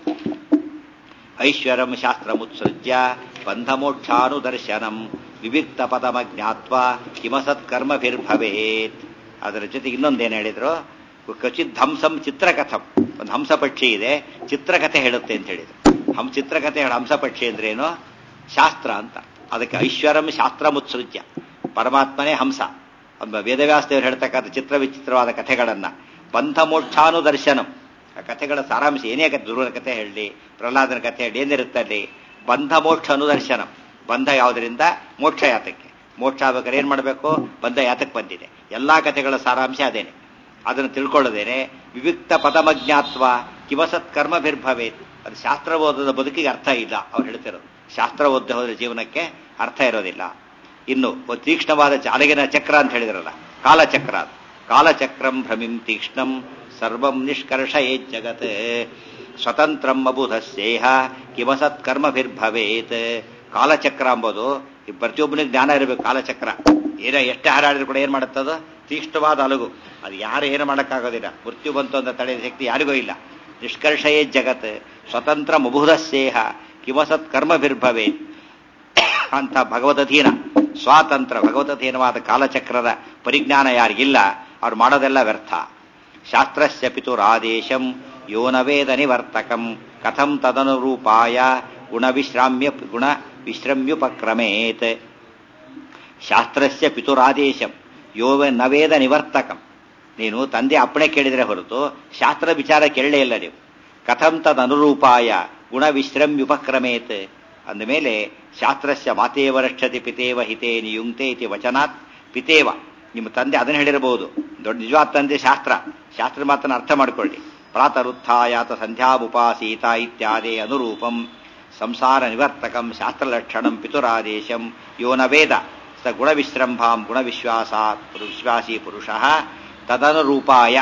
S1: ಐಶ್ವರಂ ಶಾಸ್ತ್ರಮುತ್ಸೃಜ್ಯ ಬಂಧಮೋಕ್ಷಾನುದರ್ಶನಂ ವಿವಿಕ್ತ ಪದಮ ಜ್ಞಾತ್ವ ಕಿಮಸತ್ ಕರ್ಮಭಿರ್ಭವೇತ್ ಅದರ ಜೊತೆಗೆ ಇನ್ನೊಂದೇನು ಹೇಳಿದ್ರು ಕ್ವಚಿತ್ ಹಂಸಂ ಚಿತ್ರಕಥಂ ಒಂದು ಹಂಸ ಪಕ್ಷಿ ಇದೆ ಚಿತ್ರಕಥೆ ಹೇಳುತ್ತೆ ಅಂತ ಹೇಳಿದ್ರು ಹಂ ಚಿತ್ರಕಥೆ ಹೇಳ ಹಂಸ ಪಕ್ಷಿ ಅಂದ್ರೇನು ಶಾಸ್ತ್ರ ಅಂತ ಅದಕ್ಕೆ ಐಶ್ವರಂ ಶಾಸ್ತ್ರ ಮುತ್ಸೃಜ್ಯ ಪರಮಾತ್ಮನೇ ಹಂಸ ವೇದವ್ಯಾಸದೇವರು ಹೇಳ್ತಕ್ಕಂಥ ಚಿತ್ರ ವಿಚಿತ್ರವಾದ ಕಥೆಗಳನ್ನ ಬಂಧ ಮೋಕ್ಷಾನುದರ್ಶನಂ ಆ ಕಥೆಗಳ ಸಾರಾಂಶ ಏನೇ ಕಥೆ ದುರ್ಗನ ಕಥೆ ಹೇಳಲಿ ಪ್ರಹ್ಲಾದನ ಕಥೆ ಹೇಳಿ ಏನಿರುತ್ತಲ್ಲಿ ಬಂಧ ಮೋಕ್ಷ ಅನುದರ್ಶನಂ ಬಂಧ ಯಾವುದರಿಂದ ಮೋಕ್ಷ ಯಾತಕ್ಕೆ ಮೋಕ್ಷ ಆಗ್ಬೇಕಾದ್ರೆ ಏನ್ ಮಾಡಬೇಕು ಬಂಧ ಯಾತಕ್ಕೆ ಬಂದಿದೆ ಎಲ್ಲಾ ಕಥೆಗಳ ಸಾರಾಂಶ ಅದೇನೆ ಅದನ್ನು ತಿಳ್ಕೊಳ್ಳೋದೇನೆ ವಿವಿಕ್ತ ಪದಮಜ್ಞಾತ್ವ ಕಿವಸತ್ ಕರ್ಮಭಿರ್ಭವೇತ್ ಅದು ಶಾಸ್ತ್ರ ಓದದ ಬದುಕಿಗೆ ಅರ್ಥ ಇಲ್ಲ ಅವ್ರು ಹೇಳ್ತಿರೋದು ಶಾಸ್ತ್ರ ಓದ ಹೋದ್ರೆ ಜೀವನಕ್ಕೆ ಅರ್ಥ ಇರೋದಿಲ್ಲ ಇನ್ನು ತೀಕ್ಷ್ಣವಾದ ಅಲಗಿನ ಚಕ್ರ ಅಂತ ಹೇಳಿದ್ರಲ್ಲ ಕಾಲಚಕ್ರ ಅದು ಕಾಲಚಕ್ರಂ ಭ್ರಮಿಂ ತೀಕ್ಷ್ಣಂ ಸರ್ವಂ ನಿಷ್ಕರ್ಷಯೇ ಜಗತ್ ಸ್ವತಂತ್ರಂ ಅಬುಧಸ್ಯೇಹ ಕಿಮಸತ್ ಕರ್ಮಭಿರ್ಭವೇತ್ ಕಾಲಚಕ್ರ ಎಂಬುದು ಈ ಪ್ರತಿಯೊಬ್ಬನಿಗೆ ಜ್ಞಾನ ಇರಬೇಕು ಕಾಲಚಕ್ರ ಏನ ಎಷ್ಟೇ ಹಾರಾಡಿದ್ರು ಕೂಡ ಏನ್ ಮಾಡುತ್ತದು ತೀಕ್ಷ್ಣವಾದ ಅಲಗು ಅದು ಯಾರು ಏನು ಮಾಡೋಕ್ಕಾಗೋದಿಲ್ಲ ಮೃತ್ಯು ಬಂತು ಅಂತ ತಡೆಯ ಶಕ್ತಿ ಯಾರಿಗೂ ಇಲ್ಲ ನಿಷ್ಕರ್ಷಯೇ ಜಗತ್ ಸ್ವತಂತ್ರ ಮಬುಧಸ್ಯೇಹ ಕಿಮಸತ್ ಕರ್ಮಭಿರ್ಭವೇತ್ ಅಂತ ಭಗವದಧೀನ ಸ್ವಾತಂತ್ರ್ಯ ಭಗವದಧೀನವಾದ ಕಾಲಚಕ್ರದ ಪರಿಜ್ಞಾನ ಯಾರಿಗಿಲ್ಲ ಅವ್ರು ಮಾಡೋದೆಲ್ಲ ವ್ಯರ್ಥ ಶಾಸ್ತ್ರಸ್ಯ ಪಿತುರಾದೇಶಂ ಯೋನವೇದ ನಿವರ್ತಕಂ ಕಥಂ ತದನುರೂಪಾಯ ಗುಣವಿಶ್ರಾಮ್ಯ ಗುಣ ವಿಶ್ರಮ್ಯುಪಕ್ರಮೇತ್ ಶಾಸ್ತ್ರಸ್ಯ ಪಿತುರಾದೇಶಂ ಯೋವ ನವೇದ ನಿವರ್ತಕಂ ನೀನು ತಂದೆ ಅಪ್ಪಣೆ ಕೇಳಿದರೆ ಹೊರತು ಶಾಸ್ತ್ರ ವಿಚಾರ ಕೇಳಲೇ ಇಲ್ಲ ನೀವು ಕಥಂ ತದನುರೂಪಾಯ ಗುಣ ವಿಶ್ರಮ್ಯುಪಕ್ರಮೇತ್ ಅಂದಮೇಲೆ ಶಾಸ್ತ್ರಸ್ಯ ಮಾತೇವ ರಕ್ಷತಿ ಪಿತೇವ ಹಿತೇ ನಿಯುಂಕ್ತೆ ಇತಿ ವಚನಾತ್ ಪಿತೇವ ನಿಮ್ಮ ತಂದೆ ಅದನ್ನು ಹೇಳಿರಬಹುದು ದೊಡ್ಡ ನಿಜವಾದ ತಂದೆ ಶಾಸ್ತ್ರ ಶಾಸ್ತ್ರ ಮಾತನ್ನು ಅರ್ಥ ಮಾಡಿಕೊಳ್ಳಿ ಪ್ರಾತರುತ್ಥಾಯಾತ ಸಂಧ್ಯಾಮುಪಾಸೀತ ಇತ್ಯಾದಿ ಅನುರೂಪಂ ಸಂಸಾರ ನಿವರ್ತಕಂ ಶಾಸ್ತ್ರಲಕ್ಷಣಂ ಪಿತುರಾದೇಶಂ ಯೋ ನ ವೇದ ಸ ಗುಣವಿಶ್ರಂಭಾಂ ಗುಣವಿಶ್ವಾಸ ವಿಶ್ವಾಸಿ ಪುರುಷ ತದನುರೂಪಾಯ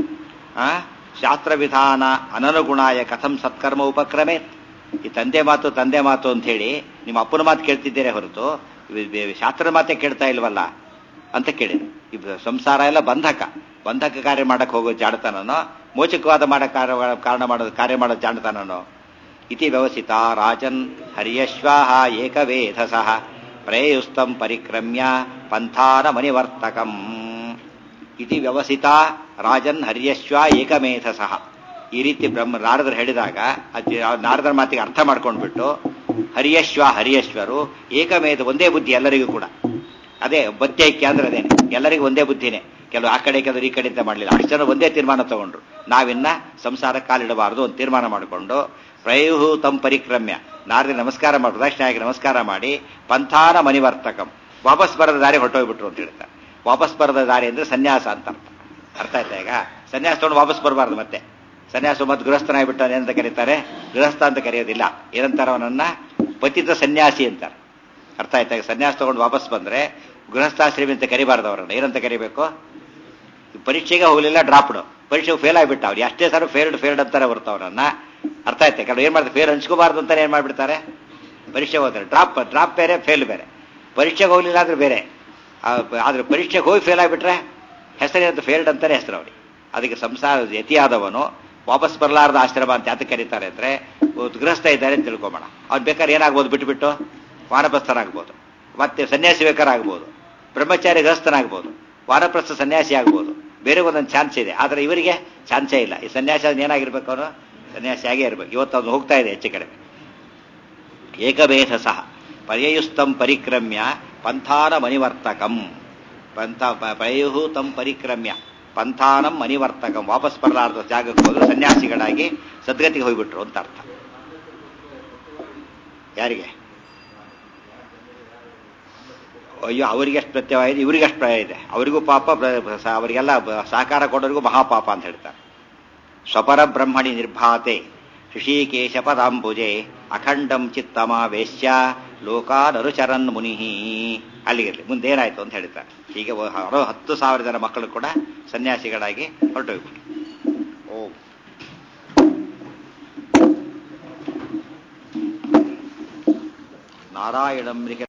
S1: ಶಾಸ್ತ್ರವಿಧಾನ ಅನನುಗುಣಾಯ ಕಥಂ ಸತ್ಕರ್ಮ ಉಪಕ್ರಮೇ ಈ ತಂದೆ ಮಾತು ತಂದೆ ಮಾತು ಅಂತ ಹೇಳಿ ನಿಮ್ಮ ಅಪ್ಪನ ಮಾತು ಕೇಳ್ತಿದ್ದೀರಾ ಹೊರತು ಶಾಸ್ತ್ರದ ಮಾತೇ ಕೇಳ್ತಾ ಇಲ್ವಲ್ಲ ಅಂತ ಕೇಳಿದ್ರು ಈ ಸಂಸಾರ ಎಲ್ಲ ಬಂಧಕ ಬಂಧಕ ಕಾರ್ಯ ಮಾಡಕ್ ಹೋಗೋ ಜಾಣತನನೋ ಮೋಚಕವಾದ ಮಾಡ ಕಾರಣ ಮಾಡೋದು ಕಾರ್ಯ ಮಾಡೋ ಜಾಣತನನೋ ಇತಿ ವ್ಯವಸಿತ ರಾಜನ್ ಹರ್ಯಶ್ವಾಹ ಏಕವೇಧಸಃ ಪ್ರೇಯುಸ್ತಂ ಪರಿಕ್ರಮ್ಯ ಪಂಥಾನ ಮನಿವರ್ತಕಂ ಇತಿ ವ್ಯವಸಿತ ರಾಜನ್ ಹರ್ಯಶ್ವ ಏಕಮೇಧಸಃ ಈ ರೀತಿ ಬ್ರಹ್ಮ ನಾರದರು ಹೇಳಿದಾಗ ನಾರದರ ಮಾತಿಗೆ ಅರ್ಥ ಮಾಡ್ಕೊಂಡ್ಬಿಟ್ಟು ಹರಿಯಶ್ವ ಹರಿಯಶ್ವರು ಏಕಮೇಧ ಒಂದೇ ಬುದ್ಧಿ ಎಲ್ಲರಿಗೂ ಕೂಡ ಅದೇ ಬತ್ತೈಕ್ಯ ಅಂದ್ರೆ ಅದೇನೆ ಎಲ್ಲರಿಗೂ ಒಂದೇ ಬುದ್ಧಿನೇ ಕೆಲವು ಆ ಕಡೆ ಕೆಲವರು ಈ ಕಡೆ ಅಂತ ಮಾಡಲಿಲ್ಲ ಅಷ್ಟು ಜನ ಒಂದೇ ತೀರ್ಮಾನ ತಗೊಂಡ್ರು ನಾವಿನ್ನ ಸಂಸಾರ ಕಾಲಿಡಬಾರದು ಒಂದು ತೀರ್ಮಾನ ಮಾಡಿಕೊಂಡು ಪ್ರಯುಹು ತಂ ಪರಿಕ್ರಮ್ಯ ನಾರದಿ ನಮಸ್ಕಾರ ಮಾಡಿ ಪ್ರದಕ್ಷಿಣೆಯಾಗಿ ನಮಸ್ಕಾರ ಮಾಡಿ ಪಂಥಾನ ಮನಿವರ್ತಕಂ ವಾಪಸ್ ಬರದ ದಾರಿ ಹೊರಟೋಗ್ಬಿಟ್ರು ಅಂತ ಹೇಳ್ತಾರೆ ವಾಪಸ್ ಬರದ ದಾರಿ ಅಂದ್ರೆ ಸನ್ಯಾಸ ಅಂತ ಅರ್ಥ ಅರ್ಥ ಆಯ್ತಾ ಈಗ ಸನ್ಯಾಸ ತಗೊಂಡು ವಾಪಸ್ ಬರಬಾರ್ದು ಮತ್ತೆ ಸನ್ಯಾಸ ಮತ್ತೆ ಗೃಹಸ್ಥನಾಗ್ಬಿಟ್ಟ ಏನಂತ ಕರೀತಾರೆ ಗೃಹಸ್ಥ ಅಂತ ಕರೆಯೋದಿಲ್ಲ ಏನಂತಾರೆ ಅವನನ್ನ ಪತಿತ ಸನ್ಯಾಸಿ ಅಂತಾರೆ ಅರ್ಥ ಆಯ್ತಾ ಈಗ ಸನ್ಯಾಸ ತಗೊಂಡು ವಾಪಸ್ ಬಂದ್ರೆ ಗೃಹಸ್ಥಾಶ್ರಮಿ ಅಂತ ಕರಿಬಾರ್ದು ಅವರನ್ನ ಏನಂತ ಕರಿಬೇಕು ಪರೀಕ್ಷೆಗೆ ಹೋಗಲಿಲ್ಲ ಡ್ರಾಪ್ಡ್ ಪರೀಕ್ಷೆಗೆ ಫೇಲ್ ಆಗಿಬಿಟ್ಟ ಅವ್ರು ಎಷ್ಟೇ ಸರ್ ಫೇಲ್ಡ್ ಫೇಲ್ಡ್ ಅಂತಾರೆ ಬರ್ತಾವ್ರನ್ನ ಅರ್ಥ ಆಯ್ತು ಕೆಲವು ಏನು ಮಾಡ್ತಾರೆ ಫೇಲ್ ಹಂಚ್ಕೋಬಾರ್ದು ಅಂತಾನೆ ಏನು ಮಾಡಿಬಿಡ್ತಾರೆ ಪರೀಕ್ಷೆಗೆ ಹೋಗ್ತಾರೆ ಡ್ರಾಪ್ ಡ್ರಾಪ್ ಬೇರೆ ಫೇಲ್ ಬೇರೆ ಪರೀಕ್ಷೆಗೆ ಹೋಗಲಿಲ್ಲ ಅಂದ್ರೆ ಬೇರೆ ಆದ್ರೆ ಪರೀಕ್ಷೆಗೆ ಹೋಗಿ ಫೇಲ್ ಆಗಿಬಿಟ್ರೆ ಹೆಸರೇನಂತ ಫೇಲ್ಡ್ ಅಂತಾನೆ ಹೆಸರು ಅವ್ರಿಗೆ ಅದಕ್ಕೆ ಸಂಸಾರ ಯತಿಯಾದವನು ವಾಪಸ್ ಬರಲಾರದ ಆಶ್ರಮ ಅಂತ ಯಾತಕ್ಕೆ ಕರೀತಾರೆ ಅಂದ್ರೆ ಗೃಹಸ್ಥ ಇದ್ದಾರೆ ಅಂತ ತಿಳ್ಕೊಂಬೋಣ ಅವ್ನು ಬೇಕಾದ್ರೆ ಏನಾಗ್ಬೋದು ಬಿಟ್ಟುಬಿಟ್ಟು ವಾನಪ್ರಸ್ಥನಾಗ್ಬೋದು ಮತ್ತೆ ಸನ್ಯಾಸಿ ಬೇಕಾರಾಗ್ಬೋದು ಬ್ರಹ್ಮಚಾರಿ ಗೃಹಸ್ಥನಾಗ್ಬೋದು ವಾನಪ್ರಸ್ಥ ಸನ್ಯಾಸಿ ಆಗ್ಬೋದು ಬೇರೆ ಒಂದೊಂದು ಚಾನ್ಸ್ ಇದೆ ಆದರೆ ಇವರಿಗೆ ಚಾನ್ಸೇ ಇಲ್ಲ ಈ ಸನ್ಯಾಸಿ ಅದನ್ನ ಏನಾಗಿರ್ಬೇಕು ಅವನು ಸನ್ಯಾಸಿ ಆಗೇ ಇರಬೇಕು ಇವತ್ತು ಅದು ಹೋಗ್ತಾ ಇದೆ ಹೆಚ್ಚು ಕಡಿಮೆ ಏಕಭೇದ ಸಹ ಪರ್ಯಯುಸ್ತಂ ಪರಿಕ್ರಮ್ಯ ಪಂಥಾನ ಮನಿವರ್ತಕಂ ಪಂಥ ಪರ್ಯಯು ತಂ ಪರಿಕ್ರಮ್ಯ ಪಂಥಾನಂ ಮನಿವರ್ತಕಂ ವಾಪಸ್ ಬರಲಾರ್ದ ಜಾಗಕ್ಕೆ ಹೋದ್ರು ಸನ್ಯಾಸಿಗಳಾಗಿ ಸದ್ಗತಿಗೆ ಹೋಗ್ಬಿಟ್ರು ಅಂತ ಅರ್ಥ ಯಾರಿಗೆ ಅಯ್ಯೋ ಅವರಿಗೆ ಎಷ್ಟು ಪ್ರತ್ಯಯ ಇದೆ ಇವರಿಗೆ ಅಷ್ಟು ಪ್ರಯ ಇದೆ ಅವರಿಗೂ ಪಾಪ ಅವರಿಗೆಲ್ಲ ಸಹಕಾರ ಕೊಡೋರಿಗೂ ಮಹಾಪಾಪ ಅಂತ ಹೇಳ್ತಾರೆ ಸ್ವಪರ ಬ್ರಹ್ಮಣಿ ನಿರ್ಭಾತೆ ಋಷಿಕೇಶ ಪದಾಂಬುಜೆ ಅಖಂಡಂ ಚಿತ್ತಮಾವೇಶ್ಯ ಲೋಕಾನರುಚರನ್ ಮುನಿ ಅಲ್ಲಿಗಿರಲಿ ಮುಂದೆ ಏನಾಯ್ತು ಅಂತ ಹೇಳ್ತಾರೆ ಹೀಗೆ ಹತ್ತು ಸಾವಿರ ಜನ ಮಕ್ಕಳು ಕೂಡ ಸನ್ಯಾಸಿಗಳಾಗಿ ಹೊರಟೋಗ್ಬಿಟ್ಟು ಓ ನಾರಾಯಣಂ